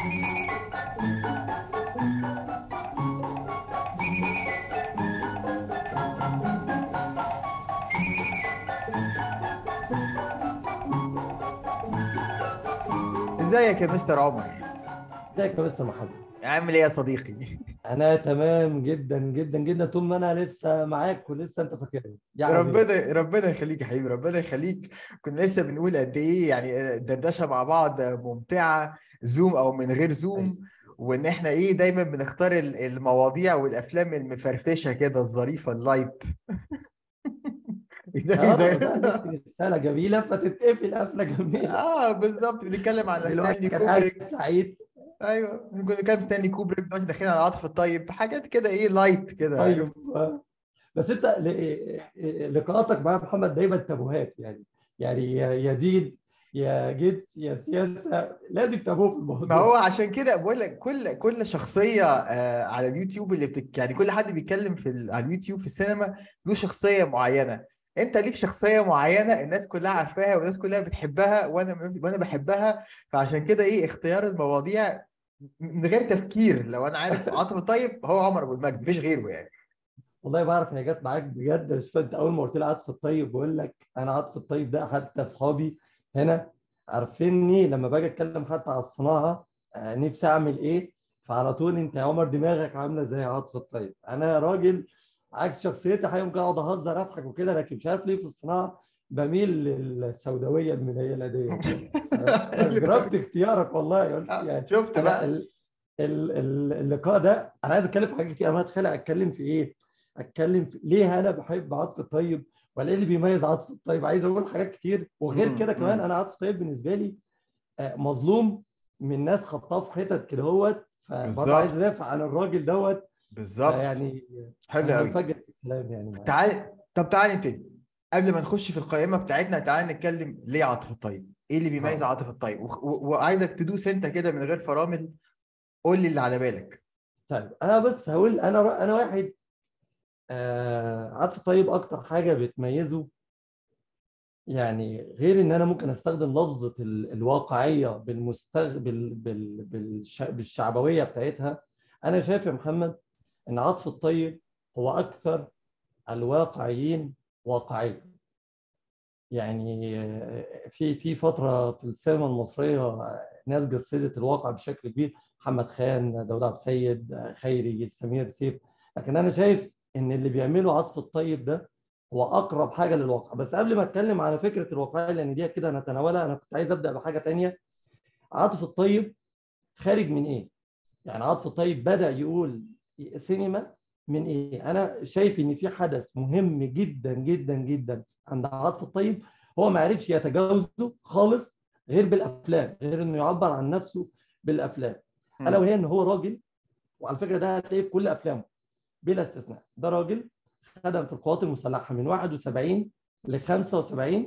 ازيك يا مستر عمر ازيك يا مستر محمد عامل ايه يا صديقي انا تمام جدا جدا جدا طول ما انا لسه معاك ولسه انت فاكرني يعني ربنا ربنا يخليك يا حبيبي ربنا يخليك كنا لسه بنقول قد ايه يعني الدردشه مع بعض ممتعه زوم او من غير زوم أيوة. وان احنا ايه دايما بنختار المواضيع والافلام المفرفشه كده الظريفه اللايت رساله جميله فتتقفل قفله جميله اه بالظبط بنتكلم عن ستانلي كوبريك سعيد ايوه كنا بنتكلم ستانلي كوبريك دلوقتي داخلين على العاطف الطيب حاجات كده ايه لايت كده ايوه بس انت لقاءاتك مع محمد دايما تابوهات يعني يعني يا دين يا جنس يا سياسه لازم تابوه في الموضوع ما هو عشان كده بقول لك كل كل شخصيه آه على اليوتيوب اللي بتك يعني كل حد بيتكلم في على اليوتيوب في السينما له شخصيه معينه انت ليك شخصيه معينه الناس كلها عارفاها والناس كلها بتحبها وانا وانا بحبها فعشان كده ايه اختيار المواضيع من غير تفكير لو انا عارف عاطف الطيب هو عمر ابو المجد مفيش غيره يعني والله بعرف هي جت معاك بجد مش انت اول ما قلت لي عاطف الطيب بقول لك انا عاطف الطيب ده حتى اصحابي هنا عارفيني لما باجي اتكلم حتى على الصناعه آه، نفسي اعمل ايه فعلى طول انت يا عمر دماغك عامله زي عاطف الطيب انا راجل عكس شخصيتي حقيقة ممكن اقعد اهزر اضحك وكده لكن مش عارف ليه في الصناعه بميل للسوداويه المنيله دي جربت اختيارك والله آه، يعني شفت بقى اللقاء ده انا عايز اتكلم في حاجات كتير انا اتخيل اتكلم في ايه اتكلم في ليه انا بحب عاطف الطيب ولا ايه اللي بيميز عاطف الطيب عايز اقول حاجات كتير وغير كده كمان انا عاطف الطيب بالنسبه لي آه، مظلوم من ناس خطاه في حتت كده هوت فبرضه عايز ادافع عن الراجل دوت بالظبط يعني حلو قوي يعني تعال طب تعال نبتدي قبل ما نخش في القائمه بتاعتنا تعال نتكلم ليه عاطف الطيب ايه اللي بيميز آه. عاطف الطيب وعايزك تدوس انت كده من غير فرامل قول لي اللي على بالك طيب انا بس هقول انا انا واحد آه عاطف الطيب اكتر حاجه بتميزه يعني غير ان انا ممكن استخدم لفظه الواقعيه بالمستغ بال... بال... بالش... بالشعبويه بتاعتها انا شايف يا محمد ان عطف الطيب هو اكثر الواقعيين واقعيه يعني في في فتره في السينما المصريه ناس جسدت الواقع بشكل كبير محمد خان داود عبد السيد خيري سمير سيف لكن انا شايف ان اللي بيعمله عطف الطيب ده هو اقرب حاجه للواقع بس قبل ما اتكلم على فكره الواقعيه لان دي كده هنتناولها انا كنت عايز ابدا بحاجه ثانيه عاطف الطيب خارج من ايه يعني عاطف الطيب بدا يقول سينما من ايه؟ انا شايف ان في حدث مهم جدا جدا جدا عند عاطف الطيب هو ما عرفش يتجاوزه خالص غير بالافلام غير انه يعبر عن نفسه بالافلام الا وهي ان هو راجل وعلى فكره ده هتلاقيه في كل افلامه بلا استثناء ده راجل خدم في القوات المسلحه من 71 ل 75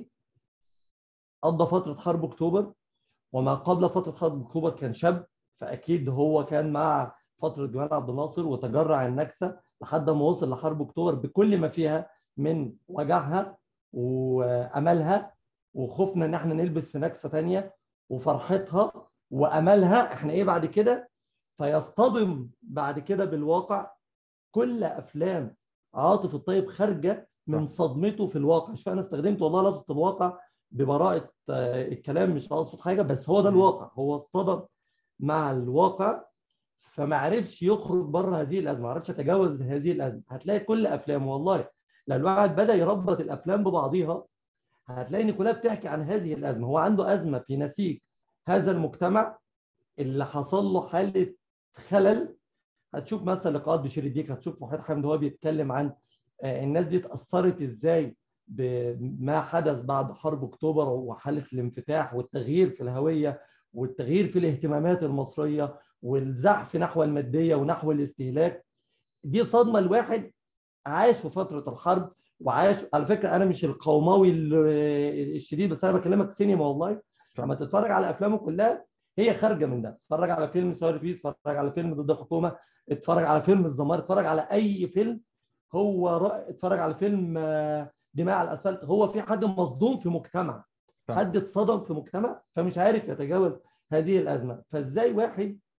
قضى فتره حرب اكتوبر وما قبل فتره حرب اكتوبر كان شاب فاكيد هو كان مع فتره جمال عبد الناصر وتجرع النكسه لحد ما وصل لحرب اكتوبر بكل ما فيها من وجعها واملها وخوفنا ان احنا نلبس في نكسه ثانيه وفرحتها واملها احنا ايه بعد كده فيصطدم بعد كده بالواقع كل افلام عاطف الطيب خارجه من صدمته في الواقع شوف انا استخدمت والله لفظه الواقع ببراءه آه، الكلام مش اقصد حاجه بس هو ده الواقع هو اصطدم مع الواقع فما عرفش يخرج بره هذه الازمه ما عرفش يتجاوز هذه الازمه هتلاقي كل افلام والله لو الواحد بدا يربط الافلام ببعضيها هتلاقي ان كلها بتحكي عن هذه الازمه هو عنده ازمه في نسيج هذا المجتمع اللي حصل له حاله خلل هتشوف مثلا لقاءات بشير الديك هتشوف وحيد حامد وهو بيتكلم عن آه، الناس دي اتاثرت ازاي بما حدث بعد حرب اكتوبر وحاله الانفتاح والتغيير في الهويه والتغيير في الاهتمامات المصريه والزحف نحو الماديه ونحو الاستهلاك دي صدمه الواحد عاش في فتره الحرب وعاش على فكره انا مش القوماوي الشديد بس انا بكلمك سينما والله لما تتفرج على افلامه كلها هي خارجه من ده اتفرج على فيلم سواري بيس اتفرج على فيلم ضد الحكومه اتفرج على فيلم الزمار اتفرج على اي فيلم هو اتفرج على فيلم آه، دماء على الاسفلت هو في حد مصدوم في مجتمع حد اتصدم في مجتمع فمش عارف يتجاوز هذه الازمه فازاي واحد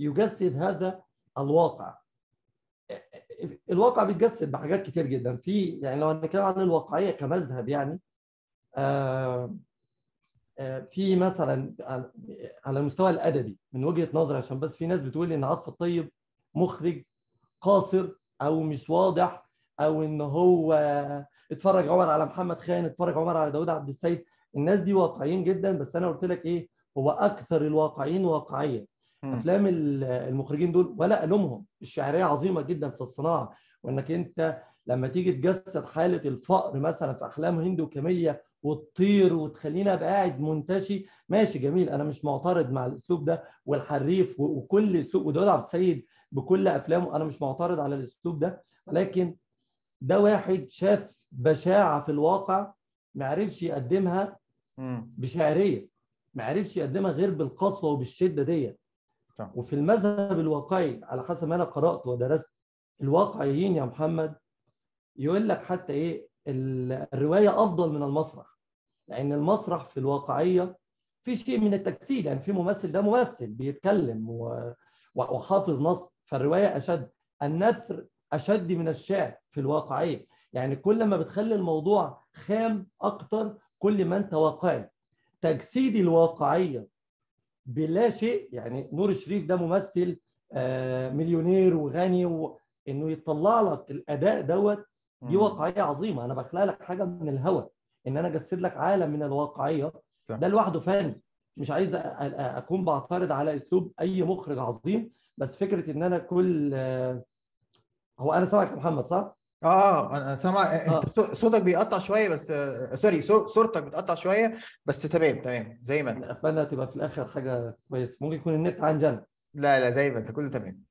يجسد هذا الواقع الواقع بيتجسد بحاجات كتير جدا في يعني لو هنتكلم عن الواقعيه كمذهب يعني آه، آه، في مثلا على المستوى الادبي من وجهه نظري عشان بس في ناس بتقول ان عاطف الطيب مخرج قاصر او مش واضح او ان هو اتفرج عمر على محمد خان اتفرج عمر على داوود عبد السيد الناس دي واقعيين جدا بس انا قلت لك ايه هو اكثر الواقعيين واقعيه افلام المخرجين دول ولا الومهم الشعريه عظيمه جدا في الصناعه وانك انت لما تيجي تجسد حاله الفقر مثلا في احلام هند وكميه وتطير وتخلينا ابقى قاعد منتشي ماشي جميل انا مش معترض مع الاسلوب ده والحريف وكل اسلوب وداود عبد السيد بكل افلامه انا مش معترض على الاسلوب ده ولكن ده واحد شاف بشاعه في الواقع ما عرفش يقدمها بشعريه ما عرفش يقدمها غير بالقسوه وبالشده ديت وفي المذهب الواقعي على حسب ما انا قرات ودرست الواقعيين يا محمد يقول لك حتى ايه الروايه افضل من المسرح لان المسرح في الواقعيه في شيء من التجسيد يعني في ممثل ده ممثل بيتكلم وحافظ نص فالروايه اشد النثر اشد من الشعر في الواقعيه يعني كل ما بتخلي الموضوع خام اكتر كل ما انت واقعي تجسيد الواقعيه بلا شيء يعني نور الشريف ده ممثل آه، مليونير وغني وانه يطلع لك الاداء دوت دي واقعيه عظيمه انا بخلق لك حاجه من الهوى ان انا اجسد لك عالم من الواقعيه ده لوحده فن مش عايز اكون بعترض على اسلوب اي مخرج عظيم بس فكره ان انا كل آه، هو انا سامعك يا محمد صح؟ اه انا سامع آه. انت صوتك بيقطع شويه بس آه، سوري صورتك بتقطع شويه بس تمام تمام زي ما انت اتمنى تبقى في الاخر حاجه كويسه ممكن يكون النت عن جنب لا لا زي ما انت كله تمام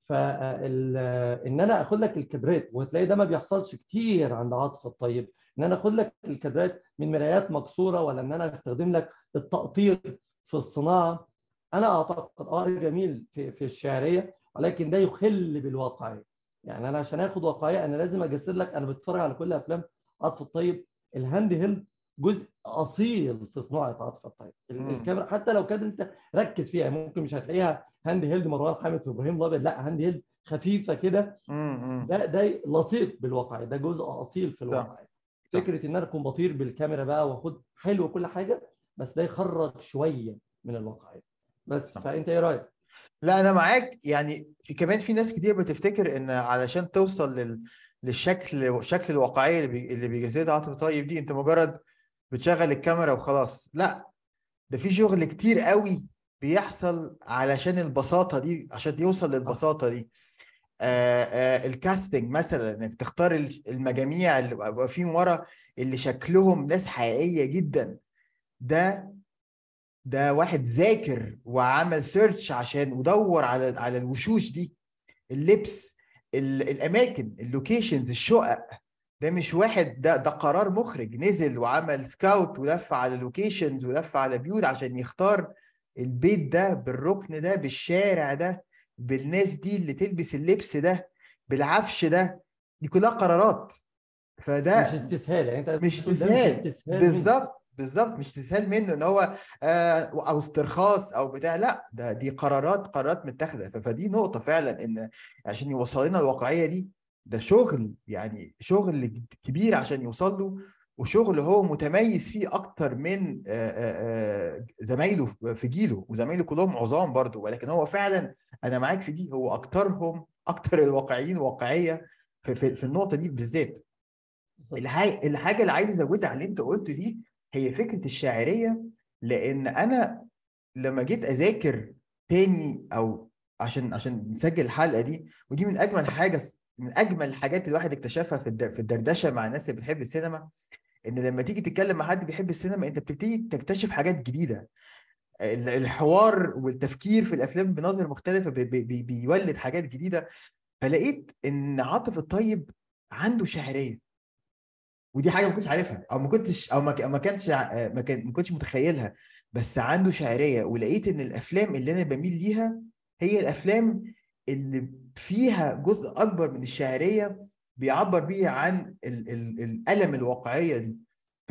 فان انا اخد لك الكادرات وهتلاقي ده ما بيحصلش كتير عند عاطف الطيب ان انا اخد لك الكادرات من مرايات مكسوره ولا ان انا استخدم لك التقطير في الصناعه انا اعتقد اه جميل في في الشعريه ولكن ده يخل بالواقعيه يعني انا عشان اخد واقعيه انا لازم اجسد لك انا بتفرج على كل افلام عاطف الطيب الهاند هيلد جزء اصيل في صناعه عاطف الطيب الكاميرا حتى لو كان انت ركز فيها ممكن مش هتلاقيها هاند هيلد مروان حامد في ابراهيم الابيض لا هاند هيلد خفيفه كده ده ده لصيق بالواقع ده جزء اصيل في الواقع فكره ان انا اكون بطير بالكاميرا بقى واخد حلو كل حاجه بس ده يخرج شويه من الواقعيه بس فانت ايه رايك؟ لا انا معاك يعني في كمان في ناس كتير بتفتكر ان علشان توصل لل للشكل شكل الواقعيه اللي بي... اللي بيجسدها عاطف طيب دي انت مجرد بتشغل الكاميرا وخلاص لا ده في شغل كتير قوي بيحصل علشان البساطه دي عشان يوصل للبساطه دي آه آه الكاستنج مثلا انك تختار المجاميع اللي بقى فيهم ورا اللي شكلهم ناس حقيقيه جدا ده ده واحد ذاكر وعمل سيرش عشان ودور على على الوشوش دي اللبس الاماكن اللوكيشنز الشقق ده مش واحد ده ده قرار مخرج نزل وعمل سكاوت ولف على لوكيشنز ولف على بيوت عشان يختار البيت ده بالركن ده بالشارع ده بالناس دي اللي تلبس اللبس ده بالعفش ده دي كلها قرارات فده مش استسهال يعني انت مش استسهال بالظبط بالظبط مش استسهال منه ان هو آه او استرخاص او بتاع لا ده دي قرارات قرارات متاخده فدي نقطه فعلا ان عشان يوصل لنا الواقعيه دي ده شغل يعني شغل كبير عشان يوصل له وشغل هو متميز فيه اكتر من زمايله في جيله وزمايله كلهم عظام برضه ولكن هو فعلا انا معاك في دي هو اكترهم اكتر الواقعيين واقعيه في, في, في النقطه دي بالذات الحاجه اللي عايز ازودها على اللي انت قلته دي هي فكره الشاعريه لان انا لما جيت اذاكر تاني او عشان عشان نسجل الحلقه دي ودي من اجمل حاجه من اجمل الحاجات اللي الواحد اكتشفها في في الدردشه مع الناس اللي بتحب السينما ان لما تيجي تتكلم مع حد بيحب السينما انت بتبتدي تكتشف حاجات جديده الحوار والتفكير في الافلام بنظر مختلفه بي بي بيولد حاجات جديده فلقيت ان عاطف الطيب عنده شاعريه ودي حاجه ما كنتش عارفها او ما كنتش او ما كانش ما كنتش متخيلها بس عنده شاعريه ولقيت ان الافلام اللي انا بميل ليها هي الافلام اللي فيها جزء اكبر من الشاعريه بيعبر بيه عن ال ال الالم الواقعيه دي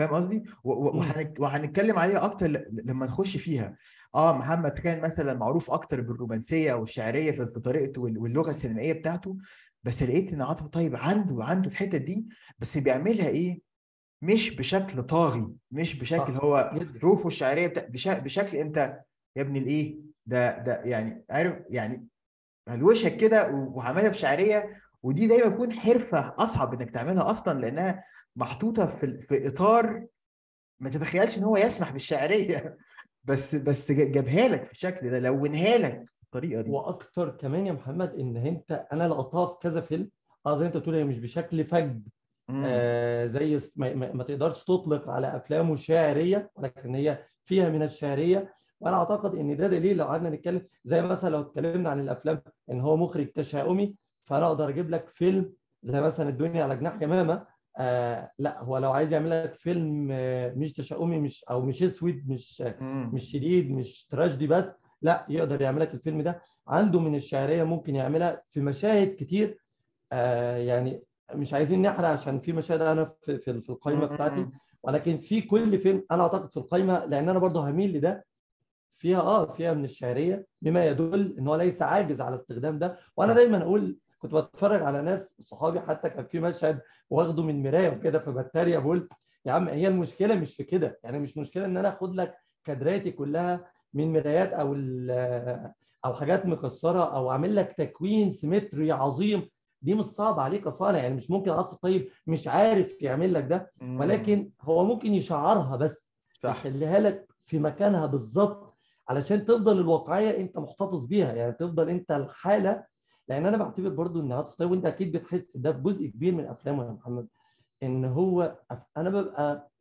فاهم قصدي و- و- مم. وهنك- وهنتكلم عليها اكتر ل- لما نخش فيها اه محمد كان مثلا معروف اكتر بالرومانسيه والشعريه في في طريقته وال- واللغه السينمائيه بتاعته بس لقيت ان عاطف طيب عنده عنده الحته دي بس بيعملها ايه مش بشكل طاغي مش بشكل صح هو جدا حروفه الشعريه بتا... بش... بشكل انت يا ابن الايه ده ده يعني عارف يعني هلوشك كده و- وعملها بشعريه ودي دايما بتكون حرفه اصعب انك تعملها اصلا لانها محطوطه في ال- في اطار ما تتخيلش ان هو يسمح بالشعريه بس بس ج- جابها لك في الشكل ده لونها لك بالطريقه دي واكتر كمان يا محمد ان انت انا لقطها في كذا فيلم اه زي انت بتقول هي مش بشكل فج مم. آه زي س- ما, ما ما تقدرش تطلق على افلامه شعريه ولكن هي فيها من الشعريه وانا اعتقد ان ده دليل لو قعدنا نتكلم زي مثلا لو اتكلمنا عن الافلام ان هو مخرج تشاؤمي فانا اقدر اجيب لك فيلم زي مثلا الدنيا على جناح يمامه آه لا هو لو عايز يعمل لك فيلم آه مش تشاؤمي مش او مش اسود مش مم. مش شديد مش تراجيدي بس لا يقدر يعمل لك الفيلم ده عنده من الشعريه ممكن يعملها في مشاهد كتير آه يعني مش عايزين نحرق عشان في مشاهد انا في في في القائمه بتاعتي مم. ولكن في كل فيلم انا اعتقد في القائمه لان انا برضه هميل لده فيها اه فيها من الشعريه بما يدل ان هو ليس عاجز على استخدام ده وانا صح. دايما اقول كنت بتفرج على ناس صحابي حتى كان في مشهد واخده من مرايه وكده فبتريق بقول يا عم هي المشكله مش في كده يعني مش مشكله ان انا اخد لك كادراتي كلها من مرايات او ال- او حاجات مكسره او اعمل لك تكوين سيمتري عظيم دي مش صعب عليك يا صالح يعني مش ممكن اصل طيب مش عارف يعمل لك ده مم. ولكن هو ممكن يشعرها بس صح يخليها لك في مكانها بالظبط علشان تفضل الواقعيه انت محتفظ بيها يعني تفضل انت الحاله لان انا بعتبر برضو ان عاطف طيب وانت اكيد بتحس ده في جزء كبير من افلامه يا محمد ان هو انا ببقى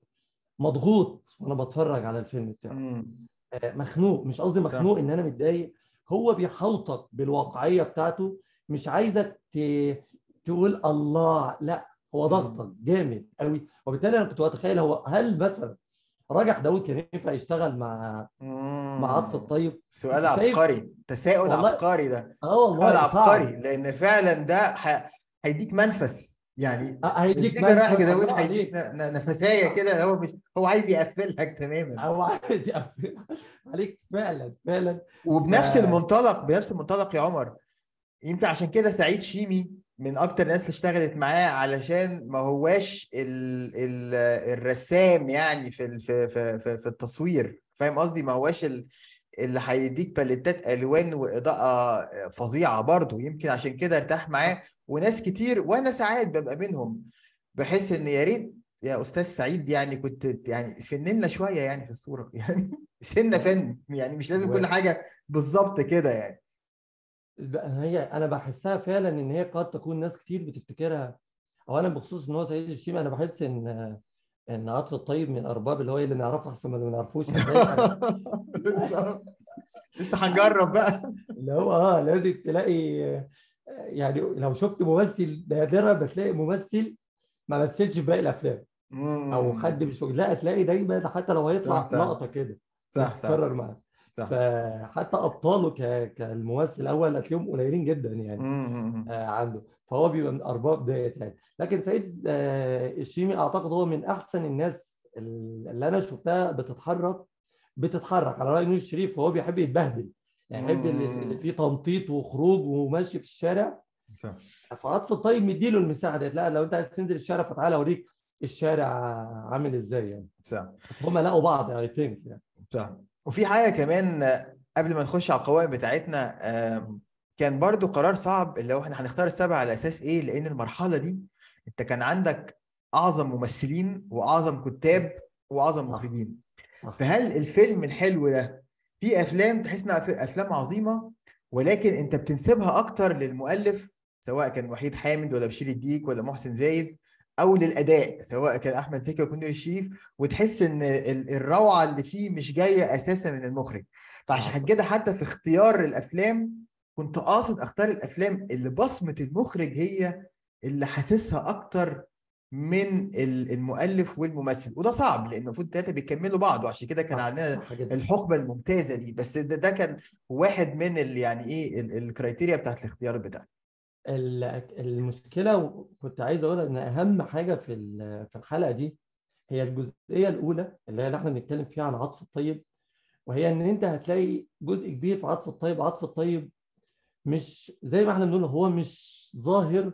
مضغوط وانا بتفرج على الفيلم بتاعه مم. آه، مخنوق مش قصدي مخنوق ان انا متضايق هو بيحوطك بالواقعيه بتاعته مش عايزك ت... تقول الله لا هو مم. ضغطك جامد قوي وبالتالي انا كنت بتخيل هو هل مثلا راجح داود كان ينفع يشتغل مع مع عاطف مم. الطيب سؤال أنت شايف- عبقري تساؤل والله- عبقري ده اه والله سؤال صعب. عبقري لان فعلا ده ح... هيديك منفس يعني آه، هيديك الفكره رايح منفذ، داوود الله هيديك عليك. ن- ن- نفسايه كده هو مش هو عايز يقفلك تماما هو عايز يقفل عليك فعلا فعلا وبنفس ف- المنطلق بنفس المنطلق يا عمر يمكن عشان كده سعيد شيمي من اكتر الناس اللي اشتغلت معاه علشان ما هواش ال ال الرسام يعني في ال- في في في, في التصوير فاهم قصدي ما هواش ال اللي هيديك باليتات الوان واضاءه فظيعه برضه يمكن عشان كده ارتاح معاه وناس كتير وانا ساعات ببقى منهم بحس ان يا ريت يا استاذ سعيد يعني كنت يعني فننا شويه يعني في الصوره يعني سنه فن يعني مش لازم و- كل حاجه بالظبط كده يعني هي انا بحسها فعلا ان هي قد تكون ناس كتير بتفتكرها اولا بخصوص ان هو سعيد الشيمي انا بحس ان ان عاطف الطيب من ارباب اللي هو اللي نعرفه احسن من اللي ما نعرفوش هتلاقي لسه لسه هنجرب بقى اللي هو اه لازم تلاقي آه، يعني لو شفت ممثل نادرا بتلاقي ممثل ما مثلش في باقي الافلام او حد مش لا تلاقي دايما حتى لو هيطلع صح، صح. لقطه كده صح صح تتكرر معاه صح فحتى ابطاله ك... كالممثل الاول هتلاقيهم قليلين جدا يعني مم. آه، عنده فهو بيبقى من ارباب ديت يعني لكن سعيد آه، الشيمي اعتقد هو من احسن الناس اللي انا شفتها بتتحرك بتتحرك على راي نور الشريف هو بيحب يتبهدل يعني يحب اللي اللي فيه تنطيط وخروج ومشي في الشارع صح. فعاطف الطيب مديله المساحه ديت لا لو انت عايز تنزل الشارع فتعالى اوريك الشارع عامل ازاي يعني صح هم لقوا بعض اي ثينك يعني صح وفي حاجه كمان آه، قبل ما نخش على القوائم بتاعتنا آم، كان برضو قرار صعب اللي هو احنا هنختار السبعه على اساس ايه لان المرحله دي انت كان عندك اعظم ممثلين واعظم كتاب واعظم صح. مخرجين صح. فهل الفيلم الحلو ده في افلام تحس انها ف- افلام عظيمه ولكن انت بتنسبها اكتر للمؤلف سواء كان وحيد حامد ولا بشير الديك ولا محسن زايد او للاداء سواء كان احمد زكي ولا نور الشريف وتحس ان ال- الروعه اللي فيه مش جايه اساسا من المخرج فعشان آه. كده حتى في اختيار الافلام كنت قاصد اختار الافلام اللي بصمه المخرج هي اللي حاسسها اكتر من ال- المؤلف والممثل وده صعب لان المفروض التلاته بيكملوا بعض وعشان كده كان صح، عندنا صح جدا. الحقبه الممتازه دي بس ده, ده كان واحد من ال يعني ايه ال- الكرايتيريا بتاعت الاختيار بتاعتي ال- المشكله وكنت عايز اقول ان اهم حاجه في ال- في الحلقه دي هي الجزئيه الاولى اللي هي اللي احنا بنتكلم فيها عن عطف الطيب وهي ان انت هتلاقي جزء كبير في عطف الطيب عطف الطيب مش زي ما احنا بنقول هو مش ظاهر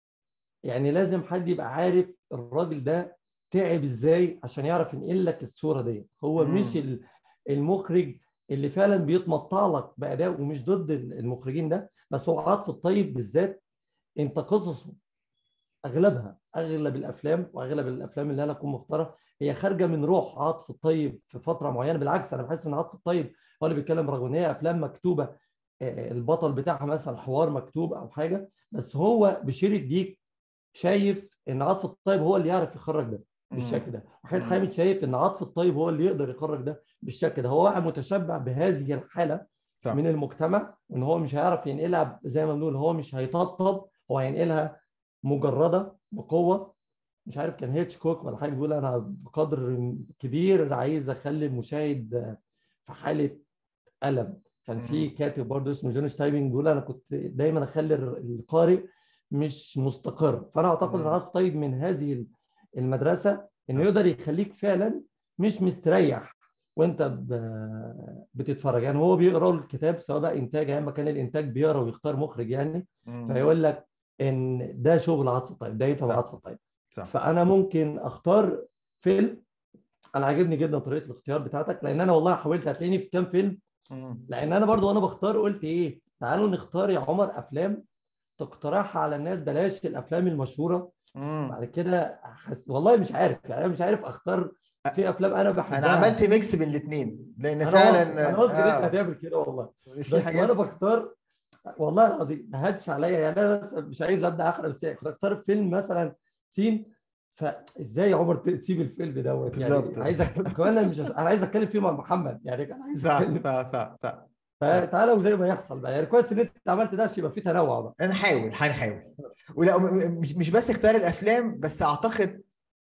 يعني لازم حد يبقى عارف الراجل ده تعب ازاي عشان يعرف ينقل لك الصوره دي هو مم. مش ال- المخرج اللي فعلا بيتمطع لك باداء ومش ضد المخرجين ده بس هو عاطف الطيب بالذات انت قصصه اغلبها اغلب الافلام واغلب الافلام اللي انا اكون مختارها هي خارجه من روح عاطف الطيب في فتره معينه بالعكس انا بحس ان عاطف الطيب هو اللي بيتكلم رغم ان هي افلام مكتوبه آه، البطل بتاعها مثلا حوار مكتوب او حاجه بس هو بشير الديك شايف ان عاطف الطيب هو اللي يعرف يخرج ده بالشكل ده وحيد مم. حامد شايف ان عاطف الطيب هو اللي يقدر يخرج ده بالشكل ده هو واحد متشبع بهذه الحاله صح. من المجتمع وان هو مش هيعرف ينقلها زي ما بنقول هو مش هيطبطب هو هينقلها مجرده بقوه مش عارف كان هيتشكوك ولا حاجه بيقول انا بقدر كبير عايز اخلي المشاهد في حاله الم كان في مم. كاتب برضه اسمه جون شتايبنج بيقول انا كنت دايما اخلي القارئ مش مستقر فانا اعتقد ان مم. عاطف طيب من هذه المدرسه انه صح. يقدر يخليك فعلا مش مستريح وانت ب- بتتفرج يعني هو بيقرا الكتاب سواء بقى انتاج ايام ما كان الانتاج بيقرا ويختار مخرج يعني مم. فيقول لك ان ده شغل عاطف طيب ده يفهم صح. عاطف طيب صح فانا ممكن اختار فيلم انا عاجبني جدا طريقه الاختيار بتاعتك لان انا والله حاولت هتلاقيني في كام فيلم مم. لان انا برضو وانا بختار قلت ايه تعالوا نختار يا عمر افلام تقترحها على الناس بلاش الافلام المشهوره مم. بعد كده حس... والله مش عارف يعني انا مش عارف اختار في افلام انا بحبها انا عملت ميكس بين الاثنين لان انا فعلا واثق انا واثق ان انت آه، هتعمل كده والله في بس وانا حاجات بختار والله العظيم ما هاتش عليا يعني انا بس مش عايز ابدا احرق بس كنت اختار فيلم مثلا سين فازاي يا عمر تسيب الفيلم دوت يعني بالظبط. عايز أك- كمان انا مش انا عايز اتكلم فيه مع محمد يعني كان عايز صح اتكلم صح صح صح فتعالى وزي ما يحصل بقى يعني كويس ان انت عملت ده عشان يبقى في تنوع بقى هنحاول هنحاول ولا م- م- مش مش بس اختيار الافلام بس اعتقد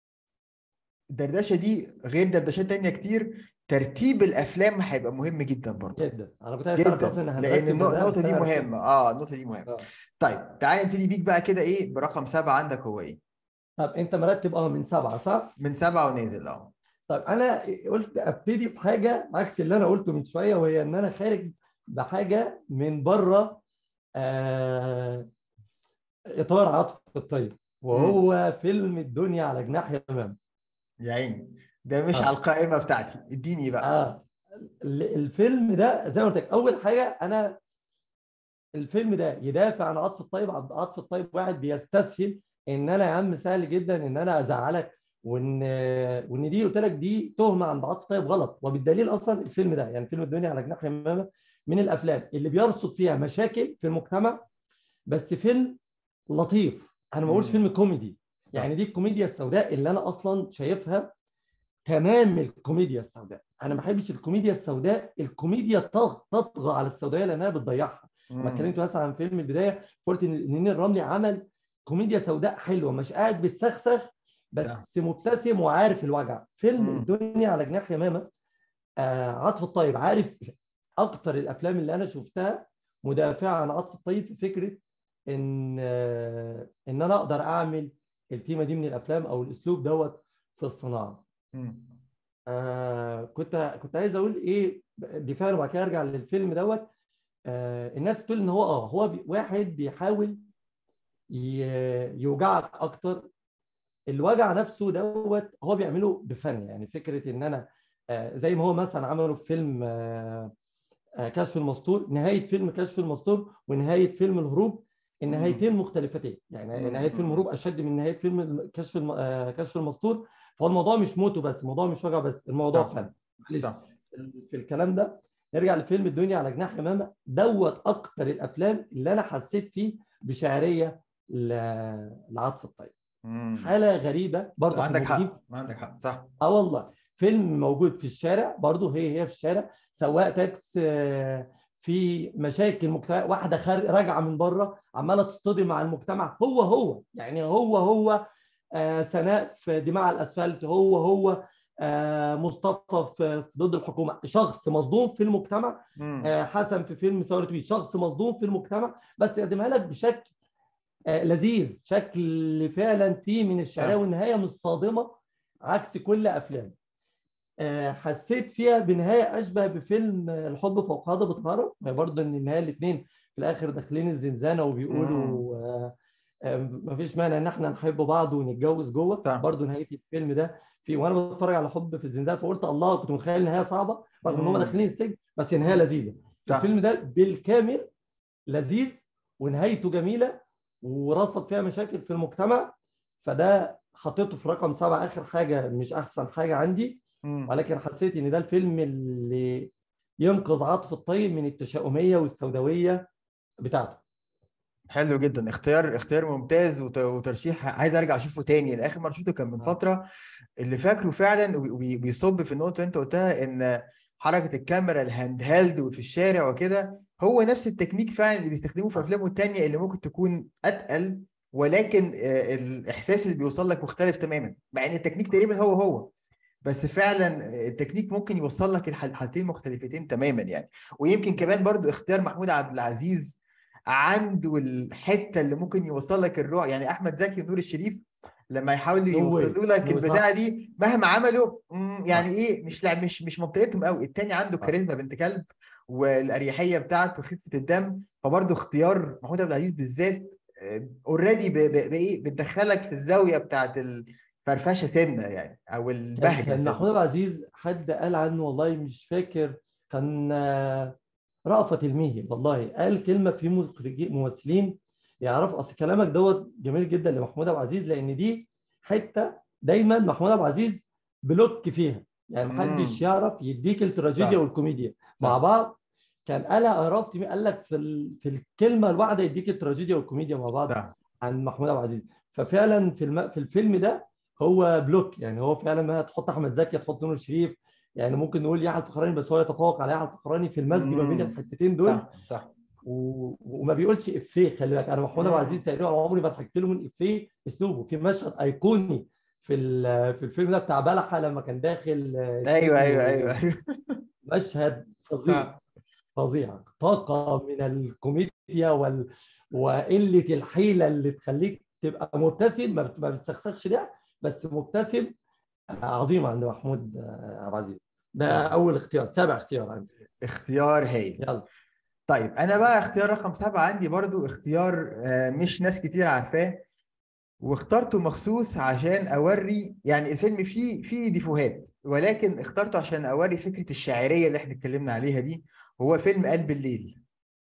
الدردشه دي غير دردشات تانية كتير ترتيب الافلام هيبقى مهم جدا برضه جدا انا كنت عايز أعرف جدا اصلا لان هنرتب النق- ولا لا، النقطه بس دي أنا مهمه اه النقطه دي مهمه آه. طيب تعالى نبتدي بيك بقى كده ايه برقم سبعه عندك هو ايه طب انت مرتب اه من سبعه صح؟ من سبعه ونازل اه طيب انا قلت ابتدي بحاجه عكس اللي انا قلته من شويه وهي ان انا خارج بحاجه من بره آه اطار عاطف الطيب وهو فيلم الدنيا على جناح يمام يا عيني ده مش آه. على القائمه بتاعتي اديني بقى اه ال- الفيلم ده زي ما قلت لك اول حاجه انا الفيلم ده يدافع عن عاطف الطيب عن عاطف الطيب واحد بيستسهل ان انا يا عم سهل جدا ان انا ازعلك وان وان دي قلت لك دي تهمه عند عاطف الطيب غلط وبالدليل اصلا الفيلم ده يعني فيلم الدنيا على جناح يمامه من الافلام اللي بيرصد فيها مشاكل في المجتمع بس فيلم لطيف انا ما بقولش مم. فيلم كوميدي يعني دي الكوميديا السوداء اللي انا اصلا شايفها تمام الكوميديا السوداء انا ما بحبش الكوميديا السوداء الكوميديا تط- تطغى على السوداء لانها بتضيعها لما مم. اتكلمت مثلا عن فيلم البدايه قلت ان إن نيل الرملي عمل كوميديا سوداء حلوه مش قاعد بتسخسخ بس مبتسم وعارف الوجع فيلم مم. الدنيا على جناح يمامه آه عاطف الطيب عارف اكتر الافلام اللي انا شفتها مدافعه عن عاطف الطيب في فكره ان آه ان انا اقدر اعمل التيمه دي من الافلام او الاسلوب دوت في الصناعه مم. آه كنت كنت عايز اقول ايه دفاع وبعد كده ارجع للفيلم دوت آه الناس تقول ان هو اه هو بي واحد بيحاول ي- يوجعك اكتر الوجع نفسه دوت هو بيعمله بفن يعني فكره ان انا آه زي ما هو مثلا عملوا في فيلم آه آه كشف المستور نهايه فيلم كشف المستور ونهايه فيلم الهروب النهايتين مختلفتين يعني مم. نهايه فيلم الهروب اشد من نهايه فيلم الم- كشف الم- آه كشف المستور فهو الموضوع مش موته بس الموضوع مش وجع بس الموضوع صح. فن معلش. صح في الكلام ده نرجع لفيلم الدنيا على جناح يمامه دوت اكتر الافلام اللي انا حسيت فيه بشاعريه ل- لعاطف الطيب مم. حاله غريبه برضه عندك موجودين- حق عندك حق صح اه والله فيلم موجود في الشارع برضه هي هي في الشارع سواق تاكس آه، في مشاكل مجتمع واحده خارج راجعه من بره عماله تصطدم مع المجتمع هو هو يعني هو هو آه، سناء في دماء على الاسفلت هو هو آه، مصطفى في في ضد الحكومه شخص مصدوم في المجتمع مم. آه، حسن في فيلم ثوره ويل شخص مصدوم في المجتمع بس يقدمها لك بشكل آه، لذيذ شكل فعلا فيه من الشعريه صح. والنهايه مش صادمه عكس كل افلامه آه، حسيت فيها بنهايه اشبه بفيلم الحب فوق هضبه الهرم ما برضه ان النهايه الاثنين في الاخر داخلين الزنزانه وبيقولوا آه، آه، مفيش مانع ان احنا نحب بعض ونتجوز جوه صح. برضه نهايه الفيلم ده في وانا بتفرج على حب في الزنزانه فقلت الله كنت متخيل نهايه صعبه رغم ان هم مم. داخلين السجن بس نهايه لذيذه صح. الفيلم ده بالكامل لذيذ ونهايته جميله ورصد فيها مشاكل في المجتمع فده حطيته في رقم سبعه اخر حاجه مش احسن حاجه عندي مم. ولكن حسيت ان ده الفيلم اللي ينقذ عاطف الطيب من التشاؤميه والسوداويه بتاعته حلو جدا اختيار اختيار ممتاز وت- وترشيح عايز ارجع اشوفه تاني لاخر مره شفته كان من آه. فتره اللي فاكره فعلا وبي- وبي- بيصب في النقطه اللي انت قلتها ان حركه الكاميرا الهاند هيلد وفي الشارع وكده هو نفس التكنيك فعلا اللي بيستخدموه في آه. افلامه التانيه اللي ممكن تكون اتقل ولكن آه، الاحساس اللي بيوصل لك مختلف تماما مع ان التكنيك تقريبا هو هو بس فعلا التكنيك ممكن يوصل لك الحل- حالتين مختلفتين تماما يعني ويمكن كمان برضو اختيار محمود عبد العزيز عنده الحته اللي ممكن يوصل لك الروح يعني احمد زكي ونور الشريف لما يحاولوا No way. يوصلوا لك No, البتاعه صح. دي مهما عملوا مم، يعني ايه مش لا مش مش منطقتهم قوي التاني عنده صح. كاريزما بنت كلب والاريحيه بتاعته خفه الدم فبرضه اختيار محمود عبد العزيز بالذات اوريدي بايه بتدخلك في الزاويه بتاعت الفرفشه سنه يعني او كان البهجه كان سنه محمود عبد العزيز حد قال عنه والله مش فاكر كان آه، رأفت الميهي والله قال كلمه في مخرجين ممثلين يعرفوا اصل كلامك دوت جميل جدا لمحمود عبد العزيز لان دي حته دايما محمود عبد العزيز بلوك فيها يعني محدش مم. يعرف يديك التراجيديا صح. والكوميديا صح. مع بعض كان قال عرفت مين قال لك في ال- في الكلمه الواحده يديك التراجيديا والكوميديا مع بعض صح عن محمود عبد العزيز ففعلا في الم... في الفيلم ده هو بلوك يعني هو فعلا ما تحط احمد زكي تحط نور الشريف يعني ممكن نقول يحيى الفخراني بس هو يتفوق على يحيى الفخراني في المزج ما بين مم. الحتتين دول صح صح و... وما بيقولش افيه خلي بالك انا محمود عبد مم. العزيز تقريبا عمري ما ضحكت له من افيه اسلوبه في مشهد ايقوني في ال- في الفيلم ده بتاع بلحه لما كان داخل آه، ايوه السجن ايوه و- ايوه ايوه مشهد فظيع صح. فظيع طاقة من الكوميديا وال... وقلة الحيلة اللي تخليك تبقى مبتسم ما بت- ما بتسخسخش ده بس مبتسم عظيم عند محمود آه، عبد العزيز ده صح. أول اختيار سابع اختيار عندي اختيار هايل يلا طيب انا بقى اختيار رقم سبعة عندي برضو اختيار آه، مش ناس كتير عارفاه واخترته مخصوص عشان اوري يعني الفيلم فيه فيه ديفوهات ولكن اخترته عشان اوري فكرة الشاعرية اللي احنا اتكلمنا عليها دي هو فيلم قلب الليل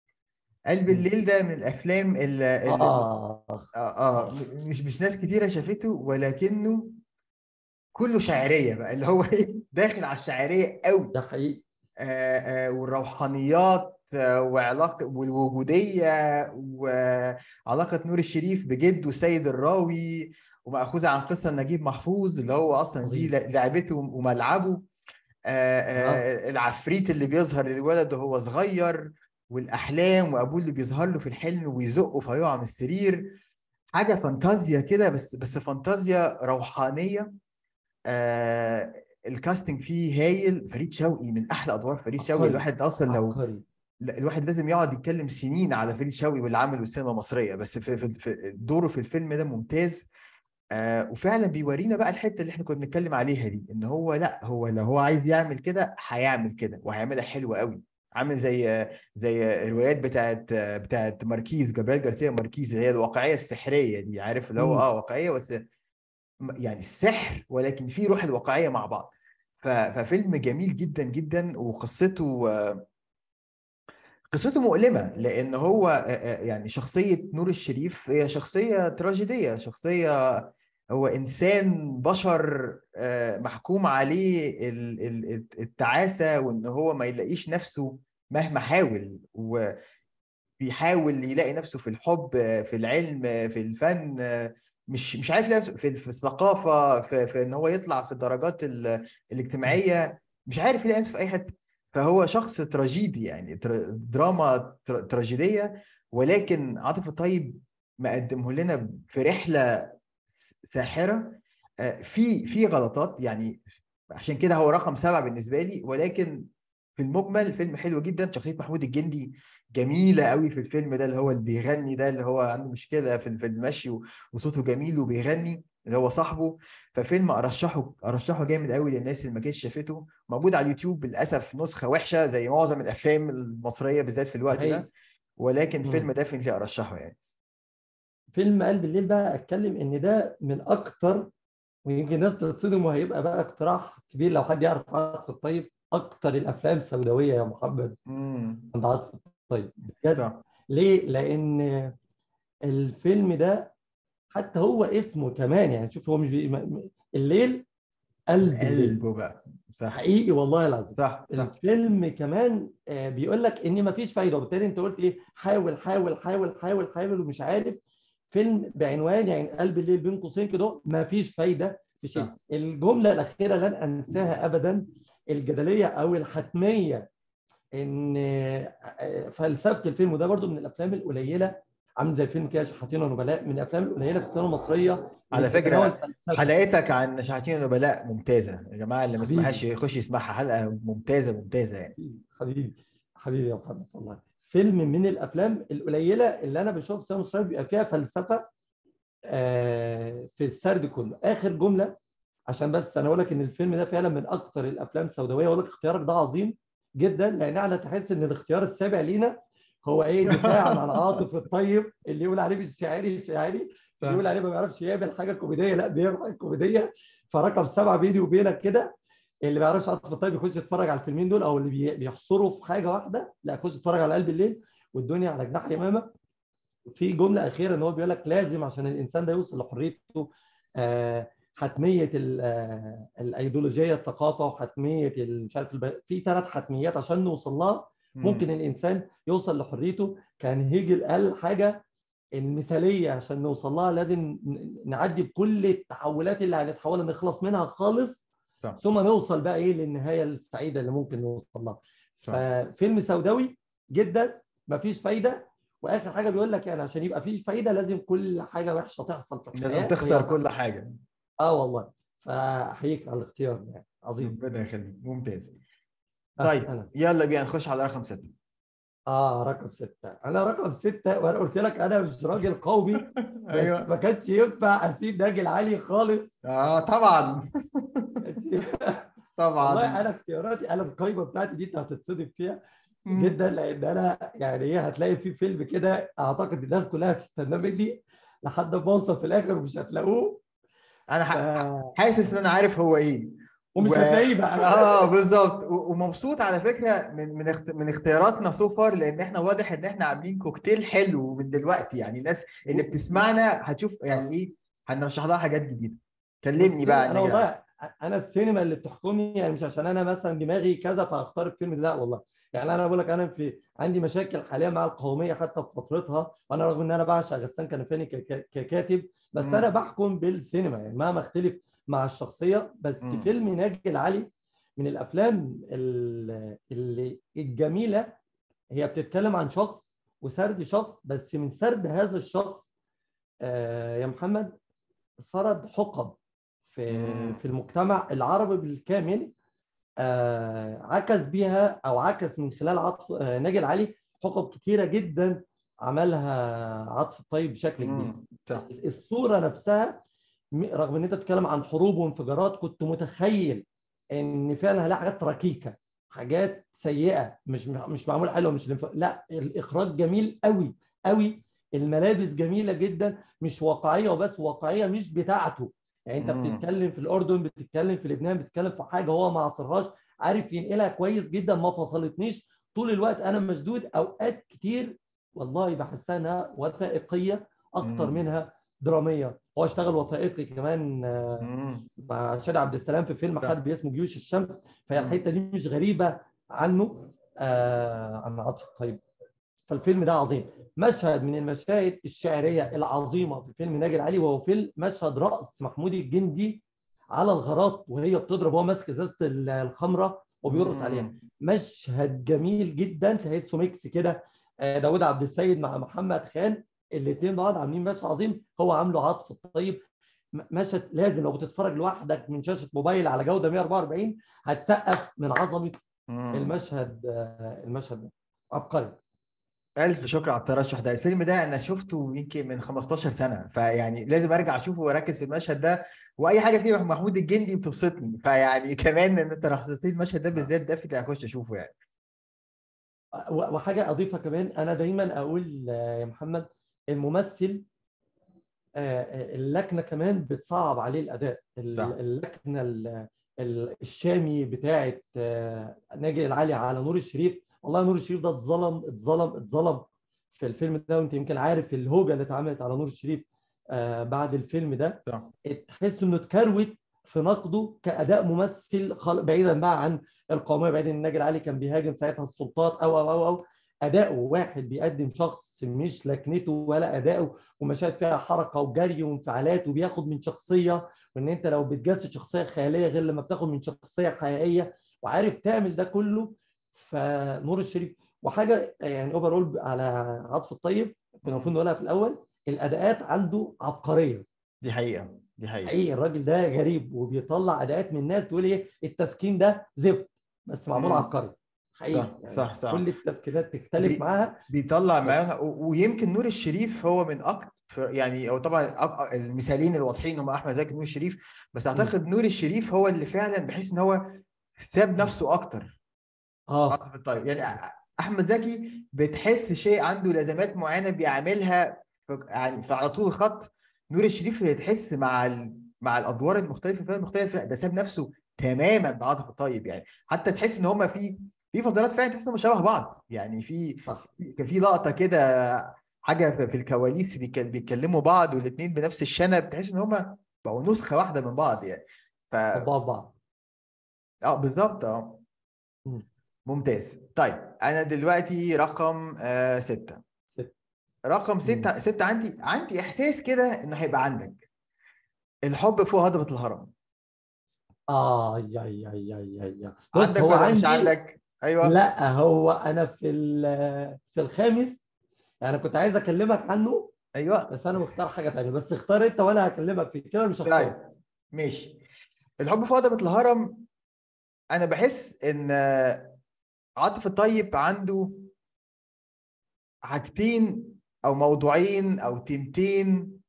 قلب مم. الليل ده من الافلام اللي, اللي آه آه آه مش مش ناس كتيرة شافته ولكنه كله شاعرية بقى اللي هو ايه داخل على الشاعرية قوي ده حقيقي آه، آه، والروحانيات آه، وعلاقة والوجودية وعلاقة نور الشريف بجده سيد الراوي ومأخوذة عن قصة نجيب محفوظ اللي هو أصلا دي عظيم. ل- لعبته وملعبه آه، آه، العفريت اللي بيظهر للولد وهو صغير والأحلام وأبوه اللي بيظهر له في الحلم ويزقه فيقع من السرير حاجة فانتازيا كده بس بس فانتازيا روحانية آه الكاستنج فيه هايل فريد شوقي من احلى ادوار فريد شوقي عبقري. الواحد اصلا لو عبقري لا، الواحد لازم يقعد يتكلم سنين على فريد شوقي واللي عمله السينما المصريه بس في, في, في دوره في الفيلم ده ممتاز آه وفعلا بيورينا بقى الحته اللي احنا كنا بنتكلم عليها دي ان هو لا هو لو هو عايز يعمل كده هيعمل كده وهيعملها حلوه قوي عامل زي زي الروايات بتاعت بتاعت ماركيز جابريل جارسيا ماركيز اللي هي الواقعيه السحريه دي عارف اللي هو مم. اه واقعيه بس م- يعني السحر ولكن في روح الواقعيه مع بعض ف- ففيلم جميل جدا جدا وقصته آه، قصته مؤلمة لأن هو آه، آه، يعني شخصية نور الشريف هي شخصية تراجيدية شخصية هو إنسان بشر آه، محكوم عليه ال- ال- التعاسة وإن هو ما يلاقيش نفسه مهما حاول وبيحاول يلاقي نفسه في الحب آه، في العلم آه، في الفن آه، مش مش عارف يلاقي نفسه في في الثقافة في, في إن هو يطلع في الدرجات ال- الاجتماعية مش عارف يلاقي نفسه في أي حتة فهو شخص تراجيدي يعني تر- دراما تر- تراجيدية ولكن عاطف الطيب مقدمه لنا في رحلة س- ساحرة آه، في في غلطات يعني عشان كده هو رقم سبعة بالنسبة لي ولكن في المجمل فيلم حلو جدا شخصية محمود الجندي جميلة قوي في الفيلم ده اللي هو اللي بيغني ده اللي هو عنده مشكلة في في المشي و- وصوته جميل وبيغني اللي هو صاحبه ففيلم ارشحه ارشحه جامد قوي للناس اللي ما كانتش شافته موجود على اليوتيوب للاسف نسخه وحشه زي معظم الافلام المصريه بالذات في الوقت صحيح. ده ولكن مم. فيلم ديفنتلي ارشحه يعني فيلم قلب الليل بقى اتكلم ان ده من اكتر ويمكن الناس تتصدم وهيبقى بقى اقتراح كبير لو حد يعرف عاطف الطيب اكتر الافلام سوداويه يا محمد امم عند عاطف الطيب بجد صح ليه؟ لان الفيلم ده حتى هو اسمه كمان يعني شوف هو مش بي... م- الليل قلب الليل قلبه بقى صح حقيقي والله العظيم صح صح الفيلم كمان آه، بيقول لك ان مفيش فايده وبالتالي انت قلت ايه حاول حاول حاول حاول حاول ومش عارف فيلم بعنوان يعني قلب الليل بين قوسين كده مفيش فايده في شيء صح. الجمله الاخيره لن انساها ابدا الجدليه او الحتميه ان آه، فلسفه الفيلم وده برضو من الافلام القليله عامل زي فيلم كده شحاتين ونبلاء من الافلام القليله في السينما المصريه على اللي فكرة، بتتناول فلسفة. حلقتك عن شحاتين النبلاء ممتازة يا جماعة اللي ما حبيبي. سمعهاش يخش يسمعها حلقة ممتازة ممتازة يعني حبيبي حبيبي يا محمد والله فيلم من الافلام القليله اللي انا بشوف سينما مصريه بيبقى فيها فلسفه آه، في السرد كله اخر جمله عشان بس انا اقول لك ان الفيلم ده فعلا من اكثر الافلام السوداويه واقول لك اختيارك ده عظيم جدا لان احنا تحس ان الاختيار السابع لينا هو ايه دفاعا عن عاطف الطيب اللي يقول عليه مش شاعري شاعري اللي يقول عليه ما بيعرفش يعمل حاجه كوميديه لا بيعمل حاجه كوميديه فرقم سبعه بيني وبينك كده اللي ما يعرفش عاطف الطيب يخش يتفرج على الفيلمين دول او اللي بي- بيحصروا في حاجه واحده لا يخش يتفرج على قلب الليل والدنيا على جناح يمامه في جمله اخيره ان هو بيقول لك لازم عشان الانسان ده يوصل لحريته آه، حتميه ال- آه، الايديولوجيه الثقافه وحتميه ال- مش عارف الب- في ثلاث حتميات عشان نوصل لها ممكن الانسان يوصل لحريته كان هيجل قال حاجه المثاليه عشان نوصل لها لازم ن- نعدي بكل التحولات اللي هنتحول نخلص منها خالص صح. ثم نوصل بقى ايه للنهايه السعيده اللي ممكن نوصل لها صح. ففيلم سوداوي جدا مفيش فايده واخر حاجه بيقول لك يعني عشان يبقى فيه فايده لازم كل حاجه وحشه تحصل في الحياه لازم تخسر وهي- كل حاجة اه والله فاحييك على الاختيار يعني عظيم ربنا يخليك ممتاز آه، طيب أنا. يلا بينا نخش على رقم ستة اه رقم ستة انا رقم ستة وانا قلت لك انا مش راجل قومي بس ايوه ما كانش ينفع اسيب ناجي العالي خالص اه طبعا والله طبعا انا اختياراتي انا القايمه بتاعتي دي انت هتتصدم فيها مم. جدا لان انا يعني ايه هتلاقي في فيلم كده اعتقد الناس كلها هتستناه مني لحد ما اوصل في الاخر ومش هتلاقوه انا ف... ح- حاسس ان انا عارف هو ايه ومش و- هتلاقيه بقى اه بالظبط و- ومبسوط على فكره من من اخت... من اختياراتنا سو فار لان احنا واضح ان احنا عاملين كوكتيل حلو من دلوقتي يعني الناس اللي بتسمعنا هتشوف يعني ايه هنرشح لها حاجات جديده كلمني بقى عن انا نجا والله انا السينما اللي بتحكمني يعني مش عشان انا مثلا دماغي كذا فاختار الفيلم ده لا والله يعني انا بقول لك انا في عندي مشاكل حاليا مع القوميه حتى في فترتها وانا رغم ان انا بعشق غسان كنفاني ك- ك- ككاتب بس مم. انا بحكم بالسينما يعني مهما اختلف مع الشخصيه بس مم. فيلم ناجي العلي من الافلام ال- اللي الجميله هي بتتكلم عن شخص وسرد شخص بس من سرد هذا الشخص آه، يا محمد سرد حقب في مم. في المجتمع العربي بالكامل آه، عكس بيها او عكس من خلال عطف آه، ناجي العلي حقب كتيره جدا عملها عطف الطيب بشكل كبير مم. صح الصوره نفسها م- رغم ان انت بتتكلم عن حروب وانفجارات كنت متخيل ان فعلا هلاقي حاجات ركيكه حاجات سيئه مش مش معمول حلوه مش الانف- لا الاخراج جميل قوي قوي الملابس جميله جدا مش واقعيه وبس واقعيه مش بتاعته يعني انت مم. بتتكلم في الاردن بتتكلم في لبنان بتتكلم في حاجه هو ما عصرهاش عارف ينقلها كويس جدا ما فصلتنيش طول الوقت انا مشدود اوقات كتير والله بحسها انها وثائقيه اكتر مم. منها دراميه هو اشتغل وثائقي كمان آه، مم. مع شادي عبد السلام في فيلم صح. حربي اسمه جيوش الشمس فهي مم. الحته دي مش غريبه عنه آه عن عاطف الطيب فالفيلم ده عظيم مشهد من المشاهد الشعريه العظيمه في فيلم ناجي العلي وهو فيلم مشهد راس محمود الجندي على الغارات وهي بتضرب وهو ماسك ازازه الخمره وبيرقص مم. عليها مشهد جميل جدا تحسه ميكس كده آه، داوود عبد السيد مع محمد خان الاثنين بعض عاملين مشهد عظيم هو عامله عاطف الطيب م- مشهد لازم لو بتتفرج لوحدك من شاشه موبايل على جوده 144 هتسقف من عظمه مم. المشهد آه، المشهد ده عبقري ألف شكر على الترشح ده الفيلم ده أنا شفته يمكن من 15 سنة فيعني لازم أرجع أشوفه وأركز في المشهد ده وأي حاجة فيه محمود الجندي بتبسطني فيعني كمان إن أنت رخصتي المشهد ده بالذات ده في أخش أشوفه يعني و- وحاجه اضيفها كمان انا دايما اقول آه، يا محمد الممثل آه، آه، اللكنه كمان بتصعب عليه الاداء ال- صح. اللكنه ال- ال- الشامي بتاعه آه، ناجي العلي على نور الشريف والله نور الشريف ده اتظلم اتظلم اتظلم في الفيلم ده وانت يمكن عارف الهوجه اللي اتعملت على نور الشريف آه، بعد الفيلم ده صح تحس انه اتكروت في نقده كاداء ممثل خال- بعيدا بقى عن القوميه بعيدا ان الناجي العلي كان بيهاجم ساعتها السلطات او او او او اداؤه واحد بيقدم شخص مش لكنته ولا اداؤه ومشاهد فيها حركه وجري وانفعالات وبياخد من شخصيه وان انت لو بتجسد شخصيه خياليه غير لما بتاخد من شخصيه حقيقيه وعارف تعمل ده كله فنور الشريف وحاجه يعني اوفر على عاطف الطيب كنا المفروض نقولها في الاول الاداءات عنده عبقريه دي حقيقة دي حقيقة حقيقي الراجل ده غريب وبيطلع اداءات من الناس تقول ايه التسكين ده زفت بس معمول مم. عبقري حقيقي صح، صح، صح. كل التسكينات تختلف بي- معاها بيطلع معانا و- ويمكن نور الشريف هو من اكتر يعني هو طبعا أك- المثالين الواضحين هم احمد زكي ونور الشريف بس اعتقد نور الشريف هو اللي فعلا بحس ان هو ساب نفسه اكتر اه عاطف الطيب يعني أ- احمد زكي بتحس شيء عنده لازمات معينه بيعملها في يعني في على طول الخط نور الشريف اللي تحس مع ال... مع الادوار المختلفه فعلا المختلفه ده ساب نفسه تماما بعاطف الطيب يعني حتى تحس ان هما في في فترات فعلا تحس انهم شبه بعض يعني في صح كان في لقطه كده حاجه في في الكواليس بيكل- بيتكلموا بعض والاثنين بنفس الشنب تحس ان هما بقوا نسخه واحده من بعض يعني ف طباع بعض اه بالظبط اه مم. ممتاز طيب انا دلوقتي رقم آه ستة ستة. رقم ستة ستة عندي عندي احساس كده انه هيبقى عندك الحب فوق هضبة الهرم اه يا يا يا يا يا بص عندك هو ولا مش عندي عندك ايوه لا هو انا في ال- في الخامس يعني كنت عايز اكلمك عنه ايوه بس انا مختار حاجه تانية بس اختار انت وانا هكلمك فيه كده مش هختار طيب ماشي الحب فوق هضبة الهرم انا بحس ان آه، عاطف الطيب عنده حاجتين او موضوعين او تيمتين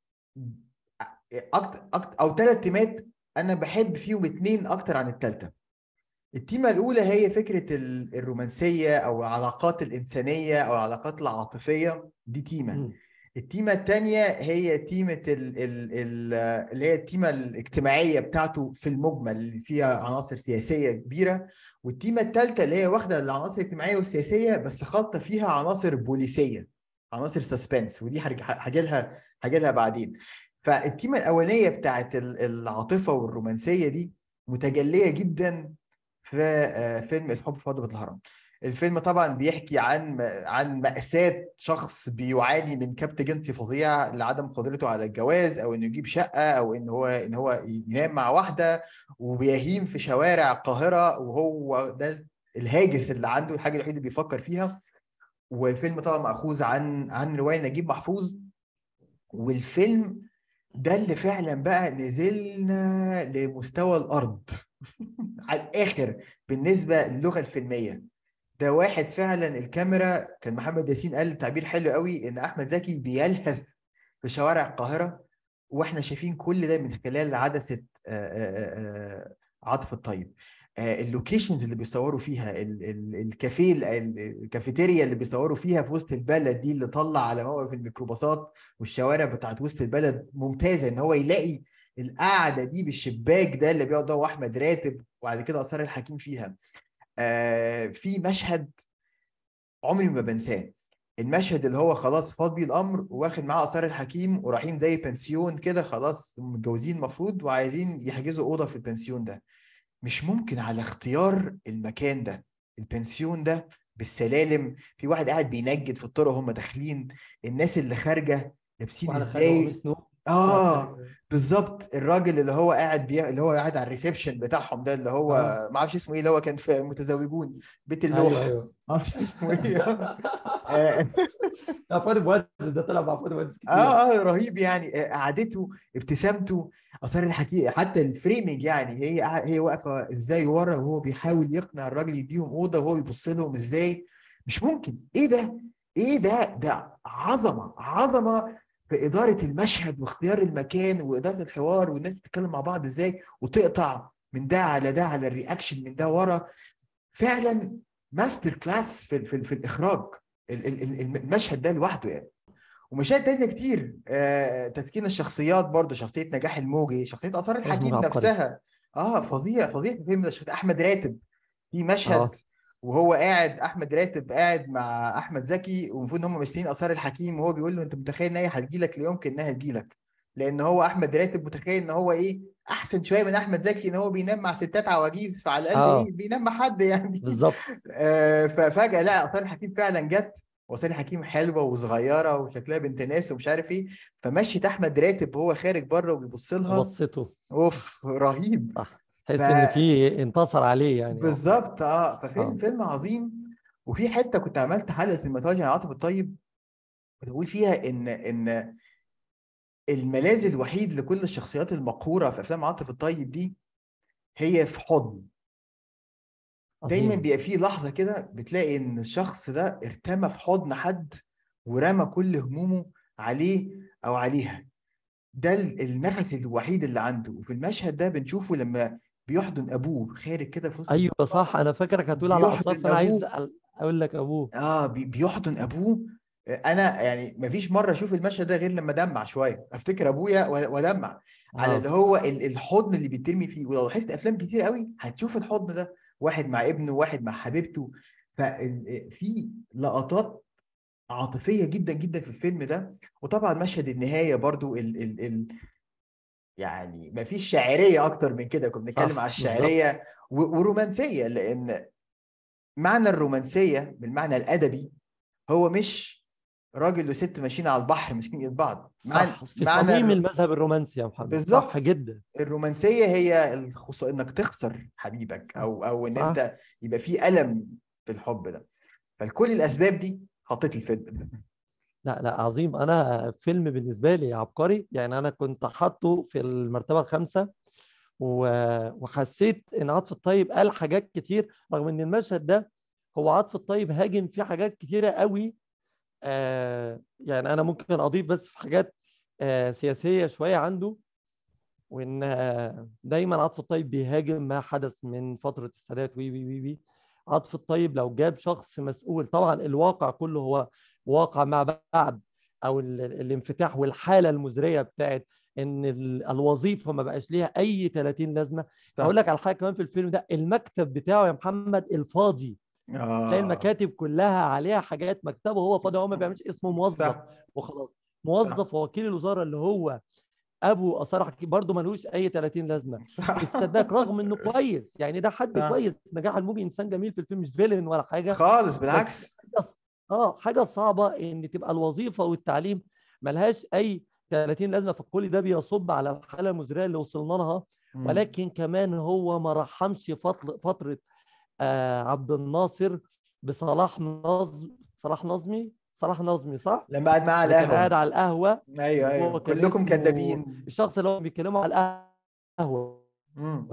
اكتر اكتر او ثلاث تيمات انا بحب فيهم اتنين اكتر عن الثالثه التيمه الاولى هي فكره ال- الرومانسيه او العلاقات الانسانيه او العلاقات العاطفيه دي تيمه مم. التيمة التانية هي تيمة ال ال ال اللي هي التيمة الاجتماعية بتاعته في المجمل اللي فيها عناصر سياسية كبيرة والتيمة التالتة اللي هي واخدة العناصر الاجتماعية والسياسية بس خاطة فيها عناصر بوليسية عناصر سسبنس ودي هاجي لها هاجي لها بعدين فالتيمة الأولانية بتاعت ال- العاطفة والرومانسية دي متجلية جدا في آه، فيلم الحب في هضبة الهرم الفيلم طبعا بيحكي عن عن مأساة شخص بيعاني من كبت جنسي فظيع لعدم قدرته على الجواز او انه يجيب شقة او ان هو ان هو ينام مع واحدة وبيهيم في شوارع القاهرة وهو ده الهاجس اللي عنده الحاجة الوحيدة اللي بيفكر فيها والفيلم طبعا مأخوذ عن عن رواية نجيب محفوظ والفيلم ده اللي فعلا بقى نزلنا لمستوى الأرض على الآخر بالنسبة للغة الفيلمية ده واحد فعلا الكاميرا كان محمد ياسين قال تعبير حلو قوي ان احمد زكي بيلهث في شوارع القاهره واحنا شايفين كل ده من خلال عدسه آه، آه، آه، عاطف الطيب آه، اللوكيشنز اللي بيصوروا فيها ال- ال- الكافيه ال- ال- الكافيتيريا اللي بيصوروا فيها في وسط البلد دي اللي طلع على موقف الميكروباصات والشوارع بتاعت وسط البلد ممتازه ان هو يلاقي القعده دي بالشباك ده اللي بيقعد هو احمد راتب وبعد كده اثار الحكيم فيها آه، في مشهد عمري ما بنساه المشهد اللي هو خلاص فاض بيه الامر واخد معاه اثار الحكيم ورايحين زي بنسيون كده خلاص متجوزين المفروض وعايزين يحجزوا اوضه في البنسيون ده مش ممكن على اختيار المكان ده البنسيون ده بالسلالم في واحد قاعد بينجد في الطرق وهم داخلين الناس اللي خارجه لابسين واحد خارج ازاي قميص نوم اه بالظبط الراجل اللي هو قاعد بي... اللي هو قاعد على الريسبشن بتاعهم ده اللي هو آه. ما اعرفش اسمه ايه اللي هو كان في متزوجون بيت اللوح ايوه ايوه ما اعرفش اسمه ايه آه، لا فؤاد مهندس ده طلع مع فؤاد مهندس كتير اه اه رهيب يعني آه، قعدته ابتسامته اثار الحكي حتى الفريمنج يعني هي قاع- هي واقفه ازاي ورا وهو بيحاول يقنع الراجل يديهم اوضه وهو بيبص لهم ازاي مش ممكن ايه ده ايه ده ده عظمه عظمه في اداره المشهد واختيار المكان واداره الحوار والناس بتتكلم مع بعض ازاي وتقطع من ده على ده على الرياكشن من ده ورا فعلا ماستر كلاس في في, في الاخراج ال- ال- ال- المشهد ده لوحده يعني ومشاهد تانية كتير آه، تسكين الشخصيات برضه شخصية نجاح الموجي شخصية آثار الحكيم عبقري. نفسها اه فظيع فظيع في الفيلم ده شخصية أحمد راتب في مشهد آه. وهو قاعد أحمد راتب قاعد مع أحمد زكي والمفروض إن هم ماسكين آثار الحكيم وهو بيقول له أنت متخيل إن هي هتجيلك لا يمكن إنها تجيلك لأن هو أحمد راتب متخيل إن هو إيه أحسن شوية من أحمد زكي إن هو بينام مع ستات عواجيز فعلى الأقل آه. إيه بينام مع حد يعني بالظبط آه، ففجأة لا آثار الحكيم فعلا جت وآثار الحكيم حلوة وصغيرة وشكلها بنت ناس ومش عارف ايه فمشيت أحمد راتب وهو خارج بره وبيبص لها بصته اوف رهيب تحس ف- ان في انتصر عليه يعني بالظبط اه ففيلم آه. فيلم عظيم وفي حتة كنت عملت حلقة سينماتولوجيا عن عاطف الطيب بقول فيها ان ان الملاذ الوحيد لكل الشخصيات المقهورة في افلام عاطف الطيب دي هي في حضن دايما عظيم. بيبقى فيه لحظة كده بتلاقي إن الشخص ده ارتمى في حضن حد ورمى كل همومه عليه أو عليها ده ال- النفس الوحيد اللي عنده وفي المشهد ده بنشوفه لما بيحضن أبوه خارج كده في وسط ايوه صح انا فاكرك هتقول على بيحضن اثار فانا عايز أبوه. أقل- اقول لك ابوه اه بي- بيحضن ابوه انا يعني مفيش مره اشوف المشهد ده غير لما ادمع شويه افتكر ابويا و- وادمع على آه. اللي هو ال- الحضن اللي بيترمي فيه ولو لاحظت افلام كتير قوي هتشوف الحضن ده واحد مع ابنه واحد مع حبيبته ففي لقطات عاطفيه جدا جدا في الفيلم ده وطبعا مشهد النهايه برضو ال ال ال يعني مفيش شاعريه اكتر من كده كنا بنتكلم صح، على بالظبط. الشاعريه و- ورومانسيه لان معنى الرومانسيه بالمعنى الادبي هو مش راجل وست ماشيين على البحر ماسكين ايد بعض صح في معنى صميم الر- المذهب الرومانسي يا محمد بالظبط. صح جدا الرومانسيه هي الخص... انك تخسر حبيبك او او ان صح. انت يبقى في الم في الحب ده فلكل الاسباب دي حطيت الفيلم ده لا لا عظيم انا فيلم بالنسبه لي عبقري يعني انا كنت حاطه في المرتبه الخامسه و- وحسيت ان عاطف الطيب قال حاجات كتير رغم ان المشهد ده هو عاطف الطيب هاجم فيه حاجات كتيره قوي آه يعني انا ممكن اضيف بس في حاجات آه سياسيه شويه عنده وان آه، دايما عاطف الطيب بيهاجم ما حدث من فتره السادات وي وي وي وي عاطف الطيب لو جاب شخص مسؤول طبعا الواقع كله هو واقع ما بعد او ال- ال- الانفتاح والحاله المزريه بتاعت ان ال- الوظيفه ما بقاش ليها اي 30 لازمه صح. هقول لك على حاجه كمان في الفيلم ده المكتب بتاعه يا محمد الفاضي تلاقي آه. المكاتب كلها عليها حاجات مكتبه هو فاضي هو ما بيعملش اسمه موظف صح وخلاص موظف وكيل الوزاره اللي هو ابو اثار حكيم برضه ملوش اي 30 لازمه صح السباك رغم انه كويس يعني ده حد صح. كويس نجاح الموجي انسان جميل في الفيلم مش فيلن ولا حاجه خالص بالعكس حاجة- اه حاجه صعبه ان تبقى الوظيفه والتعليم ملهاش اي 30 لازمه فكل ده بيصب على الحاله المزريه اللي وصلنا لها مم. ولكن كمان هو ما رحمش فتره فتره آه عبد الناصر بصلاح نظم صلاح نظمي صلاح نظمي صح؟ لما قعد معاه على اللي كان قاعد القهوه على القهوه ايوه ايوه وهو كان كلكم اسمه كدابين الشخص اللي هو بيتكلموا على القهوه مم.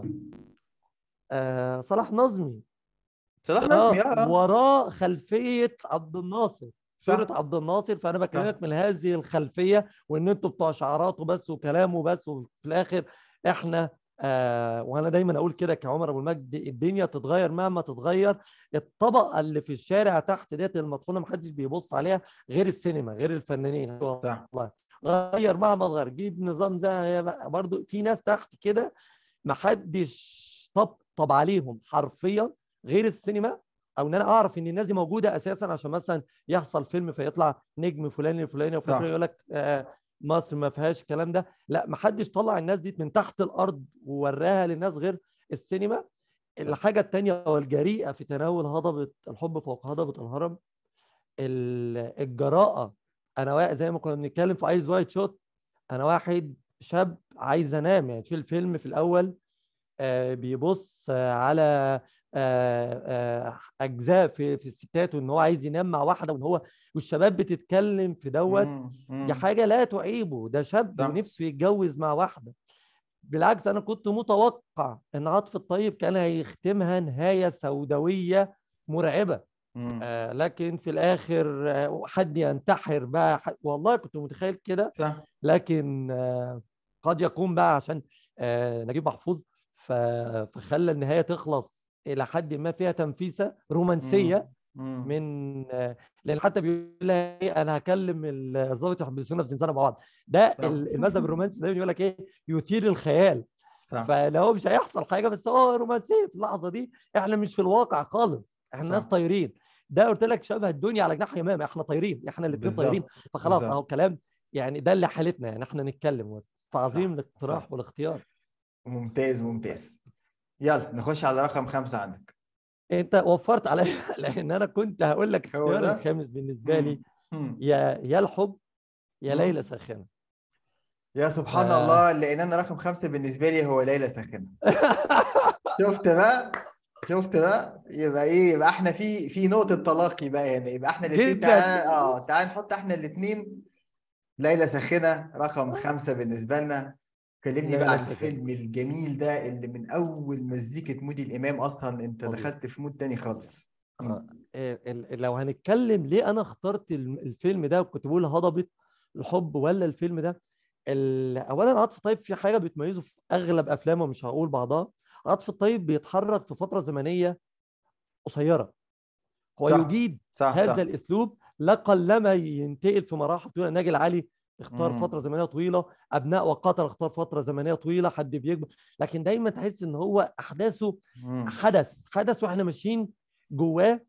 آه صلاح نظمي صلاح نظمي اه آه. وراه خلفيه عبد الناصر صح صوره عبد الناصر فانا بكلمك من هذه الخلفيه وان انتوا بتوع شعاراته بس وكلامه بس وفي الاخر احنا آه وانا دايما اقول كده كعمر ابو المجد الدنيا تتغير مهما تتغير الطبقه اللي في الشارع تحت ديت المطحونه محدش بيبص عليها غير السينما غير الفنانين صح والله غير مهما تغير جيب نظام زي برضو في ناس تحت كده محدش طبطب عليهم حرفيا غير السينما او ان انا اعرف ان الناس دي موجوده اساسا عشان مثلا يحصل فيلم فيطلع نجم فلان الفلاني وفي صح. الآخر يقول لك آه مصر ما فيهاش الكلام ده لا محدش طلع الناس دي من تحت الارض ووراها للناس غير السينما الحاجه الثانيه والجريئه في تناول هضبه الحب فوق هضبه الهرم ال- الجراءه انا وا- زي ما كنا بنتكلم في ايز وايت شوت انا واحد شاب عايز انام يعني في الفيلم في الاول آه، بيبص آه، على آه، آه، اجزاء في في الستات وان هو عايز ينام مع واحده وان هو والشباب بتتكلم في دوت مم. دي مم. حاجه لا تعيبه ده شاب صح. ونفسه يتجوز مع واحده بالعكس انا كنت متوقع ان عاطف الطيب كان هيختمها نهايه سوداويه مرعبه مم. آه لكن في الاخر آه حد ينتحر بقى ح- والله كنت متخيل كده صح لكن آه قد يكون بقى عشان آه نجيب محفوظ ف- فخلى النهايه تخلص الى حد ما فيها تنفيسه رومانسيه مم. من آه، لان حتى بيقول لها ايه انا هكلم الضابط يحبسونا في زنزانه مع بعض ده صح. ال- المذهب الرومانسي دايما يقول لك ايه يثير الخيال صح فلو هو مش هيحصل حاجه بس هو رومانسيه في اللحظه دي احنا مش في الواقع خالص احنا صح. ناس طايرين ده قلت لك شبه الدنيا على جناح يمامه احنا طايرين احنا الاثنين طايرين بالظبط فخلاص بالظبط. اهو كلام يعني ده اللي حالتنا يعني احنا نتكلم بس فعظيم صح، الاقتراح صح. والاختيار ممتاز ممتاز يلا نخش على رقم خمسة عندك انت وفرت عليا لان انا كنت هقول لك هو اختيار ده؟ الخامس بالنسبه لي مم. يا يا الحب يا مم. ليلى ساخنه يا سبحان آه. الله لان انا رقم خمسة بالنسبة لي هو ليلى ساخنة شفت بقى شفت بقى يبقى ايه يبقى احنا في في نقطة تلاقي بقى هنا يبقى احنا الاثنين جداً. تعال اه تعال نحط احنا الاثنين ليلى ساخنة رقم خمسة بالنسبة لنا كلمني ليلى بقى عن ساخنة. الفيلم الجميل ده اللي من اول مزيكة مودي الامام اصلا انت طبيعي. دخلت في مود تاني خالص آه، ال- ال- لو هنتكلم ليه انا اخترت الم- الفيلم ده وكنت بقول هضبة الحب ولا الفيلم ده ال- اولا عاطف الطيب في حاجه بتميزه في اغلب افلامه مش هقول بعضها عاطف الطيب بيتحرك في فتره زمنيه قصيره هو صح. يجيد صح هذا صح الاسلوب لقلما ينتقل في مراحل طويله ناجي العلي اختار مم. فتره زمنيه طويله ابناء وقاتل اختار فتره زمنيه طويله حد بيكبر لكن دايما تحس ان هو احداثه مم. حدث حدث واحنا ماشيين جواه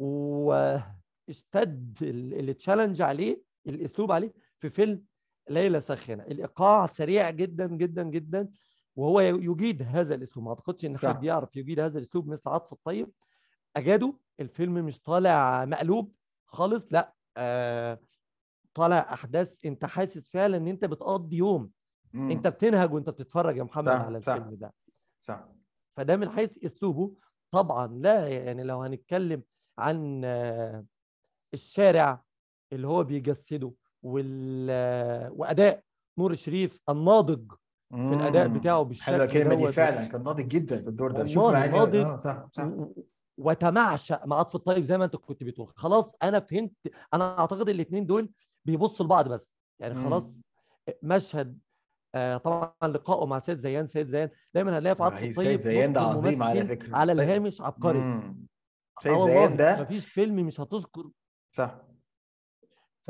واشتد ال- التشالنج عليه الاسلوب عليه في فيلم ليلى ساخنه الايقاع سريع جدا جدا جدا وهو ي- يجيد هذا الاسلوب ما اعتقدش ان صح. حد يعرف يجيد هذا الاسلوب مثل عاطف الطيب اجاده الفيلم مش طالع مقلوب خالص لا آه طالع احداث انت حاسس فعلا ان انت بتقضي يوم مم. انت بتنهج وانت بتتفرج يا محمد صح، على صح. الفيلم ده صح فده من حيث اسلوبه طبعا لا يعني لو هنتكلم عن آه، الشارع اللي هو بيجسده وال آه، واداء نور الشريف الناضج في الاداء مم. بتاعه بالشكل حلوه الكلمه دي دوت. فعلا كان ناضج جدا في الدور ده شوف والله مع إن- ناضج. اه صح صح و- و- وتمعشق مع عطف الطيب زي ما انت كنت بتقول خلاص انا فهمت انا اعتقد الاثنين دول بيبصوا لبعض بس يعني مم. خلاص مشهد آه، طبعا لقائه مع سيد زيان سيد زيان دايما هنلاقي في عطف رهيب. الطيب سيد زيان ده نص عظيم على الممثل فكرة. على سيد- الهامش عبقري مم. آه سيد والله، زيان ده مفيش فيلم مش هتذكر صح ف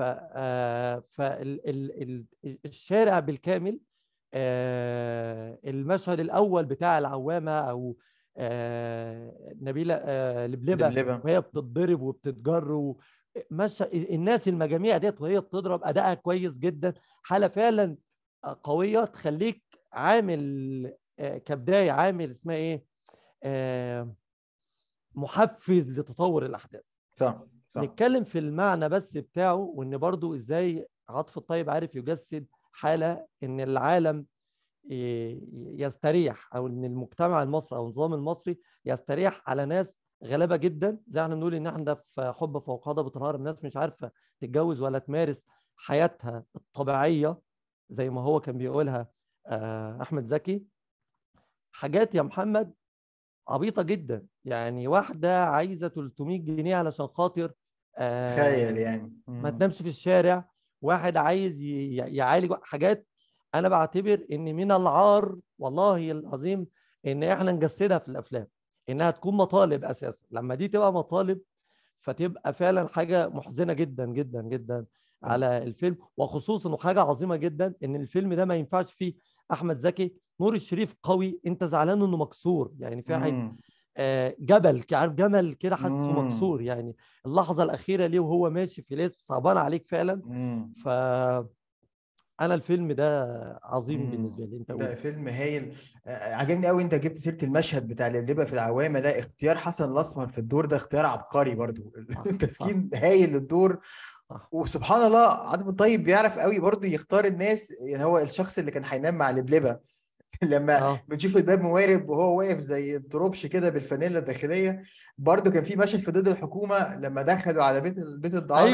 فالشارع بالكامل آه، المشهد الاول بتاع العوامه او آه، نبيله آه، لبلبه لبلبة. وهي بتتضرب وبتتجر و... مش... الناس المجاميع ديت وهي بتضرب ادائها كويس جدا حاله فعلا قويه تخليك عامل آه، كبدايه عامل اسمها ايه آه، محفز لتطور الاحداث صح صح نتكلم في المعنى بس بتاعه وان برضو ازاي عاطف الطيب عارف يجسد حاله ان العالم ي- يستريح او ان المجتمع المصري او النظام المصري يستريح على ناس غلابه جدا زي احنا بنقول ان احنا في حب فوق هضبة الهرم ناس مش عارفه تتجوز ولا تمارس حياتها الطبيعيه زي ما هو كان بيقولها آه، احمد زكي حاجات يا محمد عبيطه جدا يعني واحده عايزه 300 جنيه علشان خاطر آه، تخيل يعني ما مم. تنامش في الشارع واحد عايز ي- يعالج حاجات انا بعتبر ان من العار والله العظيم ان احنا نجسدها في الافلام انها تكون مطالب اساسا لما دي تبقى مطالب فتبقى فعلا حاجه محزنه جدا جدا جدا على الفيلم وخصوصا وحاجه عظيمه جدا ان الفيلم ده ما ينفعش فيه احمد زكي نور الشريف قوي انت زعلان انه مكسور يعني في واحد مم. آه، جبل ك- عارف جمل كده حاسه مم. مكسور يعني اللحظه الاخيره ليه وهو ماشي في ليس صعبان عليك فعلا مم. ف انا الفيلم ده عظيم مم. بالنسبه لي انت ده قول فيلم هايل آه، عجبني قوي انت جبت سيره المشهد بتاع اللبلبه في العوامه ده اختيار حسن الاسمر في الدور ده اختيار عبقري برضو صح، تسكين هايل للدور صح. وسبحان الله عاطف الطيب بيعرف قوي برضو يختار الناس يعني هو الشخص اللي كان هينام مع لبلبه لما اه بنشوف الباب موارب وهو واقف زي التروبش كده بالفانيلا الداخليه برضو كان في مشهد في ضد الحكومه لما دخلوا على بيت بيت الدعاره ايوه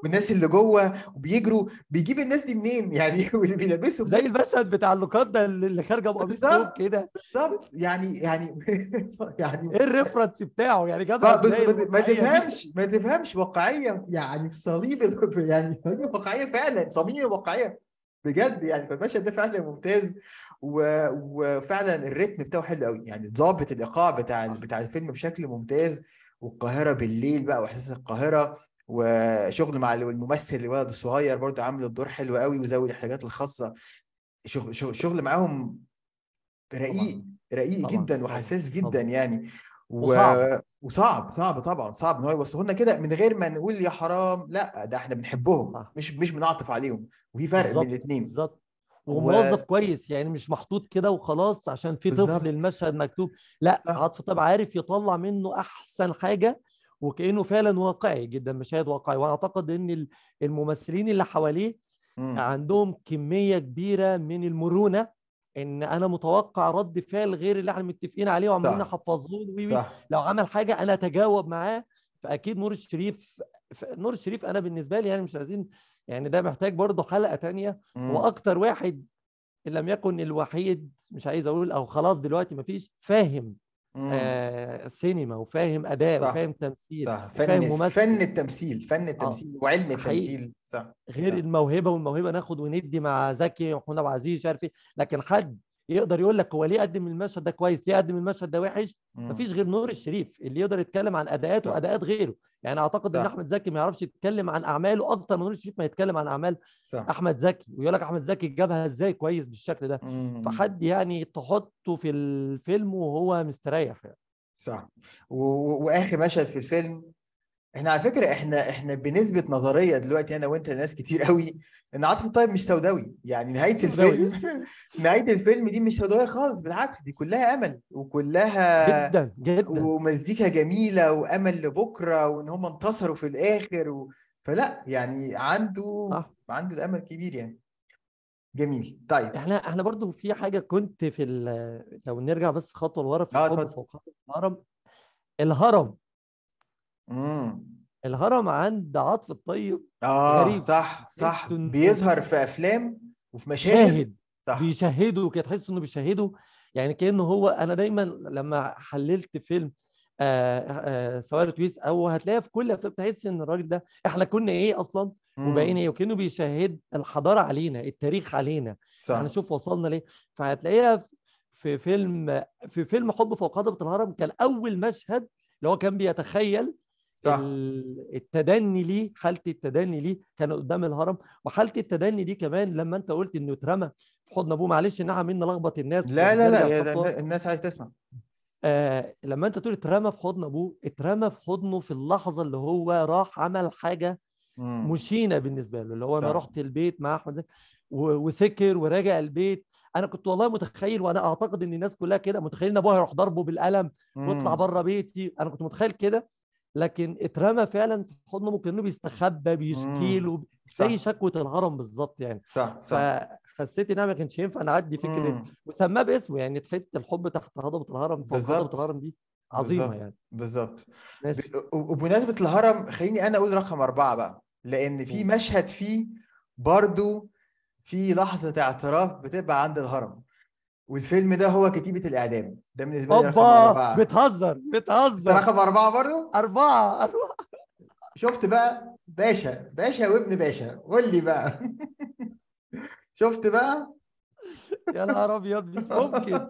والناس اللي جوه وبيجروا بيجيب الناس دي منين يعني واللي بيلبسوا زي المشهد بتاع اللوكاندا اللي اللي خارجه بقميص بالظبط. فوق كده بالظبط يعني يعني يعني ايه الريفرنس بتاعه يعني ما جابها بس ازاي ما ما الواقعية دي؟ تفهمش ما تفهمش واقعيه يعني في صليب ال- يعني هي واقعيه فعلا صميم واقعيه بجد يعني فالمشهد ده فعلا ممتاز و... وفعلا الريتم بتاعه حلو قوي يعني ضابط الايقاع بتاع ال- بتاع الفيلم بشكل ممتاز والقاهره بالليل بقى واحساس القاهره وشغل مع الممثل الولد الصغير برضه عامل الدور حلو قوي وذوي الاحتياجات الخاصه شغل شغل, شغل معاهم رقيق طبعا رقيق طبعا جدا طبعا وحساس جدا طبعا يعني و... وصعب وصعب صعب طبعا صعب ان هو يوصله لنا كده من غير ما نقول يا حرام لا ده احنا بنحبهم صح مش مش بنعطف عليهم وفي فرق بين بالظبط الاثنين بالظبط و... وموظف كويس يعني مش محطوط كده وخلاص عشان في طفل بالظبط المشهد مكتوب لا صح عاطف طب عارف يطلع منه احسن حاجه وكانه فعلا واقعي جدا مشاهد واقعي واعتقد ان ال- الممثلين اللي حواليه مم. عندهم كميه كبيره من المرونه ان انا متوقع رد فعل غير اللي احنا متفقين عليه وعمالين صح نحفظوه وي وي صح لو عمل حاجه انا اتجاوب معاه فاكيد نور الشريف ف- نور الشريف انا بالنسبه لي يعني مش عايزين يعني ده محتاج برضه حلقه تانية هو مم. اكتر واحد ان لم يكن الوحيد مش عايز اقول او خلاص دلوقتي مفيش فاهم مم. آه سينما وفاهم اداء صح وفاهم تمثيل صح وفاهم فن ممثل فن التمثيل فن اه التمثيل وعلم حقيقي التمثيل صح غير صح الموهبه والموهبه ناخد وندي مع زكي ومحمود عبد العزيز مش عارف ايه لكن حد يقدر يقول لك هو ليه قدم المشهد ده كويس ليه قدم المشهد ده وحش مم. مفيش غير نور الشريف اللي يقدر يتكلم عن اداءات صح واداءات غيره يعني اعتقد ان صح احمد زكي ما يعرفش يتكلم عن اعماله اكتر من نور الشريف ما يتكلم عن اعمال صح احمد زكي ويقول لك احمد زكي جابها ازاي كويس بالشكل ده مم. فحد يعني تحطه في الفيلم وهو مستريح يعني صح و... و- واخر مشهد في الفيلم احنا على فكره احنا احنا بنثبت نظريه دلوقتي انا وانت ناس كتير قوي ان عاطف الطيب مش سوداوي يعني نهايه سوداوي الفيلم نهايه الفيلم دي مش سوداويه خالص بالعكس دي كلها امل وكلها جدا جدا ومزيكا جميله وامل لبكره وان هم انتصروا في الاخر و... فلا يعني عنده صح عنده الامل كبير يعني جميل طيب احنا احنا برضو في حاجه كنت في ال- لو نرجع بس خطوه لورا في اه الحب اتفضل فوق الهرم الهرم امم الهرم عند عاطف الطيب اه غريب صح صح تحس انه بيظهر في افلام وفي مشاهد شاهد صح بيشهده كده تحس انه بيشهده يعني كانه هو انا دايما لما حللت فيلم آه آه سواء تويس او هتلاقيها في كل افلام تحس ان الراجل ده احنا كنا ايه اصلا وبقينا امم ايه وكانه بيشهد الحضاره علينا التاريخ علينا احنا صح شوف وصلنا ليه فهتلاقيها في فيلم في فيلم حب فوق هضبة الهرم كان اول مشهد اللي هو كان بيتخيل صح ال- التدني ليه حاله التدني ليه كان قدام الهرم وحاله التدني دي كمان لما انت قلت انه اترمى في حضن ابوه معلش ان احنا عمالين نلخبط الناس لا لا لا فنرجع يا ده خطوه النا- الناس عايز تسمع آه لما انت تقول اترمى في حضن ابوه اترمى في حضنه في اللحظه اللي هو راح عمل حاجه امم مشينه بالنسبه له اللي هو انا صح رحت البيت مع احمد زكي و- وسكر وراجع البيت انا كنت والله متخيل وانا اعتقد ان الناس كلها كده متخيل ان ابوه هيروح ضربه بالقلم واطلع امم بره بيتي انا كنت متخيل كده لكن اترمى فعلا في حضنه ممكن انه بيستخبى بيشكي امم له زي صح شكوى الهرم بالظبط يعني صح صح فحسيت ان انا ما كانش ينفع نعدي فكره امم وسماه باسمه يعني تحت الحب تحت هضبه الهرم فوق هضبه بالظبط الهرم دي عظيمه بالظبط يعني بالظبط ب- ماشي وبمناسبة الهرم خليني أنا أقول رقم أربعة بقى لأن في مم. مشهد فيه برضو في لحظة اعتراف بتبقى عند الهرم والفيلم ده هو كتيبة الإعدام ده بالنسبة لي رقم اوبا أربعة بتهزر أنت بتهزر رقم أربعة برضو أربعة أربعة شفت بقى باشا باشا وابن باشا قول لي بقى شفت بقى يا نهار أبيض مش ممكن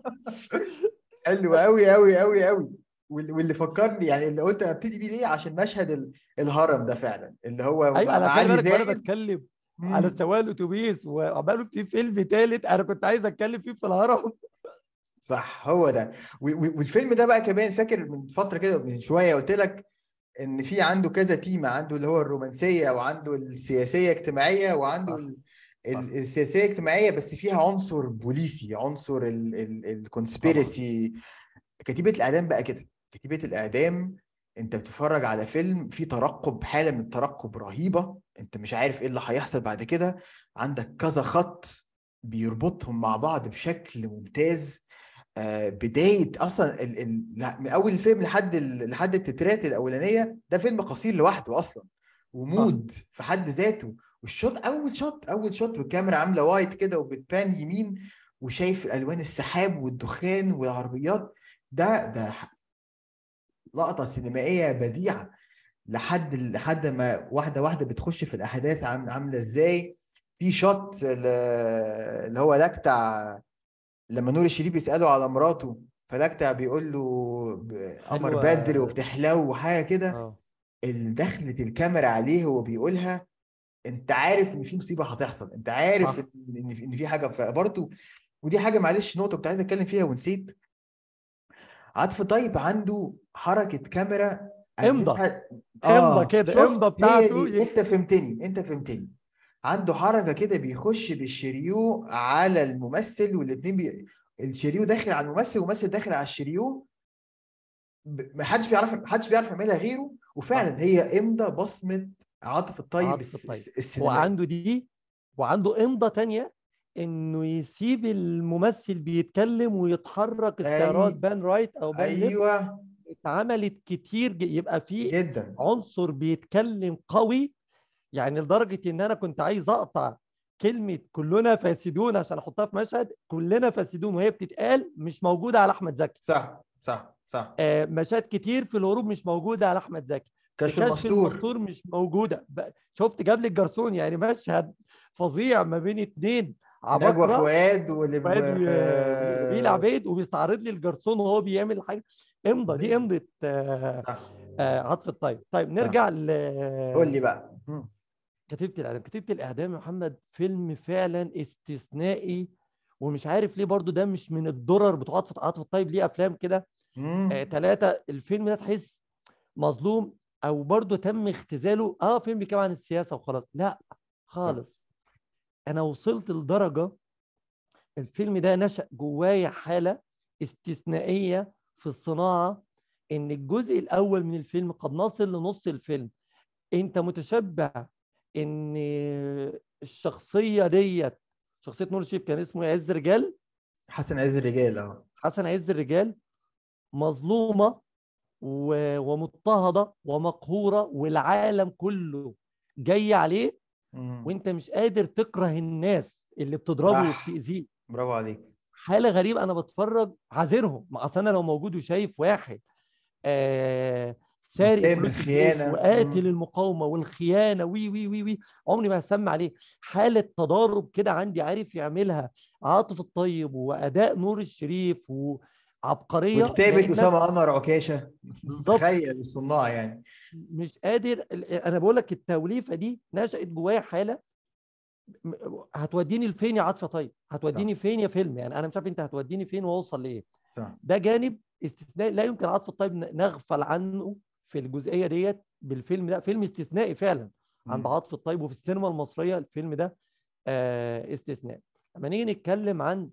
حلو قوي قوي قوي قوي واللي واللي فكرني يعني اللي قلت ابتدي بيه ليه عشان مشهد ال- الهرم ده فعلا اللي هو أيوة مع أنا خلي علي بالك وأنا زايد بتكلم على مم. سواق الأتوبيس وعمالوا في فيلم تالت أنا كنت عايز أتكلم فيه في الهرم صح هو ده و- و- والفيلم ده بقى كمان فاكر من فتره كده من شويه قلت لك ان في عنده كذا تيمه عنده اللي هو الرومانسيه وعنده السياسيه اجتماعيه وعنده صح ال- صح ال- السياسيه اجتماعيه بس فيها عنصر بوليسي عنصر طبعا الكونسبيرسي كتيبه الاعدام بقى كده كتيبه الاعدام انت بتتفرج على فيلم فيه ترقب حاله من الترقب رهيبه انت مش عارف ايه اللي هيحصل بعد كده عندك كذا خط بيربطهم مع بعض بشكل ممتاز آه، بدايه اصلا ال... ال... لا، من اول الفيلم لحد ال... لحد التترات الاولانيه ده فيلم قصير لوحده اصلا ومود في حد ذاته والشوت اول شوت اول شوت والكاميرا عامله وايت كده وبتبان يمين وشايف الوان السحاب والدخان والعربيات ده ده ح- لقطه سينمائيه بديعه لحد لحد ما واحده واحده بتخش في الاحداث عام- عامله ازاي في شوت ل- اللي هو لكتع لما نور الشريف بيساله على مراته فلكتع بيقول له ب- قمر حلوة. بدر وبتحلو وحاجه كده اه دخلت الكاميرا عليه وهو بيقولها انت عارف ان في مصيبه هتحصل انت عارف صح. ان ان في- ان في حاجه فبرضه ودي حاجه معلش نقطه كنت عايز اتكلم فيها ونسيت عاطف طيب عنده حركه كاميرا امضة. عارفها- امضة كده، شفت؟ امضة هي بتاعته دي. انت فهمتني انت فهمتني عنده حركه كده بيخش بالشريو على الممثل والاتنين بي... الشريو داخل على الممثل والممثل داخل على الشريو ب- ما حدش بيعرف ما حدش بيعرف يعملها غيره وفعلا هي امضى بصمه عاطف الطيب عاطف الس- الطيب. الس- هو السينمائي عنده دي وعنده امضه تانية انه يسيب الممثل بيتكلم ويتحرك استعراض أي- بان رايت او بان ليفت ايوه اتعملت كتير ج- يبقى في جدا عنصر بيتكلم قوي يعني لدرجه ان انا كنت عايز اقطع كلمه كلنا فاسدون عشان احطها في مشهد كلنا فاسدون وهي بتتقال مش موجوده على احمد زكي صح صح صح آه مشاهد كتير في الهروب مش موجوده على احمد زكي كشف كشف المستور المستور مش موجوده ب- شفت جاب لي الجرسون يعني مشهد فظيع ما بين اتنين نجوى عباقرة فؤاد واللي فؤاد و- وبيل عبيد وبيستعرض لي الجرسون وهو بيعمل حاجه امضى دي عظيم. امضه آه، صح آه، عطف الطيب طيب نرجع ل قول لي بقى مم. كتيبه الاعدام كتيبه الاعدام يا محمد فيلم فعلا استثنائي ومش عارف ليه برضو ده مش من الدرر بتوع عطف عطف الطيب ليه افلام كده مم. ثلاثة الفيلم ده تحس مظلوم او برضه تم اختزاله اه فيلم بيتكلم عن السياسة وخلاص لا خالص انا وصلت لدرجة الفيلم ده نشأ جوايا حالة استثنائية في الصناعة ان الجزء الاول من الفيلم قد نصل لنص الفيلم انت متشبع ان الشخصية ديت شخصية نور الشريف كان اسمه عز رجال حسن عز الرجال اه حسن عز الرجال مظلومة و- ومضطهدة ومقهورة والعالم كله جاي عليه مم. وانت مش قادر تكره الناس اللي بتضربه صح. وبتأذيه برافو عليك حالة غريبة انا بتفرج عذرهم ما اصل انا لو موجود وشايف واحد آه سارق متهم فلوس الجيش بالخيانة. وقاتل مم. المقاومة والخيانة وي وي وي وي عمري ما هسمع عليه حالة تضارب كده عندي عارف يعملها عاطف الطيب وأداء نور الشريف وعبقرية وكتابة لأنك أسامة أنور عكاشة بالظبط تخيل الصناع يعني مش قادر انا بقول لك التوليفه دي نشأت جوايا حاله م- هتوديني لفين يا عاطفه طيب هتوديني فين يا فيلم يعني انا مش عارف انت هتوديني فين واوصل لايه صح ده جانب استثنائي لا يمكن عاطفه الطيب ن- نغفل عنه في الجزئيه ديت بالفيلم ده فيلم استثنائي فعلا عند مم. عاطف الطيب وفي السينما المصريه الفيلم ده آه استثنائي لما نيجي نتكلم عن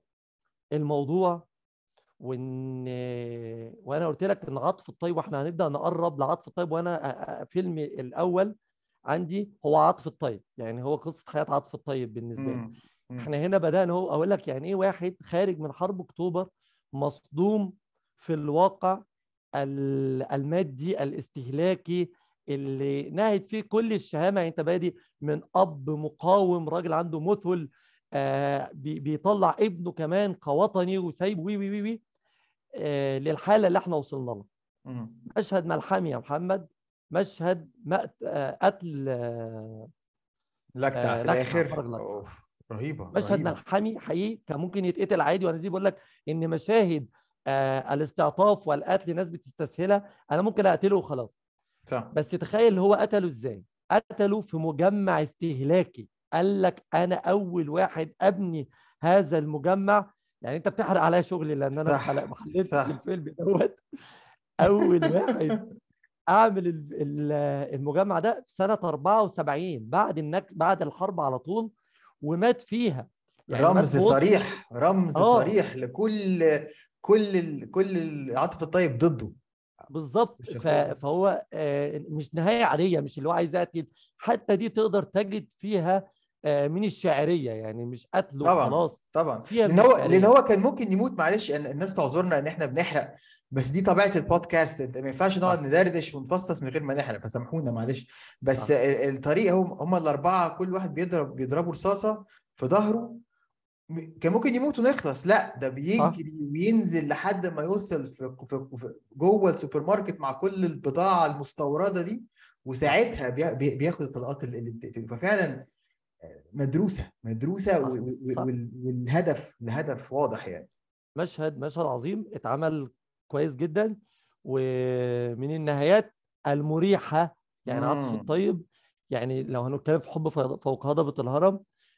الموضوع وان وانا قلت لك ان عاطف الطيب واحنا هنبدا نقرب لعاطف الطيب وانا أ- أ- فيلمي الاول عندي هو عاطف الطيب يعني هو قصه حياه عاطف الطيب بالنسبه لي مم. مم. احنا هنا بدانا هو اقول لك يعني ايه واحد خارج من حرب اكتوبر مصدوم في الواقع ال- المادي الاستهلاكي اللي نهت فيه كل الشهامه يعني انت بادي من اب مقاوم راجل عنده مثل آه بي- بيطلع ابنه كمان كوطني وسايب وي وي وي وي آه للحاله اللي احنا وصلنا لها مم. مشهد ملحمي يا محمد مشهد مقت... آه قتل آه لكتع آه، في لكتع، الآخر فرج لكتع. أوف رهيبة مشهد رهيبة ملحمي حقيقي كان ممكن يتقتل عادي وانا دي بقول لك ان مشاهد آه الاستعطاف والقتل ناس بتستسهلها انا ممكن اقتله وخلاص صح بس تخيل هو قتله ازاي قتله في مجمع استهلاكي قال لك انا اول واحد ابني هذا المجمع يعني انت بتحرق عليا شغلي لان انا صح، ما حللتش صح. الفيلم دوت اول واحد اعمل ال- ال- المجمع ده في سنه 74 بعد النك بعد الحرب على طول ومات فيها مات رمز بوسط- صريح رمز آه. صريح لكل كل ال... كل العاطف الطيب ضده بالظبط ف- الشخصية. فهو آه، مش نهايه عاديه مش اللي هو عايز يقتل حتى دي تقدر تجد فيها آه، من الشاعريه يعني مش قتل طبعا وخلاص طبعا فيها لان من هو الشعرية. لان هو كان ممكن يموت معلش إن الناس تعذرنا ان احنا بنحرق بس دي طبيعه البودكاست انت ما ينفعش نقعد صح. ندردش ونفصص من غير ما نحرق فسامحونا معلش بس صح. ال- الطريقه هم هم الاربعه كل واحد بيضرب بيضربوا رصاصه في ظهره م- كان ممكن يموت ونخلص لا ده بيجري وينزل لحد ما يوصل في, في, في جوه السوبر ماركت مع كل البضاعه المستورده دي وساعتها بي- بي- بياخد الطلقات اللي اللي بتقتله ففعلا مدروسه مدروسه صح. و- و- صح. وال- والهدف الهدف واضح يعني مشهد مشهد عظيم اتعمل كويس جدا ومن النهايات المريحه يعني عاطف مم. الطيب يعني لو هنتكلم في حب فوق فوق هضبه الهرم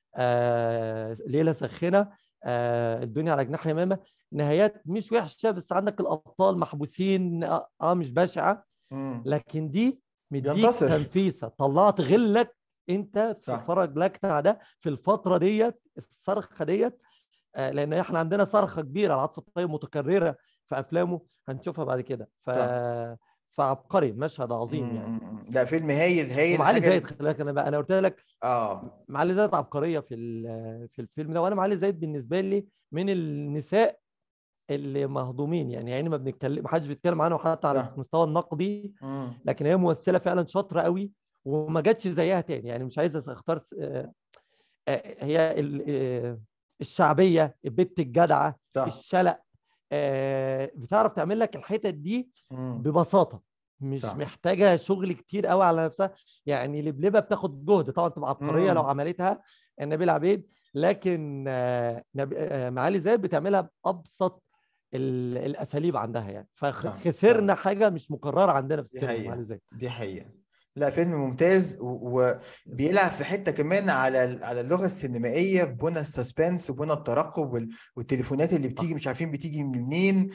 آه ليله سخنه آه الدنيا على جناح يمامه نهايات مش وحشه بس عندك الابطال محبوسين اه آه، مش بشعه مم. لكن دي مديك بينتصر. تنفيسه طلعت غلك انت في صح. فرج لكتع ده في الفتره ديت الصرخه ديت آه، لان احنا عندنا صرخه كبيره على عاطف الطيب متكرره في افلامه هنشوفها بعد كده ف صح. فعبقري مشهد عظيم يعني مم. لا فيلم هايل هايل ومعالي حاجة- زايد خلي بالك انا بقى انا قلت لك اه معالي زايد عبقريه في ال- في الفيلم ده وانا معالي زايد بالنسبه لي من النساء اللي مهضومين يعني يعني ما بنتكلم ما حدش بيتكلم عنها حتى على صح. المستوى النقدي مم. لكن هي ممثله فعلا شاطره قوي وما جاتش زيها تاني يعني مش عايز اختار س- آه، آه، هي ال- آه، الشعبيه البت الجدعه صح الشلق آه، بتعرف تعمل لك الحتت دي مم. ببساطه مش صح. محتاجه شغل كتير قوي على نفسها يعني لبلبه بتاخد جهد طبعا تبقى عبقريه مم. لو عملتها نبيل عبيد لكن آه، نب- آه، معالي زايد بتعملها بابسط ال- الاساليب عندها يعني صح. فخسرنا حاجه مش مكرره عندنا في دي السينما حقيقة. معالي زايد دي حقيقة لا فيلم ممتاز و- وبيلعب في حتة كمان على ال- على اللغة السينمائية بنى السسبنس وبنى الترقب وال- والتليفونات اللي بتيجي مش عارفين بتيجي منين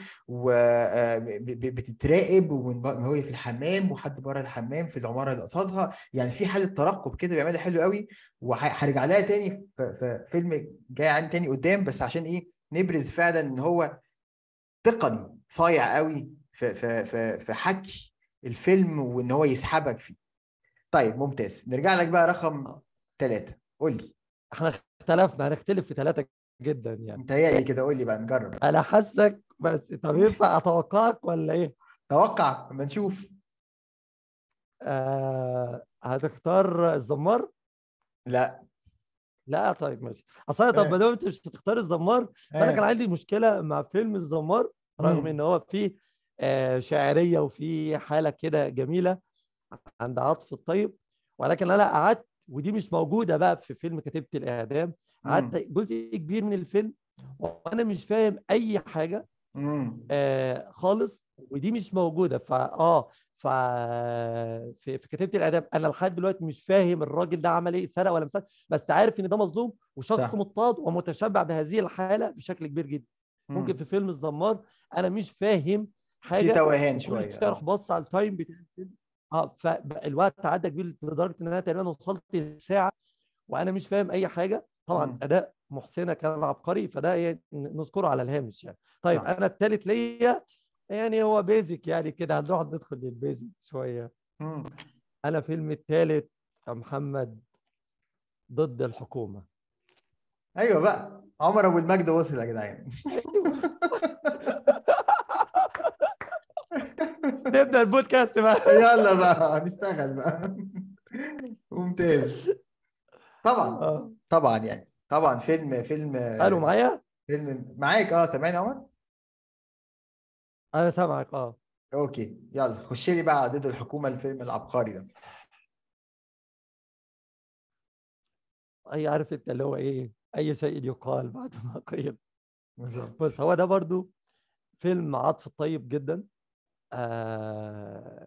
وبتتراقب وهو في الحمام وحد بره الحمام في العمارة اللي قصادها يعني في حالة ترقب كده بيعملها حلو قوي وهرجع لها تاني في في فيلم جاي عندي تاني قدام بس عشان ايه نبرز فعلا ان هو تقني صايع قوي في في في في حكي الفيلم وان هو يسحبك فيه طيب ممتاز نرجع لك بقى رقم ثلاثة قول لي احنا اختلفنا هنختلف في ثلاثه جدا يعني متهيألي كده قول لي بقى نجرب انا حاسك بس طب ينفع اتوقعك ولا ايه؟ توقع اما نشوف آه هتختار الزمار؟ لا لا طيب ماشي اصل أنا طب آه. ما دام انت مش هتختار الزمار فانا كان آه. عندي مشكله مع فيلم الزمار رغم مم. ان هو فيه آه شاعريه وفيه حاله كده جميله عند عاطف الطيب ولكن انا قعدت ودي مش موجوده بقى في فيلم كتيبه الاعدام قعدت جزء كبير من الفيلم وانا مش فاهم اي حاجه مم. آه خالص ودي مش موجوده فا اه ف في, في كتيبه الاعدام انا لحد دلوقتي مش فاهم الراجل ده عمل ايه سرق ولا مسرق بس عارف ان ده مظلوم وشخص صح. مضطهد ومتشبع بهذه الحاله بشكل كبير جدا ممكن مم. في فيلم الزمار انا مش فاهم في حاجه توهان كل شوية شويه اروح بص على التايم بتاع الفيلم اه فالوقت عدى كبير لدرجه ان انا تقريبا وصلت لساعه وانا مش فاهم اي حاجه طبعا مم. اداء محسنه كان عبقري فده يعني نذكره على الهامش يعني طيب صح. انا الثالث ليا يعني هو بيزك يعني كده هنروح ندخل للبيزك شويه مم. انا فيلم الثالث يا محمد ضد الحكومه ايوه بقى عمر ابو المجد وصل يا جدعان نبدا البودكاست بقى يلا بقى هنشتغل بقى ممتاز طبعا آه. طبعا يعني طبعا فيلم فيلم قالوا معايا فيلم معاك اه سامعني يا عمر انا سامعك اه اوكي يلا خش لي بقى على ضد الحكومه الفيلم العبقري ده اي عارف انت اللي هو ايه اي شيء يقال بعد ما قيل بالظبط بس هو ده برضو فيلم عاطف طيب جدا آه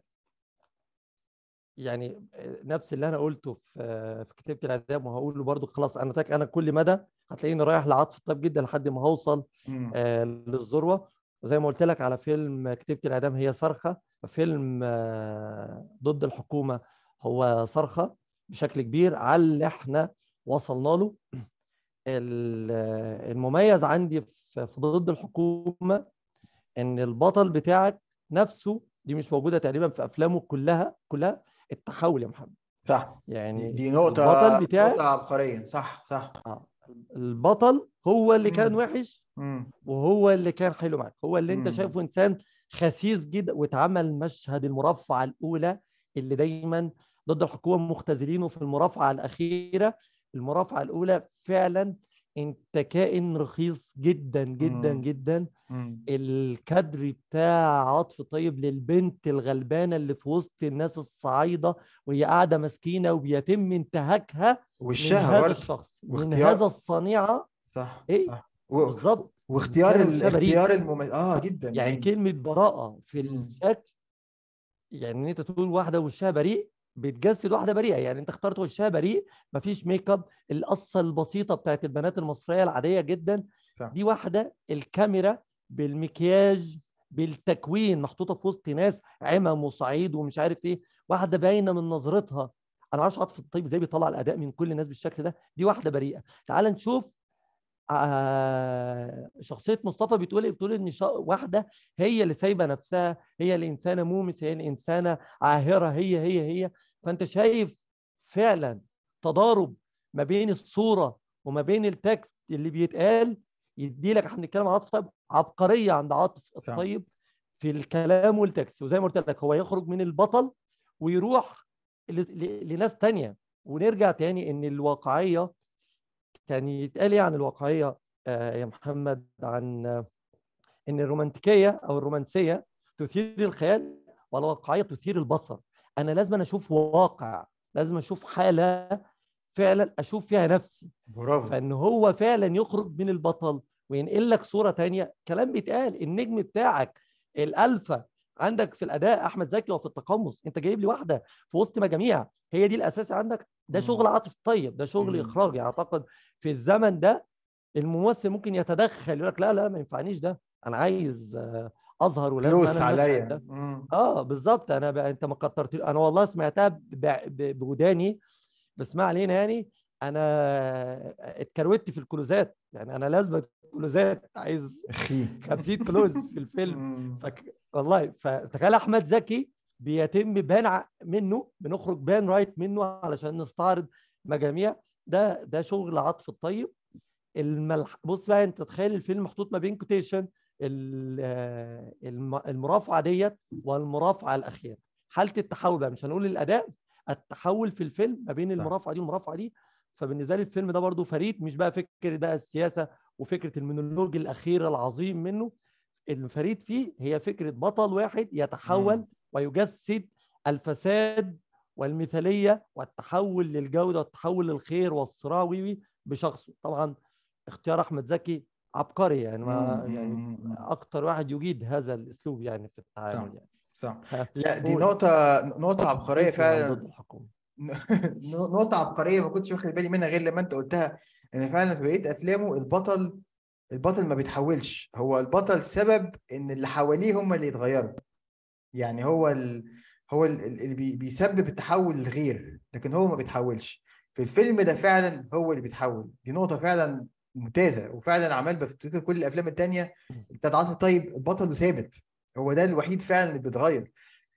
يعني نفس اللي انا قلته في في كتابه الاعدام وهقوله برضو خلاص انا تاك انا كل مدى هتلاقيني رايح لعاطف طيب جدا لحد ما هوصل مم. آه للذروه وزي ما قلت لك على فيلم كتابه الاعدام هي صرخه فيلم آه ضد الحكومه هو صرخه بشكل كبير على اللي احنا وصلنا له ال- المميز عندي في في ضد الحكومه ان البطل بتاعك نفسه دي مش موجوده تقريبا في افلامه كلها كلها التحول يا محمد صح دي, يعني دي نقطة البطل بتاعك نقطة عبقرية صح صح آه، البطل هو اللي كان مم. وحش مم. وهو اللي كان حلو معاك هو اللي انت مم. شايفه انسان خسيس جدا واتعمل مشهد المرافعه الاولى اللي دايما ضد الحكومه مختزلينه في المرافعه الاخيره المرافعه الاولى فعلا انت كائن رخيص جدا جدا مم. جدا مم. الكادر بتاع عاطف طيب للبنت الغلبانه اللي في وسط الناس الصعايده وهي قاعده مسكينه وبيتم انتهاكها من وشها هذا برضه الشخص من واختيار- هذا الصنيعه صح ايه صح و... بالظبط واختيار كان ال... وشها بريء. اختيار الممثل اه جدا يعني جدا. كلمة براءة في مم. الشكل يعني ان انت تقول واحدة وشها بريء بتجسد واحدة بريئة يعني انت اخترت وشها بريء مفيش ميك اب القصة البسيطة بتاعت البنات المصرية العادية جدا صح. دي واحدة الكاميرا بالمكياج بالتكوين محطوطة في وسط ناس عمم وصعيد ومش عارف ايه واحدة باينة من نظرتها انا معرفش عاطف الطيب ازاي بيطلع الاداء من كل الناس بالشكل ده دي واحدة بريئة تعال نشوف آه، شخصية مصطفى بتقول إيه؟ بتقول ان شا- واحدة هي اللي سايبة نفسها هي اللي انسانة مومس هي اللي انسانة عاهرة هي هي هي فانت شايف فعلا تضارب ما بين الصورة وما بين التكست اللي بيتقال يدي لك احنا بنتكلم عن عاطف طيب عبقرية عند عاطف صح. الطيب في الكلام والتكست وزي ما قلت لك هو يخرج من البطل ويروح ل- ل- لناس تانية ونرجع تاني ان الواقعية كان يتقال ايه عن الواقعيه آه، يا محمد عن آه، ان الرومانتيكيه او الرومانسيه تثير الخيال والواقعيه تثير البصر انا لازم أنا اشوف واقع لازم اشوف حاله فعلا اشوف فيها نفسي برافو فان هو فعلا يخرج من البطل وينقل لك صوره تانية كلام بيتقال النجم بتاعك الالفا عندك في الاداء احمد زكي وفي التقمص انت جايب لي واحده في وسط مجاميع هي دي الاساسي عندك ده مم. شغل عاطف طيب ده شغل مم. اخراجي اعتقد في الزمن ده الممثل ممكن يتدخل يقول لك لا لا ما ينفعنيش ده انا عايز آه، اظهر ولازم فلوس انا المشهد عليا ده مم. اه بالظبط انا بقى انت ما كترت انا والله سمعتها ب- ب- بوداني بس ما علينا يعني انا اتكروت في الكلوزات يعني انا لازم كلوزات عايز اخي 50 كلوز في الفيلم مم. فك... والله فتخيل احمد زكي بيتم بان ع- منه بنخرج بان رايت منه علشان نستعرض مجاميع ده ده شغل عاطف الطيب الملح... بص بقى انت تخيل الفيلم محطوط ما بين كوتيشن المرافعه ديت والمرافعه الاخيره حاله التحول بقى مش هنقول الاداء التحول في الفيلم ما بين المرافعه دي والمرافعه دي فبالنسبه لي الفيلم ده برضو فريد مش بقى فكره بقى السياسه وفكره المونولوج الاخير العظيم منه الفريد فيه هي فكره بطل واحد يتحول مم. ويجسد الفساد والمثاليه والتحول للجوده والتحول للخير والصراع ويوي بشخصه طبعا اختيار احمد زكي عبقري يعني ما مم. يعني مم. اكتر واحد يجيد هذا الاسلوب يعني في التعامل صح. يعني صح ها، لا دي قول. نقطة نقطة عبقرية اسلم عن فعلا ضد الحكومه نقطة عبقرية ما كنتش واخد بالي منها غير لما انت قلتها ان فعلا في بقية افلامه البطل البطل ما بيتحولش هو البطل سبب ان اللي حواليه هم اللي يتغيروا يعني هو ال... هو ال- ال- اللي بي... بيسبب التحول للغير لكن هو ما بيتحولش في الفيلم ده فعلا هو اللي بيتحول دي نقطة فعلا ممتازة وفعلا عمال بفتكر كل الافلام التانية بتاعت عاصم طيب البطل ثابت هو ده الوحيد فعلا اللي بيتغير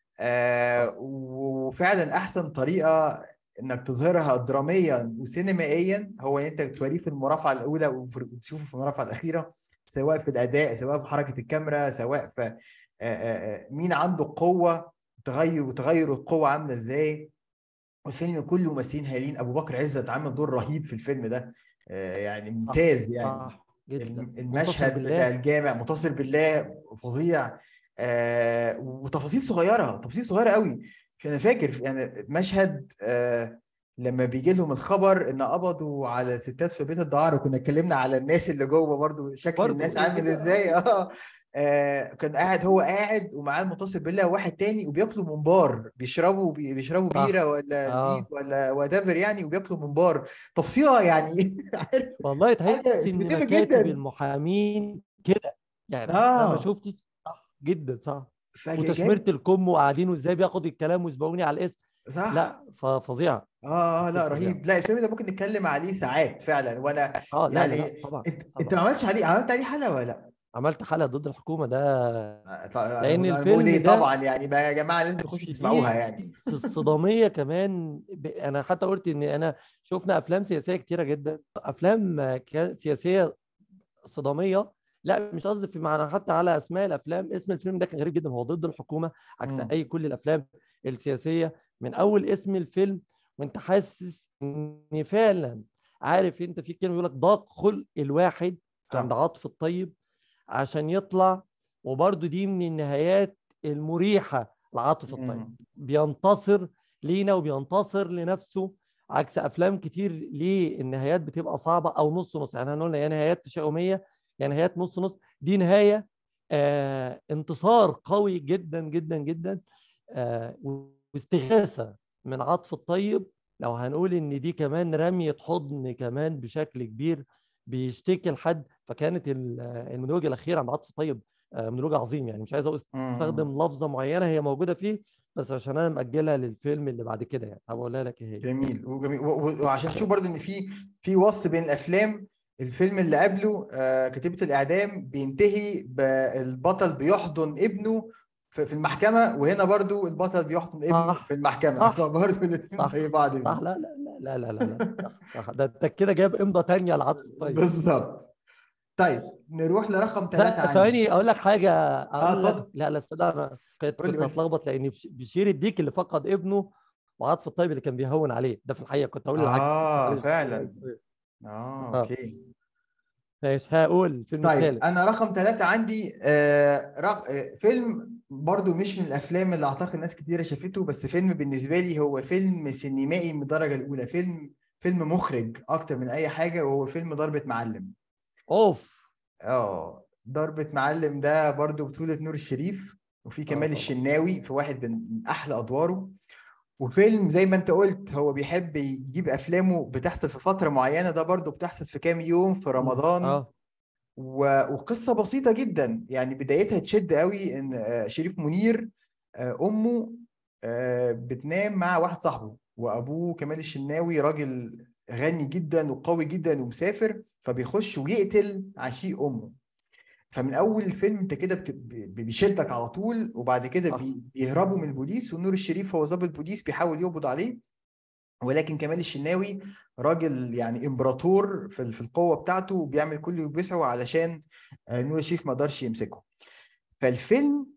آه وفعلا احسن طريقة انك تظهرها دراميا وسينمائيا هو ان انت توريه في المرافعة الاولى وتشوفه في المرافعة الاخيرة سواء في الاداء سواء في حركة الكاميرا سواء في آه، آه، آه، مين عنده قوة تغير وتغير القوة عاملة ازاي والفيلم كله ممثلين هايلين ابو بكر عزت عامل دور رهيب في الفيلم ده آه، يعني ممتاز يعني صح جدا الم- متصل المشهد بالله. بتاع الجامع متصل بالله فظيع آه وتفاصيل صغيره تفاصيل صغيره قوي انا فاكر يعني مشهد آه لما بيجي لهم الخبر ان قبضوا على ستات في بيت الدعاره وكنا اتكلمنا على الناس اللي جوه برضو شكل برضو الناس إيه عامل كده؟ ازاي اه آه، كان قاعد هو قاعد ومعاه المتصل بالله واحد تاني وبياكلوا من بار بيشربوا بي- بيشربوا صح. بيره ولا آه. بيب ولا وات يعني وبياكلوا من بار تفصيله يعني عارف والله تحس حاجة ان specific مكاتب جداً. المحامين كده يعني آه. انا ما شفتش صح جدا صح فجاي- وتشميره الكم وقاعدين وازاي بياخد الكلام ويسبقوني على الاسم صح لا ف- فظيعه اه اه لا فظيع. رهيب لا الفيلم ده ممكن نتكلم عليه ساعات فعلا وانا اه لا لا, يعني لا طبعا انت طبعا انت ما عملتش عليه عملت عليه حلقه ولا لا عملت حلقه ضد الحكومه ده آه، ط- أنا لأن بقول- أنا الفيلم بقول ايه ده طبعا يعني بقى يا جماعه لازم تخشوا تسمعوها يعني في الصداميه كمان ب... انا حتى قلت ان انا شفنا افلام سياسيه كتيره جدا افلام آه، كان سياسيه صداميه لا مش قصدي في معنى حتى على اسماء الافلام اسم الفيلم ده كان غريب جدا هو ضد الحكومه عكس مم. اي كل الافلام السياسيه من اول اسم الفيلم وانت حاسس ان فعلا عارف انت في كلمه يقول لك ضاق خلق الواحد صح. عند عاطف الطيب عشان يطلع وبرده دي من النهايات المريحه لعاطف الطيب مم. بينتصر لينا وبينتصر لنفسه عكس افلام كتير ليه النهايات بتبقى صعبه او نص نص يعني هنقول يا نهايات تشاؤميه يا نهايات نص نص دي نهايه آه انتصار قوي جدا جدا جدا آه واستغاثه من عطف الطيب لو هنقول ان دي كمان رميه حضن كمان بشكل كبير بيشتكي لحد فكانت ال- المونولوج الاخير عند عطف الطيب آه، مونولوج عظيم يعني مش عايز أقول مم. استخدم لفظه معينه هي موجوده فيه بس عشان انا مأجلها للفيلم اللي بعد كده يعني هقولها لك ايه هي جميل وجميل و- و- وعشان تشوف برضو ان في في وصل بين الافلام الفيلم اللي قبله آه، كتيبة الاعدام بينتهي بالبطل بيحضن ابنه في في المحكمة وهنا برضو البطل بيحضن ابنه صح. في المحكمة صح. برضو الاثنين صح. زي بعض صح لا لا لا لا لا لا, لا. صح صح ده انت كده جايب امضه تانية لعطف الطيب بالظبط طيب نروح لرقم ثلاثة لا عندي ثواني اقول لك حاجه اقول لك اتفضل. لا لا استنى انا كنت قول لي، كنت قول لي. هتلخبط لان بش- بشير الديك اللي فقد ابنه وعاطف الطيب اللي كان بيهون عليه ده في الحقيقه كنت اقول العكس بس آه، معلش. فعلا. اه آه. اوكي ماشي هقول الفيلم طيب الثالث انا رقم ثلاثة عندي آه رق... آه فيلم برضو مش من الافلام اللي اعتقد ناس كتيرة شافته بس فيلم بالنسبة لي هو فيلم سينمائي من الدرجة الاولى فيلم فيلم مخرج اكتر من اي حاجة وهو فيلم ضربة معلم اوف اه ضربة معلم ده برضو بطولة نور الشريف وفي كمال طبعا. الشناوي في واحد من احلى ادواره وفيلم زي ما انت قلت هو بيحب يجيب افلامه بتحصل في فترة معينة ده برضو بتحصل في كام يوم في رمضان اه و- وقصة بسيطة جدا يعني بدايتها تشد قوي ان آه، شريف منير آه، امه آه، بتنام مع واحد صاحبه وابوه كمال الشناوي راجل غني جدا وقوي جدا ومسافر فبيخش ويقتل عشيق امه فمن اول الفيلم انت كده بت- ب- بيشدك على طول وبعد كده صح. بي- بيهربوا من البوليس ونور الشريف هو ضابط بوليس بيحاول يقبض عليه ولكن كمال الشناوي راجل يعني امبراطور في في القوه بتاعته وبيعمل كل اللي بيسعه علشان آه، نور الشريف ما قدرش يمسكه فالفيلم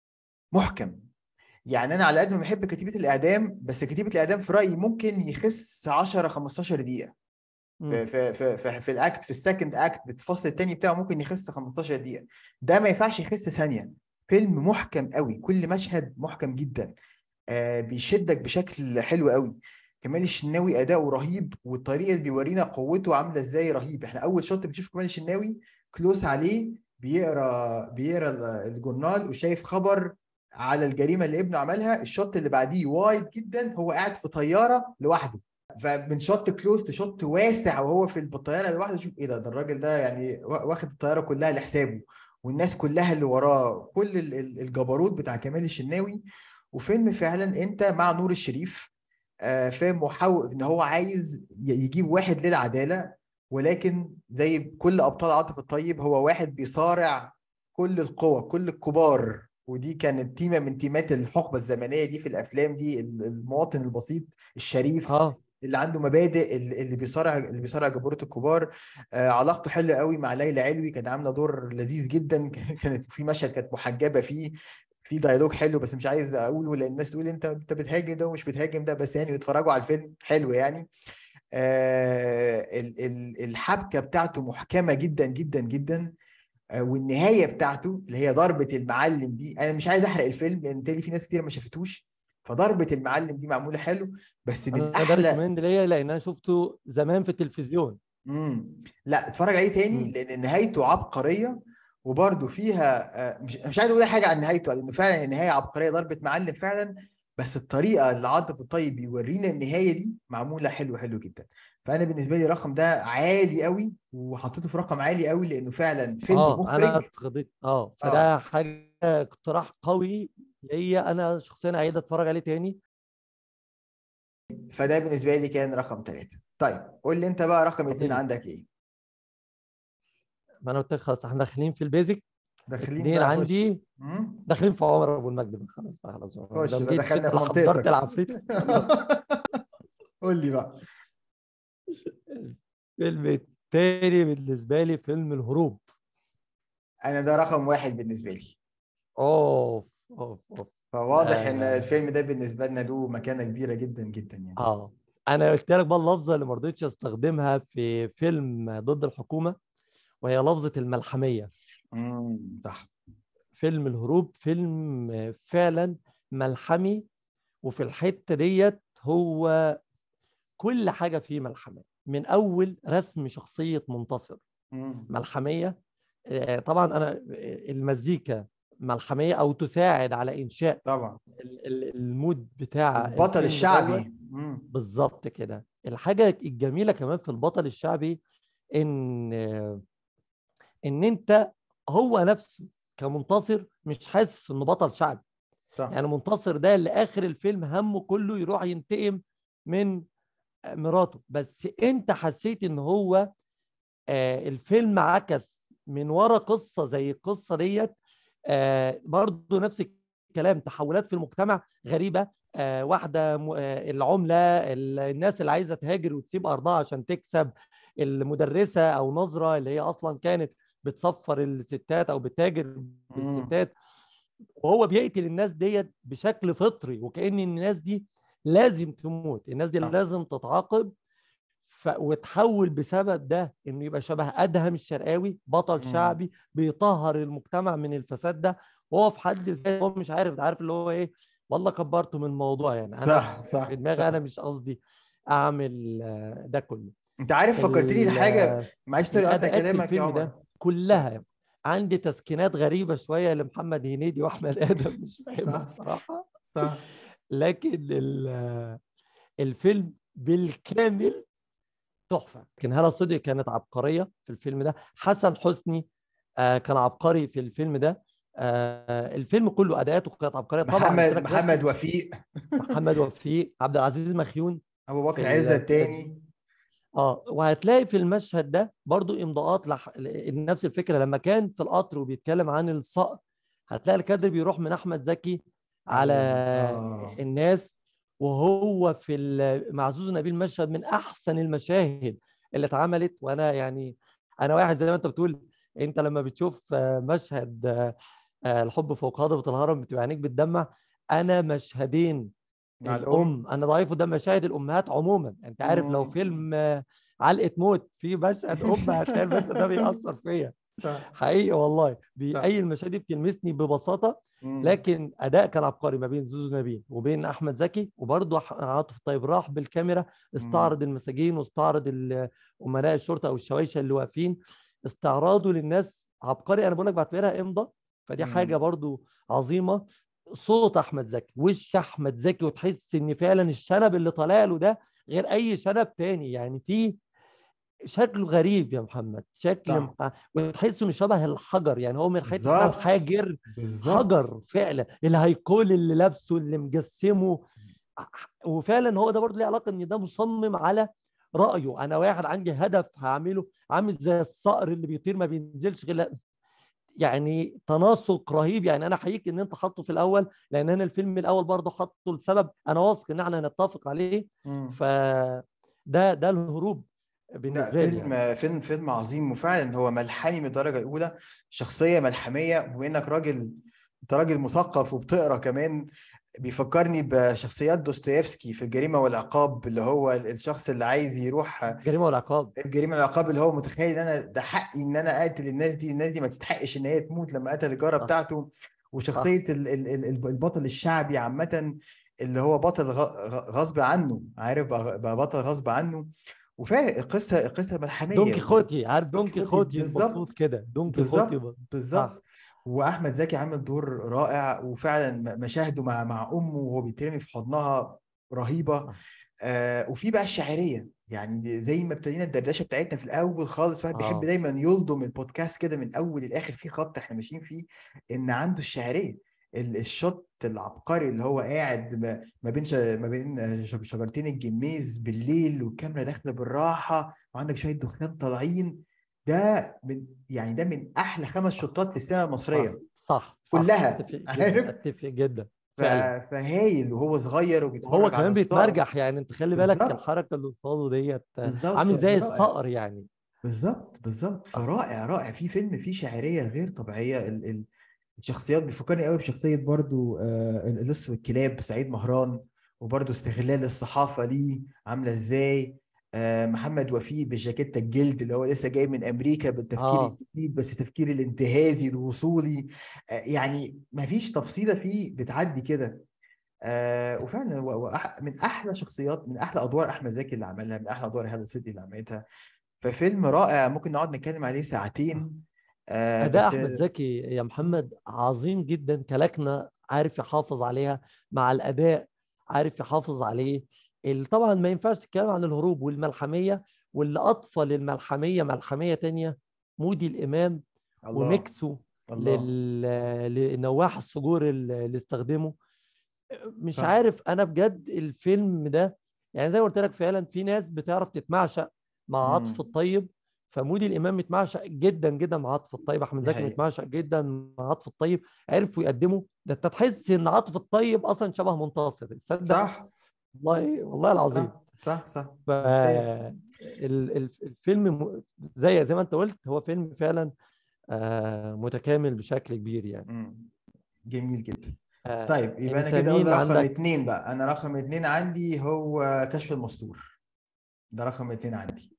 محكم يعني انا على قد ما بحب كتيبه الاعدام بس كتيبه الاعدام في رايي ممكن يخس 10 15 دقيقه مم. في في في في, في الاكت في السكند اكت بالفصل الثاني بتاعه ممكن يخس 15 دقيقه ده ما ينفعش يخس ثانيه فيلم محكم قوي كل مشهد محكم جدا آه بيشدك بشكل حلو قوي كمال الشناوي اداؤه رهيب والطريقه اللي بيورينا قوته عامله ازاي رهيب احنا اول شوت بنشوف كمال الشناوي كلوز عليه بيقرا بيقرا ال- الجورنال وشايف خبر على الجريمه اللي ابنه عملها الشوت اللي بعديه وايد جدا هو قاعد في طياره لوحده فمن شوت كلوز لشوت واسع وهو في الطياره لوحده شوف ايه ده ده الراجل ده يعني وا- واخد الطياره كلها لحسابه والناس كلها اللي وراه كل ال- ال- الجبروت بتاع كمال الشناوي وفيلم فعلا انت مع نور الشريف آه، فاهم محاول ان هو عايز ي- يجيب واحد للعداله ولكن زي كل ابطال عاطف الطيب هو واحد بيصارع كل القوى كل الكبار ودي كانت تيمه من تيمات الحقبه الزمنيه دي في الافلام دي ال- المواطن البسيط الشريف اه اللي عنده مبادئ ال- اللي بيصارع اللي بيصارع جبروت الكبار آه علاقته حلوه قوي مع ليلى علوي كانت عامله دور لذيذ جدا كانت في مشهد كانت محجبه فيه في دايلوج حلو بس مش عايز اقوله لان الناس تقول انت انت بتهاجم ده ومش بتهاجم ده بس يعني اتفرجوا على الفيلم حلو يعني آه ال- ال- الحبكه بتاعته محكمه جدا جدا جدا آه والنهايه بتاعته اللي هي ضربه المعلم دي انا مش عايز احرق الفيلم لان تاني في ناس كتير ما شافتوش فضربه المعلم دي معموله حلو بس من انا ده احلى ريكومند ليا لان انا شفته زمان في التلفزيون امم لا اتفرج عليه تاني مم. لان نهايته عبقريه وبرده فيها آه، مش مش عايز اقول أي حاجه عن نهايته لانه فعلا النهايه عبقريه ضربه معلم فعلا بس الطريقه اللي عاطف الطيب بيورينا النهايه دي معموله حلو حلو جدا فانا بالنسبه لي الرقم ده عالي قوي وحطيته في رقم عالي قوي لانه فعلا فيلم اه انا مخرج اتخضيت اه فده حاجه اقتراح قوي ليا انا شخصيا عايز اتفرج عليه تاني فده بالنسبه لي كان رقم ثلاثه طيب قول لي انت بقى رقم اثنين عظيم. عندك ايه ما انا قلت لك خلاص احنا داخلين في البيزك داخلين اتنين بقى خش عندي مم؟ داخلين في عمر ابو المجد بقى خلاص بقى خلاص خش دام بقى جيت دخلنا كده في أنا حضرت منطقتك العفريت قول لي بقى الفيلم التاني بالنسبه لي فيلم الهروب انا ده رقم واحد بالنسبه لي اوف اوف اوف فواضح ان آه. الفيلم ده بالنسبه لنا له مكانه كبيره جدا جدا يعني اه انا قلت لك بقى اللفظه اللي ما رضيتش استخدمها في فيلم ضد الحكومه وهي لفظه الملحميه امم صح فيلم الهروب فيلم آه، فعلا ملحمي وفي الحته ديت هو كل حاجه فيه ملحمه من اول رسم شخصيه منتصر مم. ملحميه آه، طبعا انا آه، المزيكا ملحميه او تساعد على انشاء طبعا ال- ال- المود بتاع البطل الفيلم دوت. الشعبي مم. بالظبط كده الحاجه الجميله كمان في البطل الشعبي ان ان انت هو نفسه كمنتصر مش حاسس انه بطل شعبي صح يعني منتصر ده اللي اخر الفيلم همه كله يروح ينتقم من مراته بس انت حسيت ان هو آه، الفيلم عكس من ورا قصه زي القصه ديت آه، برضه نفس الكلام تحولات في المجتمع غريبه آه، واحده م- آه، العمله ال- الناس اللي عايزه تهاجر وتسيب ارضها عشان تكسب المدرسه او نظره اللي هي اصلا كانت بتصفر الستات او بتتاجر بالستات وهو بيقتل الناس ديت بشكل فطري وكأن الناس دي لازم تموت الناس دي صح. لازم تتعاقب ف... وتحول بسبب ده انه يبقى شبه ادهم الشرقاوي بطل مم. شعبي بيطهر المجتمع من الفساد ده وهو في حد ذاته هو مش عارف عارف اللي هو ايه والله كبرته من الموضوع يعني انا صح صح في دماغي صح. انا مش قصدي اعمل آه، ده كله انت عارف فكرتني ال- لحاجه معلش تقطع الاداءات في كلامك يا الفيلم عمر ده كلها عندي تسكينات غريبه شويه لمحمد هنيدي واحمد ادم مش فاهمها صح. الصراحه صح لكن ال- الفيلم بالكامل تحفه لكن هلا صدقي كانت عبقريه في الفيلم ده حسن حسني آه، كان عبقري في الفيلم ده آه، الفيلم كله اداءاته كانت عبقريه طبعا محمد قلت لك محمد رسم وفيق محمد وفيق عبد العزيز مخيون ابو بكر في عزة ال- التاني اه وهتلاقي في المشهد ده برضو امضاءات لح... ل- نفس الفكره لما كان في القطر وبيتكلم عن الصقر هتلاقي الكادر بيروح من احمد زكي على آه. الناس وهو في ال- مع زوزو نبيل مشهد من احسن المشاهد اللي اتعملت وانا يعني انا واحد زي ما انت بتقول انت لما بتشوف آه، مشهد آه، آه، الحب فوق هضبة الهرم بتبقى عينيك بتدمع انا مشهدين مع الام الام انا ضعيف ده مشاهد الامهات عموما انت عارف لو مم. فيلم آه، علقه موت في مشهد ام هتلاقي المشهد ده بيأثر فيا صح حقيقي والله بي- صح. اي المشاهد دي بتلمسني ببساطه مم. لكن اداء كان عبقري ما بين زوزو نبيل وبين احمد زكي وبرضه ح- عاطف طيب راح بالكاميرا استعرض المساجين واستعرض ال- امناء الشرطه او الشوايشه اللي واقفين استعراضه للناس عبقري انا بقول لك بعتبرها امضى فدي مم. حاجه برضه عظيمه صوت احمد زكي وش احمد زكي وتحس ان فعلا الشنب اللي طالع له ده غير اي شنب تاني يعني في شكله غريب يا محمد شكل صح. مح- وتحس انه شبه الحجر يعني هو من حته اسمها بالظبط. الحاجر بالظبط حجر فعلا الهيكول اللي لابسه اللي مجسمه وفعلا هو ده برضه ليه علاقه ان ده مصمم على رايه انا واحد عندي هدف هعمله عامل زي الصقر اللي بيطير ما بينزلش غير لا- يعني تناسق رهيب يعني انا احييك ان انت حاطه في الاول لان انا الفيلم الاول برضه حاطه لسبب انا واثق ان احنا هنتفق عليه مم. ف ده ده الهروب لا بالنسبه لي فيلم يعني. فيلم فيلم عظيم وفعلا هو ملحمي من الدرجه الاولى شخصيه ملحميه وانك راجل انت راجل مثقف وبتقرا كمان بيفكرني بشخصيات دوستويفسكي في الجريمه والعقاب اللي هو الشخص اللي عايز يروح الجريمه والعقاب الجريمه والعقاب اللي هو متخيل ان انا ده حقي ان انا اقتل الناس دي الناس دي ما تستحقش ان هي تموت لما قتل الجاره صح. بتاعته وشخصيه ال- ال- ال- ال- البطل الشعبي عامه اللي هو بطل غ- غ- غصب عنه عارف بقى بقى بطل غصب عنه وفاهم القصه القصه ملحميه دون كيخوتي عارف دون دون كيخوتي، كيخوتي بالظبط. المبسوط كده دون كيخوتي بالظبط ب- بالظبط واحمد زكي عامل دور رائع وفعلا م- مشاهده مع مع امه وهو بيترمي في حضنها رهيبه صح. آه وفي بقى الشاعريه يعني دي- زي ما ابتدينا الدردشه بتاعتنا في الاول خالص واحد بيحب آه. دايما يلضم البودكاست كده من اول للاخر في خط احنا ماشيين فيه ان عنده الشاعريه ال- الشوت العبقري اللي هو قاعد ما ما بين ش- ما بين آه، شج- شجرتين الجميز بالليل والكاميرا داخله بالراحه وعندك شويه دخان طالعين ده من يعني ده من احلى خمس شطات في السينما المصريه صح صح كلها. اتفق عارف؟ جدا اتفق جدا ف... فعلا. فهايل وهو صغير وبيتفرج هو على كمان الصقر. بيتمرجح يعني انت خلي بالك بالظبط. الحركه اللي قصاده ديت بالظبط عامل زي رائع. الصقر يعني بالظبط بالظبط فرائع رائع في فيلم فيه شاعريه غير طبيعيه ال... ال... الشخصيات بيفكرني قوي بشخصيه برضو آه اللص والكلاب سعيد مهران وبرضو استغلال الصحافه ليه عامله ازاي آه محمد وفيق بالجاكيته الجلد اللي هو لسه جاي من امريكا بالتفكير آه. الجديد بس تفكير الانتهازي الوصولي آه يعني ما فيش تفصيله فيه بتعدي كده آه وفعلا هو- هو أح- من احلى شخصيات من احلى ادوار احمد زكي اللي عملها من احلى ادوار هذا الصدقي اللي عملتها ففيلم رائع ممكن نقعد نتكلم عليه ساعتين آه اداء بس احمد زكي يا محمد عظيم جدا كلكنه عارف يحافظ عليها مع الاداء عارف يحافظ عليه اللي طبعا ما ينفعش تتكلم عن الهروب والملحميه واللي اضفى للملحميه ملحميه تانية مودي الامام الله وميكسه الله لل... لنواح الصجور اللي اللي استخدمه مش صح. عارف انا بجد الفيلم ده يعني زي ما قلت لك فعلا في ناس بتعرف تتمعشق مع عاطف مم. الطيب فمودي الامام متمعشق جدا جدا مع عاطف الطيب احمد دي زكي حقيقة. متمعشق جدا مع عاطف الطيب عرفوا يقدموا ده انت تحس ان عاطف الطيب اصلا شبه منتصر تصدق صح والله والله العظيم صح صح صح ف ممتاز. ال- ال- الفيلم م- زي زي ما انت قلت هو فيلم فعلا آه، متكامل بشكل كبير يعني مم. جميل جدا آه، طيب يبقى انا انت كده قلت مين رقم عندك اتنين بقى انا رقم اتنين عندي هو كشف المستور ده رقم اتنين عندي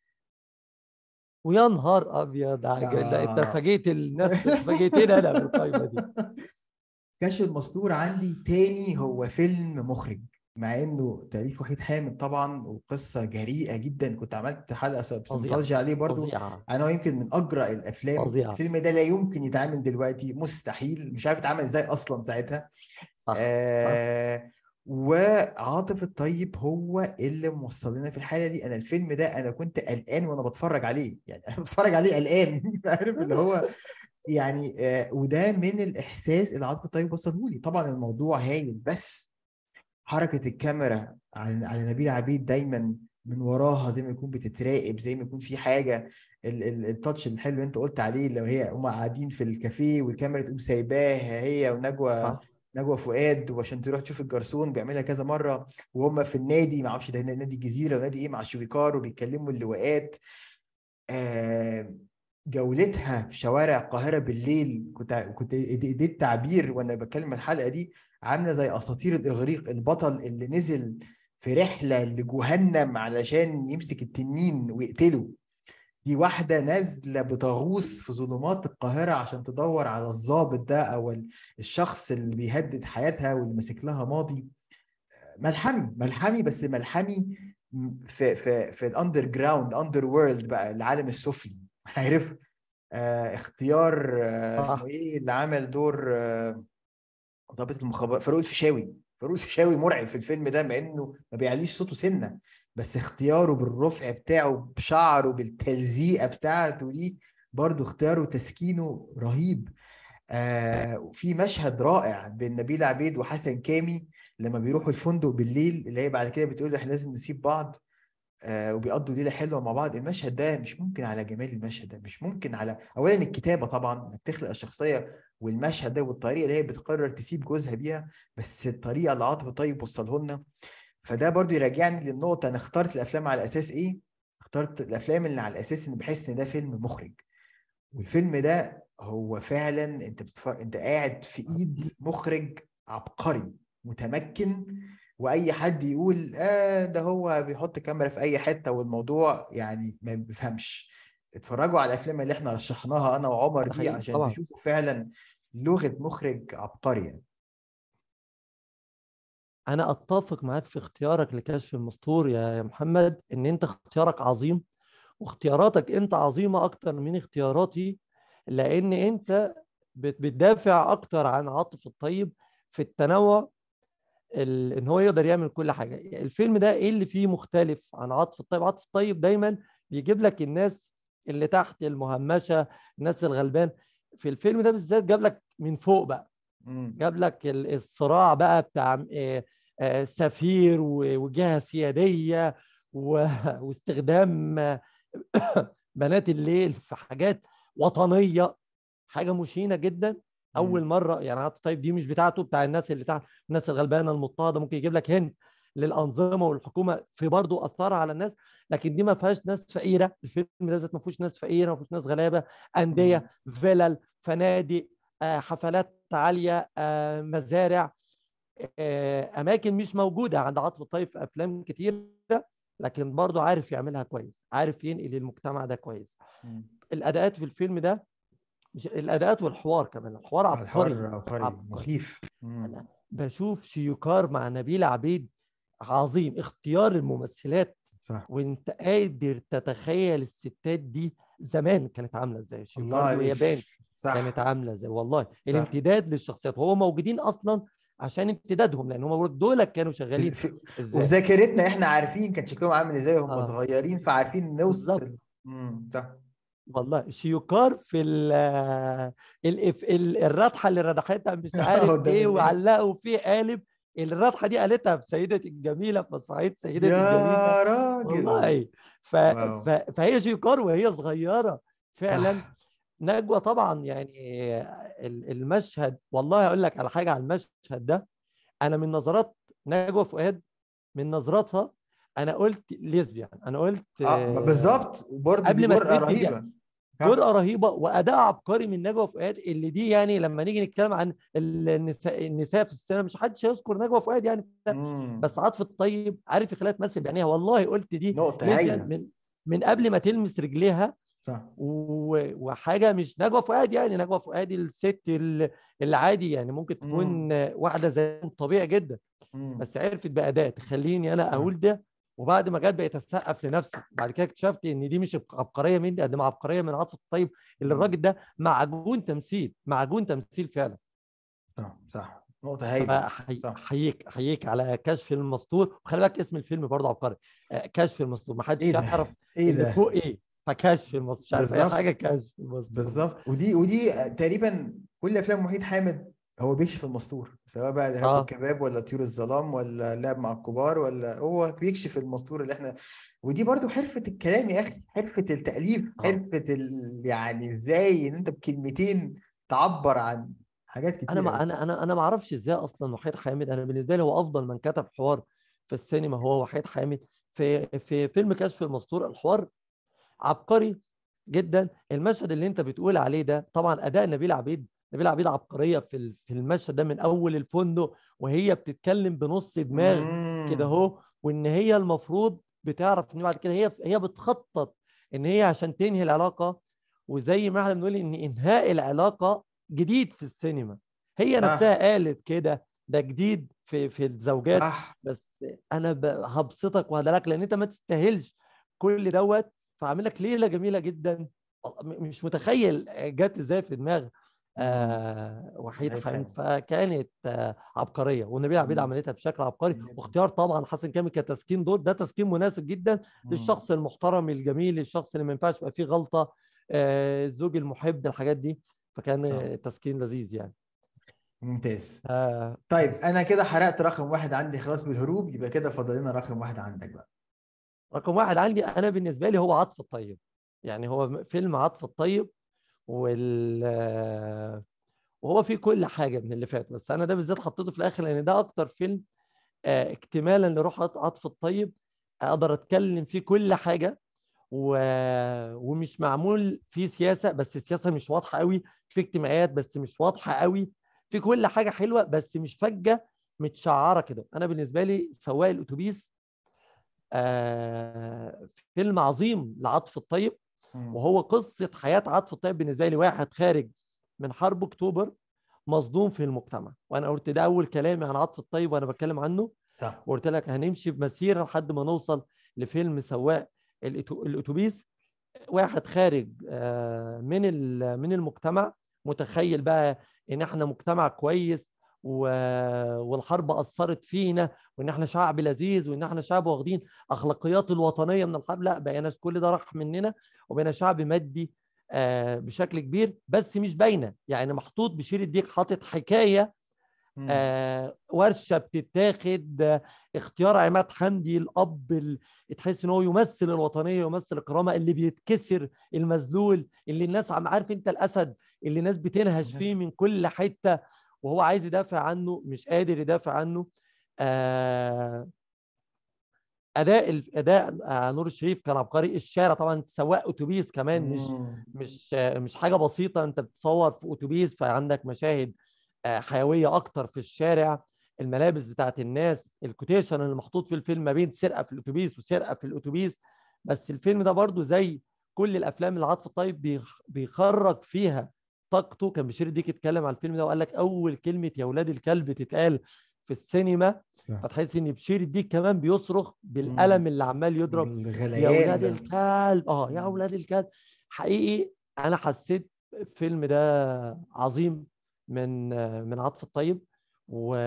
ويا نهار ابيض على الج- ده انت آه. فاجئت الناس فاجئتني انا بالقايمه دي كشف المستور عندي تاني هو فيلم مخرج مع انه تأليف وحيد حامد طبعا وقصة جريئة جدا كنت عملت حلقة فظيعة. سبسنتولوجي عليه برضو فظيعة انا هو يمكن من اجرأ الافلام فظيعة. الفيلم ده لا يمكن يتعمل دلوقتي مستحيل مش عارف يتعمل ازاي اصلا ساعتها صح صح آه وعاطف الطيب هو اللي موصل لنا في الحاله دي انا الفيلم ده انا كنت قلقان وانا بتفرج عليه يعني انا بتفرج عليه قلقان عارف اللي هو يعني آه وده من الاحساس اللي عاطف الطيب وصله لي طبعا الموضوع هايل بس حركه الكاميرا على على نبيل عبيد دايما من وراها زي ما يكون بتتراقب زي ما يكون في حاجه ال- ال- التاتش الحلو اللي انت قلت عليه لو هي هم قاعدين في الكافيه والكاميرا تقوم سايباها هي ونجوى صح نجوى فؤاد وعشان تروح تشوف الجرسون بيعملها كذا مره وهم في النادي ما اعرفش ده نادي الجزيره ونادي ايه مع الشويكار وبيتكلموا اللواءات آه جولتها في شوارع القاهره بالليل كنت كنت دي دي التعبير وانا بتكلم الحلقه دي عامله زي اساطير الاغريق البطل اللي نزل في رحله لجهنم علشان يمسك التنين ويقتله دي واحدة نازلة بتغوص في ظلمات القاهرة عشان تدور على الضابط ده أو ال- الشخص اللي بيهدد حياتها واللي ماسك لها ماضي ملحمي ملحمي بس ملحمي م- في في في الاندر جراوند اندر وورلد بقى العالم السفلي عارف آه اختيار آه صح. اسمه ايه اللي عمل دور آه ضابط المخابرات فاروق الفيشاوي فاروق الفيشاوي مرعب في الفيلم ده مع انه ما بيعليش صوته سنه بس اختياره بالرفع بتاعه بشعره بالتلزيقه بتاعته دي برضو اختياره وتسكينه رهيب آه وفي مشهد رائع بين نبيل عبيد وحسن كامي لما بيروحوا الفندق بالليل اللي هي بعد كده بتقول له احنا لازم نسيب بعض آه وبيقضوا ليله حلوه مع بعض المشهد ده مش ممكن على جمال المشهد ده مش ممكن على اولا الكتابه طبعا انك تخلق الشخصيه والمشهد ده والطريقه اللي هي بتقرر تسيب جوزها بيها بس الطريقه اللي عاطف طيب وصله لنا فده برضو يرجعني للنقطه انا اخترت الافلام على اساس ايه اخترت الافلام اللي على اساس ان بحس ان ده فيلم مخرج والفيلم ده هو فعلا انت بتفر... انت قاعد في ايد مخرج عبقري متمكن واي حد يقول اه ده هو بيحط كاميرا في اي حته والموضوع يعني ما بيفهمش اتفرجوا على الافلام اللي احنا رشحناها انا وعمر ده دي حقيقي عشان طبعا. تشوفوا فعلا لغه مخرج عبقري يعني انا اتفق معاك في اختيارك لكشف المستور يا يا محمد ان انت اختيارك عظيم واختياراتك انت عظيمه اكتر من اختياراتي لان انت بت- بتدافع اكتر عن عاطف الطيب في التنوع ال- ان هو يقدر يعمل كل حاجه الفيلم ده ايه اللي فيه مختلف عن عاطف الطيب عاطف الطيب دايما بيجيب لك الناس اللي تحت المهمشه الناس الغلبان في الفيلم ده بالذات جاب لك من فوق بقى مم. جاب لك ال- الصراع بقى بتاع آه، آه، سفير و- وجهة سيادية و- واستخدام آه، بنات الليل في حاجات وطنيه حاجه مشينه جدا اول مم. مره يعني عطف طيب دي مش بتاعته بتاع الناس اللي تحت الناس الغلبانه المضطهده ممكن يجيب لك هند للانظمه والحكومه في برضه اثرها على الناس لكن دي ما فيهاش ناس فقيره الفيلم ده ذات ما فيهوش ناس فقيره ما فيهوش ناس غلابه انديه فيلل فنادق آه، حفلات عاليه آه، مزارع آه، اماكن مش موجوده عند عاطف الطيب في افلام كتير لكن برضه عارف يعملها كويس عارف ينقل المجتمع ده كويس مم. الاداءات في الفيلم ده مش الاداءات والحوار كمان الحوار عبقري الحوار عبقري عبقري. مخيف مم. أنا بشوف شيوكار مع نبيل عبيد عظيم اختيار الممثلات صح وانت قادر تتخيل الستات دي زمان كانت عامله ازاي الله شيوكار عليك واليابان صح كانت عامله ازاي والله الامتداد للشخصيات هو موجودين اصلا عشان امتدادهم لان هم دول كانوا شغالين في- في ازاي ذاكرتنا احنا عارفين كان شكلهم عامل ازاي وهم آه. صغيرين فعارفين بالظبط. نوصل مم. صح والله شيوكار في ال ال ال الردحه اللي ردحتها مش عارف قدام ايه الناس. وعلقوا فيه قالب الردحه دي قالتها في سيده الجميله في مسرحيه سيده الجميله يا راجل والله ف... واو. ف... فهي شيوكار وهي صغيره فعلا صح. نجوى طبعا يعني ال- المشهد والله اقول لك على حاجه على المشهد ده انا من نظرات نجوى فؤاد من نظراتها انا قلت ليزبيان انا قلت اه بالظبط وبرضه قبل دي ما جرأة تمد دي- رهيبة ها؟ جرأة رهيبة وأداء عبقري من نجوى فؤاد اللي دي يعني لما نيجي نتكلم عن النساء النساء في السينما مش حدش هيذكر نجوى فؤاد يعني مم. بس عاطف الطيب عارف يخليها تمثل بعينيها والله قلت دي نقطة ليزيان هايلة من من قبل ما تلمس رجليها صح و- وحاجه مش نجوى فؤاد يعني نجوى فؤاد الست ال- العادي يعني ممكن تكون واحده زي طبيعي جدا مم. بس عرفت باداء تخليني انا صح. اقول ده وبعد ما جت بقيت اسقف لنفسي بعد كده اكتشفت ان دي مش عبقريه مني قد ما عبقريه من عاطف الطيب اللي مم. الراجل ده معجون تمثيل معجون تمثيل فعلا صح صح نقطة هايلة صح. فاحييك احييك على كشف المستور وخلي بالك اسم الفيلم برضه عبقري آه، كشف المستور ما حدش ايه ده يعرف ايه اللي ده فوق ايه فكشف المستور مش عارف اي بالظبط. حاجه كشف المستور بالظبط ودي ودي تقريبا كل افلام وحيد حامد هو بيكشف المستور سواء بقى الارهاب آه. والكباب ولا طيور الظلام ولا لعب مع الكبار ولا هو بيكشف المستور اللي احنا ودي برضو حرفة الكلام يا اخي حرفة التأليف آه. حرفة ال... يعني ازاي ان انت بكلمتين تعبر عن حاجات كتير انا ما أوي. انا انا انا ما اعرفش ازاي اصلا وحيد حامد انا بالنسبه لي هو افضل من كتب حوار في السينما هو وحيد حامد في في فيلم كشف المستور الحوار عبقري جدا المشهد اللي انت بتقول عليه ده طبعا اداء نبيل عبيد نبيل عبيد عبقريه في ال- في المشهد ده من اول الفندق وهي بتتكلم بنص دماغ كده مم. اهو وان هي المفروض بتعرف ان بعد كده هي هي بتخطط ان هي عشان تنهي العلاقه وزي ما احنا بنقول ان انهاء العلاقه جديد في السينما هي صح. نفسها قالت كده ده جديد في في الزوجات صح بس انا ب- هبسطك وهدلك لان انت ما تستاهلش كل دوت فعامل لك ليله جميله جدا م- مش متخيل جت ازاي في دماغ آه وحيد وحيد حامد حامد. فكانت آه عبقريه والنبيل عبيد مم. عملتها بشكل عبقري جدا. واختيار طبعا حسن كامل كتسكين دور ده تسكين مناسب جدا مم. للشخص المحترم الجميل الشخص اللي ما ينفعش يبقى فيه غلطه آه الزوج المحب الحاجات دي فكان صح. آه، تسكين لذيذ يعني ممتاز آه طيب انا كده حرقت رقم واحد عندي خلاص بالهروب يبقى كده فاضل لنا رقم واحد عندك بقى رقم واحد عندي انا بالنسبه لي هو عطف الطيب يعني هو فيلم عطف الطيب وال آه، وهو فيه كل حاجه من اللي فات بس انا ده بالذات حطيته في الاخر لان ده اكتر فيلم آه، اكتمالا لروح عط- عطف الطيب اقدر اتكلم فيه كل حاجه و... ومش معمول فيه سياسه بس السياسه مش واضحه قوي في اجتماعيات بس مش واضحه قوي في كل حاجه حلوه بس مش فجه متشعره كده انا بالنسبه لي سواق الاتوبيس آه فيلم عظيم لعطف الطيب مم. وهو قصه حياه عطف الطيب بالنسبه لي واحد خارج من حرب اكتوبر مصدوم في المجتمع وانا قلت ده اول كلامي عن عطف الطيب وانا بتكلم عنه صح وقلت لك هنمشي بمسيره لحد ما نوصل لفيلم سواق الأتو- الاتوبيس واحد خارج آه، من ال- من المجتمع متخيل بقى ان احنا مجتمع كويس و- والحرب اثرت فينا وان احنا شعب لذيذ وان احنا شعب واخدين اخلاقيات الوطنيه من الحرب لا بقينا كل ده راح مننا وبقينا شعب مادي آه، بشكل كبير بس مش باينه يعني محطوط بشير الديك حاطط حكايه مم. آه ورشه بتتاخد آه اختيار عماد حمدي الاب ال- تحس ان هو يمثل الوطنيه يمثل الكرامه اللي بيتكسر المذلول اللي الناس عم عارف انت الاسد اللي الناس بتنهش فيه من كل حته وهو عايز يدافع عنه مش قادر يدافع عنه آه اداء ال- اداء آه نور الشريف كان عبقري الشارع طبعا سواق اتوبيس كمان مش مم. مش مش حاجه بسيطه انت بتصور في اتوبيس فعندك مشاهد آه، حيويه اكتر في الشارع الملابس بتاعت الناس الكوتيشن اللي محطوط في الفيلم ما بين سرقه في الاتوبيس وسرقه في الاتوبيس بس الفيلم ده برضو زي كل الافلام اللي عاطف الطيب بيخ- بيخرج فيها طاقته كان بشير ديك اتكلم على الفيلم ده وقال لك اول كلمه يا ولاد الكلب تتقال في السينما صح. فتحس ان بشير الديك كمان بيصرخ بالقلم اللي عمال يضرب يا الغليان ولاد ده. الكلب اه يا مم. ولاد الكلب حقيقي انا حسيت الفيلم ده عظيم من من عاطف الطيب و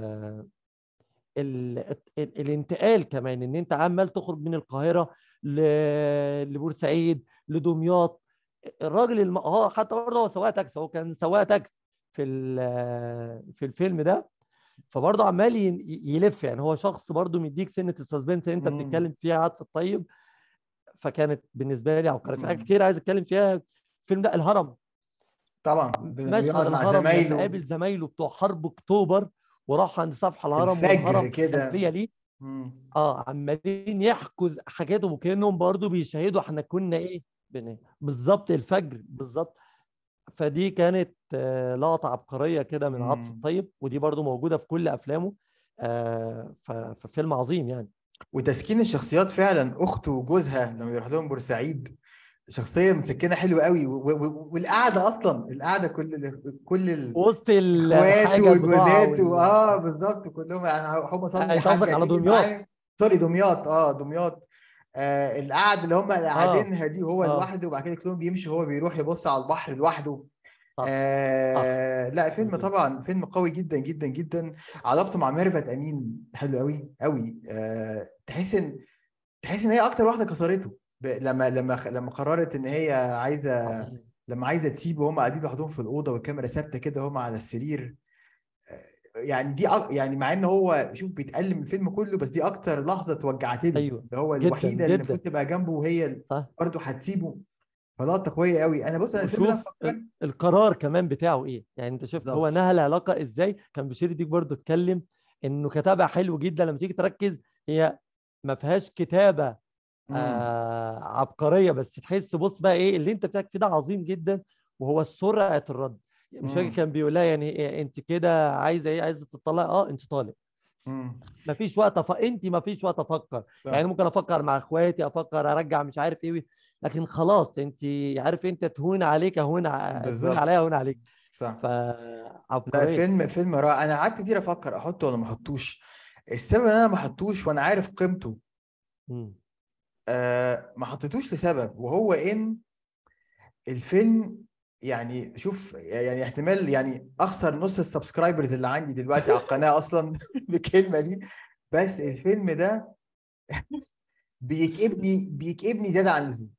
ال... ال... الانتقال كمان ان انت عمال تخرج من القاهره ل... لبورسعيد لدمياط الراجل الم... اه حتى برضه هو سواق تاكسي هو كان سواق تاكسي في ال... في الفيلم ده فبرضه عمال ي- يلف يعني هو شخص برضه مديك سنه السسبنس اللي انت مم. بتتكلم فيها عاطف الطيب فكانت بالنسبه لي عبقريه في حاجات مم. كتير عايز اتكلم فيها الفيلم ده الهرم طبعا ب- مشهد بيقعد مع الهرم لما زمايله قابل زمايله بتوع حرب اكتوبر وراح عند سفح الهرم الفجر والهرم كده. خلفيه ليه مم. اه عمالين يحكوا ز- حاجاتهم وكانهم برضو بيشاهدوا احنا كنا ايه بن- بالظبط الفجر بالظبط فدي كانت آه، لقطه عبقريه كده من عاطف مم. الطيب ودي برضو موجوده في كل افلامه آه، ف- ففيلم عظيم يعني وتسكين الشخصيات فعلا اخته وجوزها لما يروح لهم بورسعيد شخصيه مسكنه حلوه قوي و- و- و- والقعده اصلا القعده كل ال- كل ال- وسط ال- اخواته الحاجة البضاعة وجوزاته وال- اه بالظبط كلهم يعني هم صلي أنت قصدك على تيجي دمياط. معايا؟ سوري دمياط اه دمياط آه القعده اللي هم قاعدينها دي وهو آه. لوحده وبعد كده كلهم بيمشي وهو بيروح يبص على البحر لوحده صح. آه لا فيلم مظبوط. طبعا فيلم قوي جدا جدا جدا علاقته مع ميرفت امين حلو قوي قوي آه تحس ان تحس ان هي اكتر واحده كسرته ب... لما لما لما قررت ان هي عايزه عظيم. لما عايزه تسيبه وهم قاعدين لوحدهم في الاوضه والكاميرا ثابته كده هم على السرير آه، يعني دي أ... يعني مع ان هو شوف بيتألم الفيلم كله بس دي اكتر لحظه توجعت له أيوه. اللي هو جداً، الوحيده اللي جداً. المفروض تبقى جنبه وهي صح. برضه هتسيبه فلقطه قويه قوي انا بص انا الفيلم ده وشوف فكرت ال- القرار كمان بتاعه ايه يعني انت شفت هو بالظبط. نهى العلاقه ازاي كان بشير يديك برضو اتكلم انه كتابه حلو جدا لما تيجي تركز هي ما فيهاش كتابه مم. آه عبقريه بس تحس بص بقى ايه اللي انت بتاعك فيه ده عظيم جدا وهو سرعه الرد مش فاكر مم. كان بيقول لها يعني إيه انت كده عايزه ايه عايزه تطلقي اه انت طالق مم. ما فيش وقت أف... انت ما فيش وقت افكر صح. يعني ممكن افكر مع اخواتي افكر ارجع مش عارف ايه لكن خلاص انت عارف انت تهون عليك اهون ع- تهون بالظبط. عليا اهون عليك صح لا فعبقريه فيلم فيلم رائع انا قعدت كتير افكر احطه ولا ما احطوش السبب ان انا ما احطوش وانا عارف قيمته مم. آه ما حطيتوش لسبب وهو ان الفيلم يعني شوف يعني احتمال يعني اخسر نص السبسكرايبرز اللي عندي دلوقتي على القناه اصلا بالكلمه دي بس الفيلم ده بيكئبني بيكئبني زياده عن اللزوم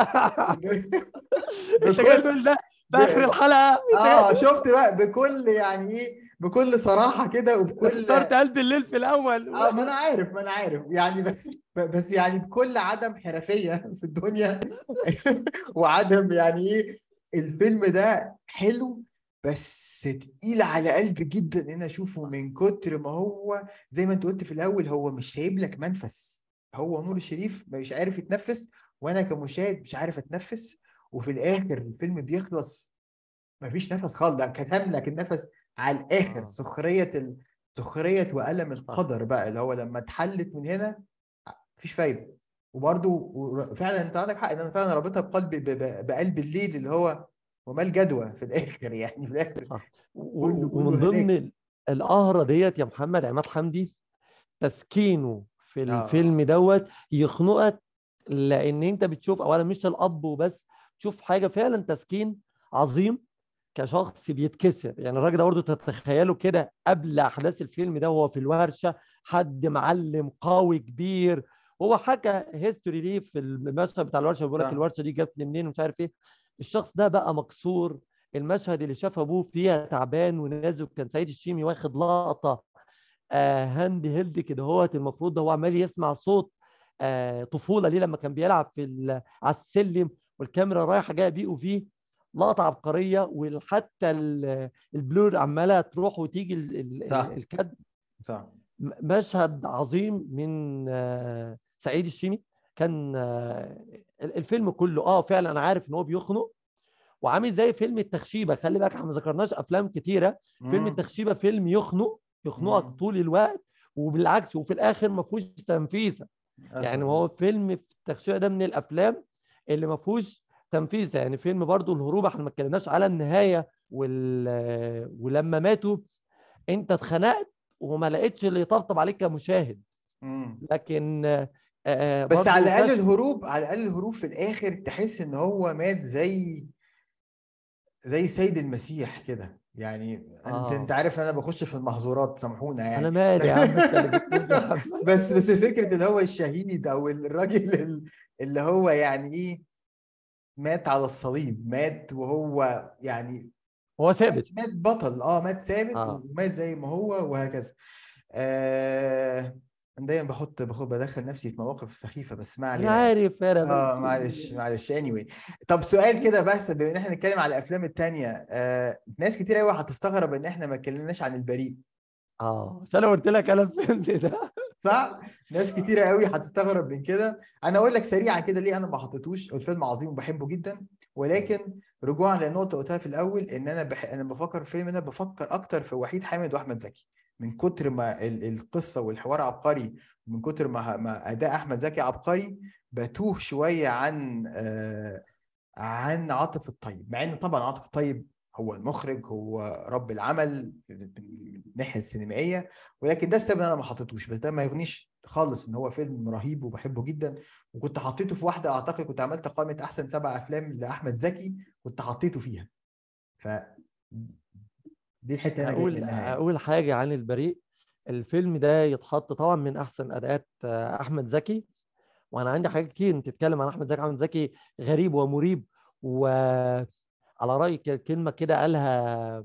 انت جاي تقول ده في اخر الحلقه اه شفت بقى بكل يعني ايه بكل صراحه كده وبكل اخترت قلب الليل في الاول اه ما انا عارف ما انا عارف يعني بس بس يعني بكل عدم حرفيه في الدنيا وعدم يعني ايه الفيلم ده حلو بس تقيل على قلبي جدا ان انا اشوفه من كتر ما هو زي ما انت قلت في الاول هو مش سايب لك منفس هو نور الشريف مش عارف يتنفس وانا كمشاهد مش عارف اتنفس وفي الاخر الفيلم بيخلص مفيش نفس خالص ده كتم لك النفس على الاخر آه. سخريه ال... سخريه والم القدر بقى اللي هو لما اتحلت من هنا مفيش فايده وبرده فعلا انت عندك حق ان انا فعلا رابطها بقلب ب... ب... بقلب الليل اللي هو وما الجدوى في الاخر يعني في الاخر صح و- كله- و- كله ومن ضمن هناك. ال- القهرة ديت يا محمد عماد حمدي تسكينه في آه. الفيلم دوت يخنقك لان انت بتشوف اولا مش الاب وبس تشوف حاجه فعلا تسكين عظيم كشخص بيتكسر يعني الراجل ده برضه تتخيله كده قبل احداث الفيلم ده وهو في الورشه حد معلم قوي كبير هو حكى هيستوري ليه في المشهد بتاع الورشه بيقول لك صح. الورشه دي جت لي منين ومش عارف ايه الشخص ده بقى مكسور المشهد اللي شاف ابوه فيها تعبان ونازل كان سعيد الشيمي واخد لقطه آه هاند هيلد كده هو المفروض هو عمال يسمع صوت آه طفوله ليه لما كان بيلعب في ال- على السلم والكاميرا رايحه جايه بيه وفيه لقطه عبقريه وحتى ال- البلور عماله تروح وتيجي ال- ال- صح. الكادر صح م- مشهد عظيم من آه، سعيد الشيمي كان آه، ال- الفيلم كله اه فعلا انا عارف ان هو بيخنق وعامل زي فيلم التخشيبه خلي بالك احنا ما ذكرناش افلام كتيره فيلم مم. التخشيبه فيلم يخنق يخنقك مم. طول الوقت وبالعكس وفي الاخر ما فيهوش تنفيذه يعني أصلاً. هو فيلم في التخشيبه ده من الافلام اللي ما فيهوش تنفيذ يعني فيلم برضو الهروب احنا ما اتكلمناش على النهايه وال... ولما ماتوا انت اتخنقت وما لقيتش اللي يطبطب عليك كمشاهد مم. لكن آه، آه، بس برضو على الاقل فاش- الهروب على الاقل الهروب في الاخر تحس ان هو مات زي زي سيد المسيح كده يعني انت آه. انت عارف ان انا بخش في المحظورات سامحونا يعني انا مالي يا عم انت اللي بتقول يا عم. بس بس فكره ان هو الشهيد او الراجل ال- اللي هو يعني ايه مات على الصليب مات وهو يعني هو ثابت مات بطل اه مات ثابت آه. ومات زي ما هو وهكذا آه أنا دايما بحط باخد بدخل نفسي في مواقف سخيفه بس ما انا علينا عارف انا اه بس- معلش معلش anyway طب سؤال كده بس بما ان احنا نتكلم على الافلام التانية آه ناس كتير قوي هتستغرب ان احنا ما اتكلمناش عن البريء اه عشان انا قلت لك انا الفيلم ده صح ناس كتيرة قوي هتستغرب من كده انا اقول لك سريعا كده ليه انا ما حطيتوش الفيلم عظيم وبحبه جدا ولكن رجوعا للنقطه اللي قلتها في الاول ان انا بح... انا بفكر في الفيلم ده بفكر اكتر في وحيد حامد واحمد زكي من كتر ما ال... القصه والحوار عبقري ومن كتر ما ما اداء احمد زكي عبقري بتوه شويه عن آه... عن عاطف الطيب مع ان طبعا عاطف الطيب هو المخرج هو رب العمل من الناحيه السينمائيه ولكن ده السبب ان انا ما حطيتوش بس ده ما يغنيش خالص ان هو فيلم رهيب وبحبه جدا وكنت حطيته في واحده اعتقد كنت عملت قائمه احسن سبع افلام لاحمد زكي كنت حطيته فيها ف دي الحته اللي انا جاي اقول منها يعني. اقول حاجه عن البريء الفيلم ده يتحط طبعا من احسن اداءات آه، احمد زكي وانا عندي حاجات كتير تتكلم عن احمد زكي احمد زكي غريب ومريب وعلى راي ك- كلمه كده قالها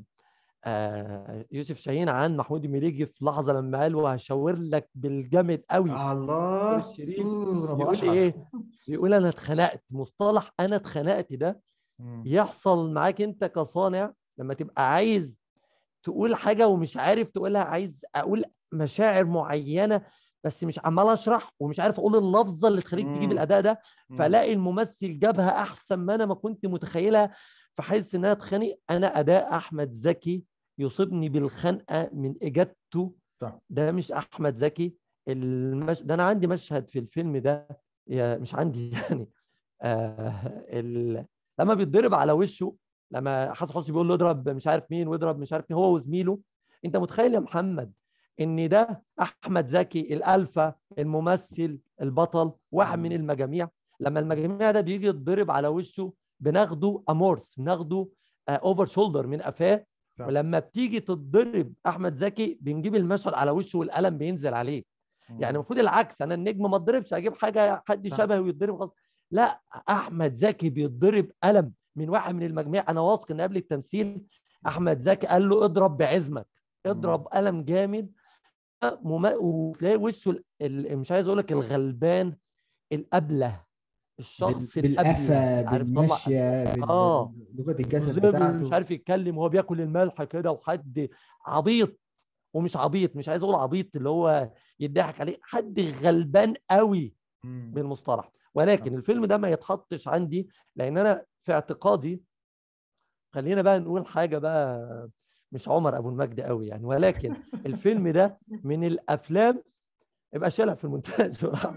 آه، يوسف شاهين عن محمود المليجي في لحظه لما قال وهشاور لك بالجامد قوي الله الشريف أوه، انا بيقول بقشعر ايه بيقول انا اتخنقت مصطلح انا اتخنقت ده مم. يحصل معاك انت كصانع لما تبقى عايز تقول حاجه ومش عارف تقولها عايز اقول مشاعر معينه بس مش عمال اشرح ومش عارف اقول اللفظه اللي تخليك تجيب مم. الاداء ده مم. فلاقي الممثل جابها احسن ما انا ما كنت متخيلها فحس انها اتخانق انا اداء احمد زكي يصيبني بالخنقه من اجابته صح. ده مش احمد زكي المش... ده انا عندي مشهد في الفيلم ده يا مش عندي يعني آه ال... لما بيتضرب على وشه لما حسن حسني بيقول له اضرب مش عارف مين واضرب مش عارف مين هو وزميله انت متخيل يا محمد ان ده احمد زكي الالفا الممثل البطل واحد من المجاميع لما المجاميع ده بيجي يتضرب على وشه بناخده امورس بناخده اوفر شولدر من قفاه صح. ولما بتيجي تتضرب احمد زكي بنجيب المشهد على وشه والقلم بينزل عليه يعني مم. المفروض العكس انا النجم ما اتضربش اجيب حاجه حد صح. شبهه ويتضرب خلاص لا احمد زكي بيتضرب قلم من واحد من المجموعه انا واثق ان قبل التمثيل احمد زكي قال له اضرب بعزمك اضرب قلم جامد مم... وتلاقي وشه ال... ال... مش عايز اقول لك الغلبان الابله الشخص بال- الابله بالقفا عارف طلع بالمشيه بال- آه. لغه الجسد وزي ما بتاعته مش عارف يتكلم وهو بياكل الملح كده وحد عبيط ومش عبيط مش عايز اقول عبيط اللي هو يضحك عليه حد غلبان قوي مم. بالمصطلح ولكن الفيلم ده ما يتحطش عندي لان انا في اعتقادي خلينا بقى نقول حاجه بقى مش عمر ابو المجد قوي يعني ولكن الفيلم ده من الافلام يبقى شيلها في المونتاج بصراحة.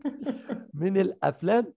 من الافلام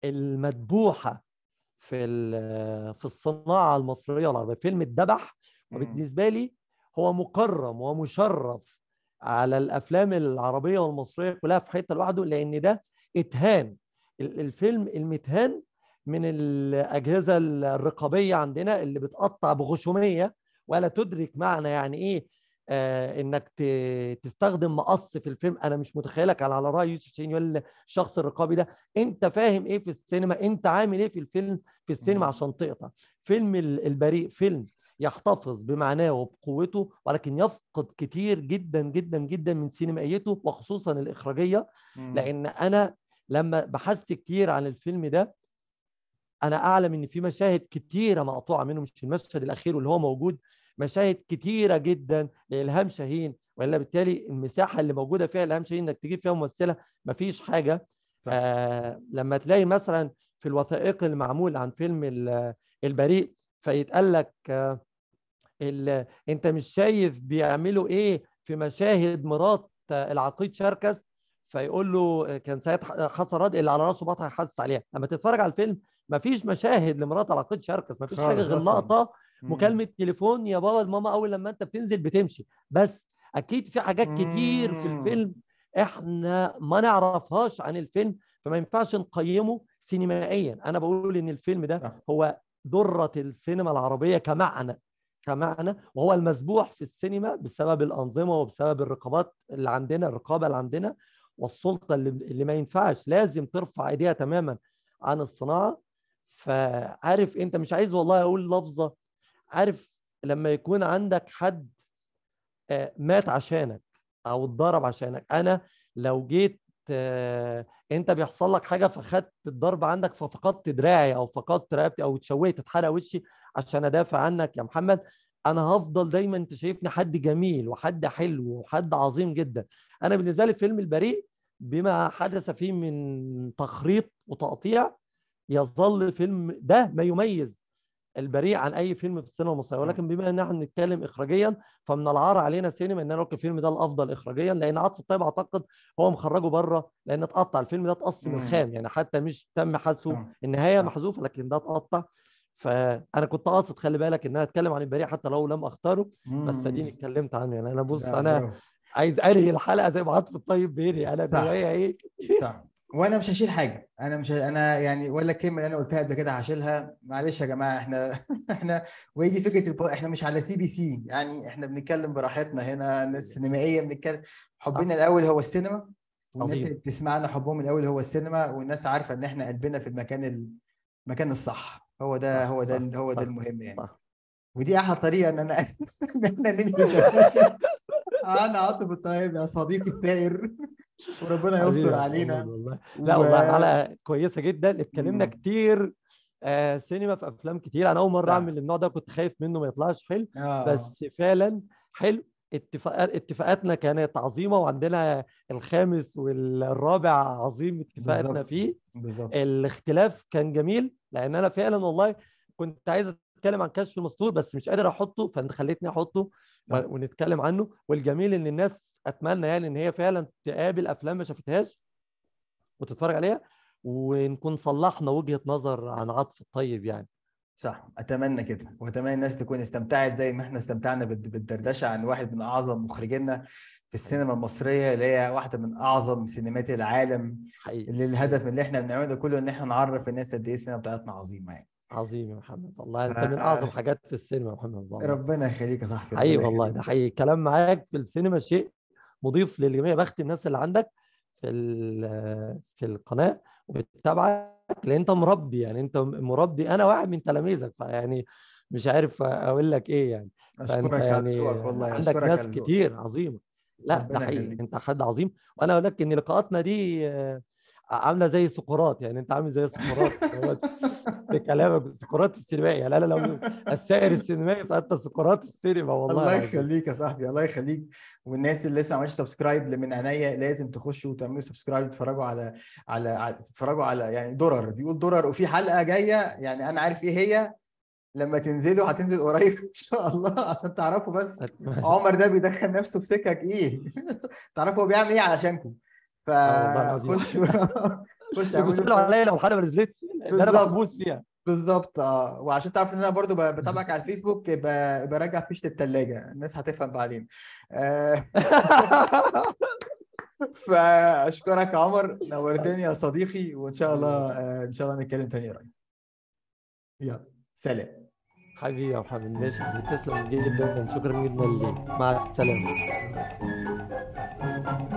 المذبوحه في ال- في الصناعه المصريه والعربيه فيلم الدبح مم. وبالنسبه لي هو مكرم ومشرف على الافلام العربيه والمصريه كلها في حته لوحده لان ده اتهان ال- الفيلم المتهان من الاجهزه الرقابيه عندنا اللي بتقطع بغشوميه ولا تدرك معنى يعني ايه آه انك ت- تستخدم مقص في الفيلم انا مش متخيلك على على راي يوسف شاهين ولا الشخص الرقابي ده انت فاهم ايه في السينما انت عامل ايه في الفيلم في السينما مم. عشان تقطع فيلم ال- البريء فيلم يحتفظ بمعناه وبقوته ولكن يفقد كتير جدا جدا جدا من سينمائيته وخصوصا الاخراجيه مم. لان انا لما بحثت كتير عن الفيلم ده انا اعلم ان في مشاهد كتيره مقطوعه منه مش المشهد الاخير واللي هو موجود مشاهد كتيره جدا لالهام شاهين والا بالتالي المساحه اللي موجوده فيها الهام شاهين انك تجيب فيها ممثله مفيش حاجه صح. آه لما تلاقي مثلا في الوثائق اللي معمول عن فيلم ال- البريء فيتقال لك آه ال- انت مش شايف بيعملوا ايه في مشاهد مرات آه، العقيد شركس فيقول له آه، كان سيد ح- حسن راد اللي على راسه بطه يحسس عليها لما تتفرج على الفيلم مفيش مشاهد لمرات العقيد شركس مفيش حاجه خالص غير أصلاً. لقطه مم. مكالمه تليفون يا بابا الماما اول لما انت بتنزل بتمشي بس اكيد في حاجات كتير في مم. الفيلم احنا ما نعرفهاش عن الفيلم فما ينفعش نقيمه سينمائيا انا بقول ان الفيلم ده صح. هو ذره السينما العربيه كمعنى كمعنى وهو المسبوح في السينما بسبب الانظمه وبسبب الرقابات اللي عندنا الرقابه اللي عندنا والسلطه اللي, اللي ما ينفعش لازم ترفع ايديها تماما عن الصناعه فعارف انت مش عايز والله اقول لفظه عارف لما يكون عندك حد آه، مات عشانك او اتضرب عشانك انا لو جيت آه، انت بيحصل لك حاجه فخدت الضرب عندك ففقدت دراعي او فقدت رقبتي او اتشويت اتحرق وشي عشان ادافع عنك يا محمد انا هفضل دايما انت شايفني حد جميل وحد حلو وحد عظيم جدا انا بالنسبه لي فيلم البريء بما حدث فيه من تخريط وتقطيع يظل فيلم ده ما يميز البريء عن اي فيلم في السينما المصريه صح. ولكن بما ان احنا بنتكلم اخراجيا فمن العار علينا سينما ان انا اقول الفيلم ده الافضل اخراجيا لان عاطف الطيب اعتقد هو مخرجه بره لان اتقطع الفيلم ده اتقص من مم. الخام يعني حتى مش تم حذفه صح. النهايه صح. محذوفه لكن ده اتقطع فانا كنت قاصد خلي بالك ان انا اتكلم عن البريء حتى لو لم اختاره بس مم. اديني اتكلمت عنه يعني انا بص لا، انا برافو. عايز انهي الحلقه زي ما عاطف الطيب بيني انا صح. جوايا ايه صح وانا مش هشيل حاجه انا مش ه- انا يعني ولا الكلمه اللي انا قلتها قبل كده هشيلها معلش يا جماعه احنا احنا وهي دي فكره البو... احنا مش على سي بي سي يعني احنا بنتكلم براحتنا هنا الناس سينمائيه بنتكلم حبنا الاول هو السينما والناس عظيم. اللي بتسمعنا حبهم الاول هو السينما والناس عارفه ان احنا قلبنا في المكان المكان الصح هو ده صح، هو ده صح، هو ده صح، المهم يعني صح. ودي احلى طريقه ان انا ان احنا ننهي السيشن. انا عاطف الطيب يا صديقي الثائر وربنا حبيبي يستر يا علينا محمد والله لا و- والله حلقه كويسه جدا اتكلمنا مم. كتير آه سينما في افلام كتير انا اول مره صح. اعمل النوع ده كنت خايف منه ما يطلعش حلو اه بس فعلا حلو اتفاقات اتفاقاتنا كانت عظيمه وعندنا الخامس والرابع عظيم اتفاقاتنا بالظبط فيه بالظبط الاختلاف كان جميل لان انا فعلا والله كنت عايز اتكلم عن كشف المستور بس مش قادر احطه فانت خليتني احطه و- صح. ونتكلم عنه والجميل ان الناس اتمنى يعني ان هي فعلا تقابل افلام ما شافتهاش وتتفرج عليها ونكون صلحنا وجهة نظر عن عاطف الطيب يعني صح اتمنى كده واتمنى الناس تكون استمتعت زي ما احنا استمتعنا بالد- بالدردشه عن واحد من اعظم مخرجينا في السينما المصريه اللي هي واحده من اعظم سينمات العالم حقيقي اللي الهدف من اللي احنا بنعمله ده كله ان احنا نعرف الناس قد ايه السينما بتاعتنا عظيمه يعني عظيم يا محمد والله انت ف- من اعظم حاجات في السينما يا محمد والله ربنا يخليك يا صاحبي حقيقي ربنا والله يخليك ده حقيقي الكلام معاك في السينما شيء مضيف للجميع بخت الناس اللي عندك في ال- في القناه وبتتابعك لان انت مربي يعني انت مربي انا واحد من تلاميذك فيعني مش عارف اقول لك ايه يعني فانت اشكرك على يعني ذوقك والله عندك اشكرك ناس على ذوقك كتير عظيمه لا ده ربنا حقيقي يخليك انت حد عظيم وانا اقول لك ان لقاءاتنا دي آه، عامله زي سقراط يعني انت عامل زي سقراط هو في كلامك سقراط السينمائي يعني انا لو السائر السينمائي فانت سقراط السينما والله الله العظيم يخليك يا صاحبي الله يخليك والناس اللي لسه ما عملتش سبسكرايب من عينيا لازم تخشوا وتعملوا سبسكرايب تتفرجوا على على, على تتفرجوا على يعني درر بيقول درر وفي حلقه جايه يعني انا عارف ايه هي لما تنزلوا هتنزل قريب ان شاء الله عشان تعرفوا بس عمر ده بيدخل نفسه في سكك ايه تعرفوا هو بيعمل ايه علشانكم آه والله العظيم. فخشوا خشوا بيسألوا اعملوا عليا لو الحلقه ما نزلتش لان انا بالظبط. محبوس فيها بالظبط اه وعشان تعرف ان انا برضو ب- بتابعك على الفيسبوك ب- برجع فيشه الثلاجه الناس هتفهم بعدين آه فاشكرك يا عمر نورتني يا صديقي وان شاء الله آه ان شاء الله نتكلم تاني قريب يلا سلام حبيبي يا محمد ماشي حبيبي تسلم جدا شكرا جدا ليك مع السلامة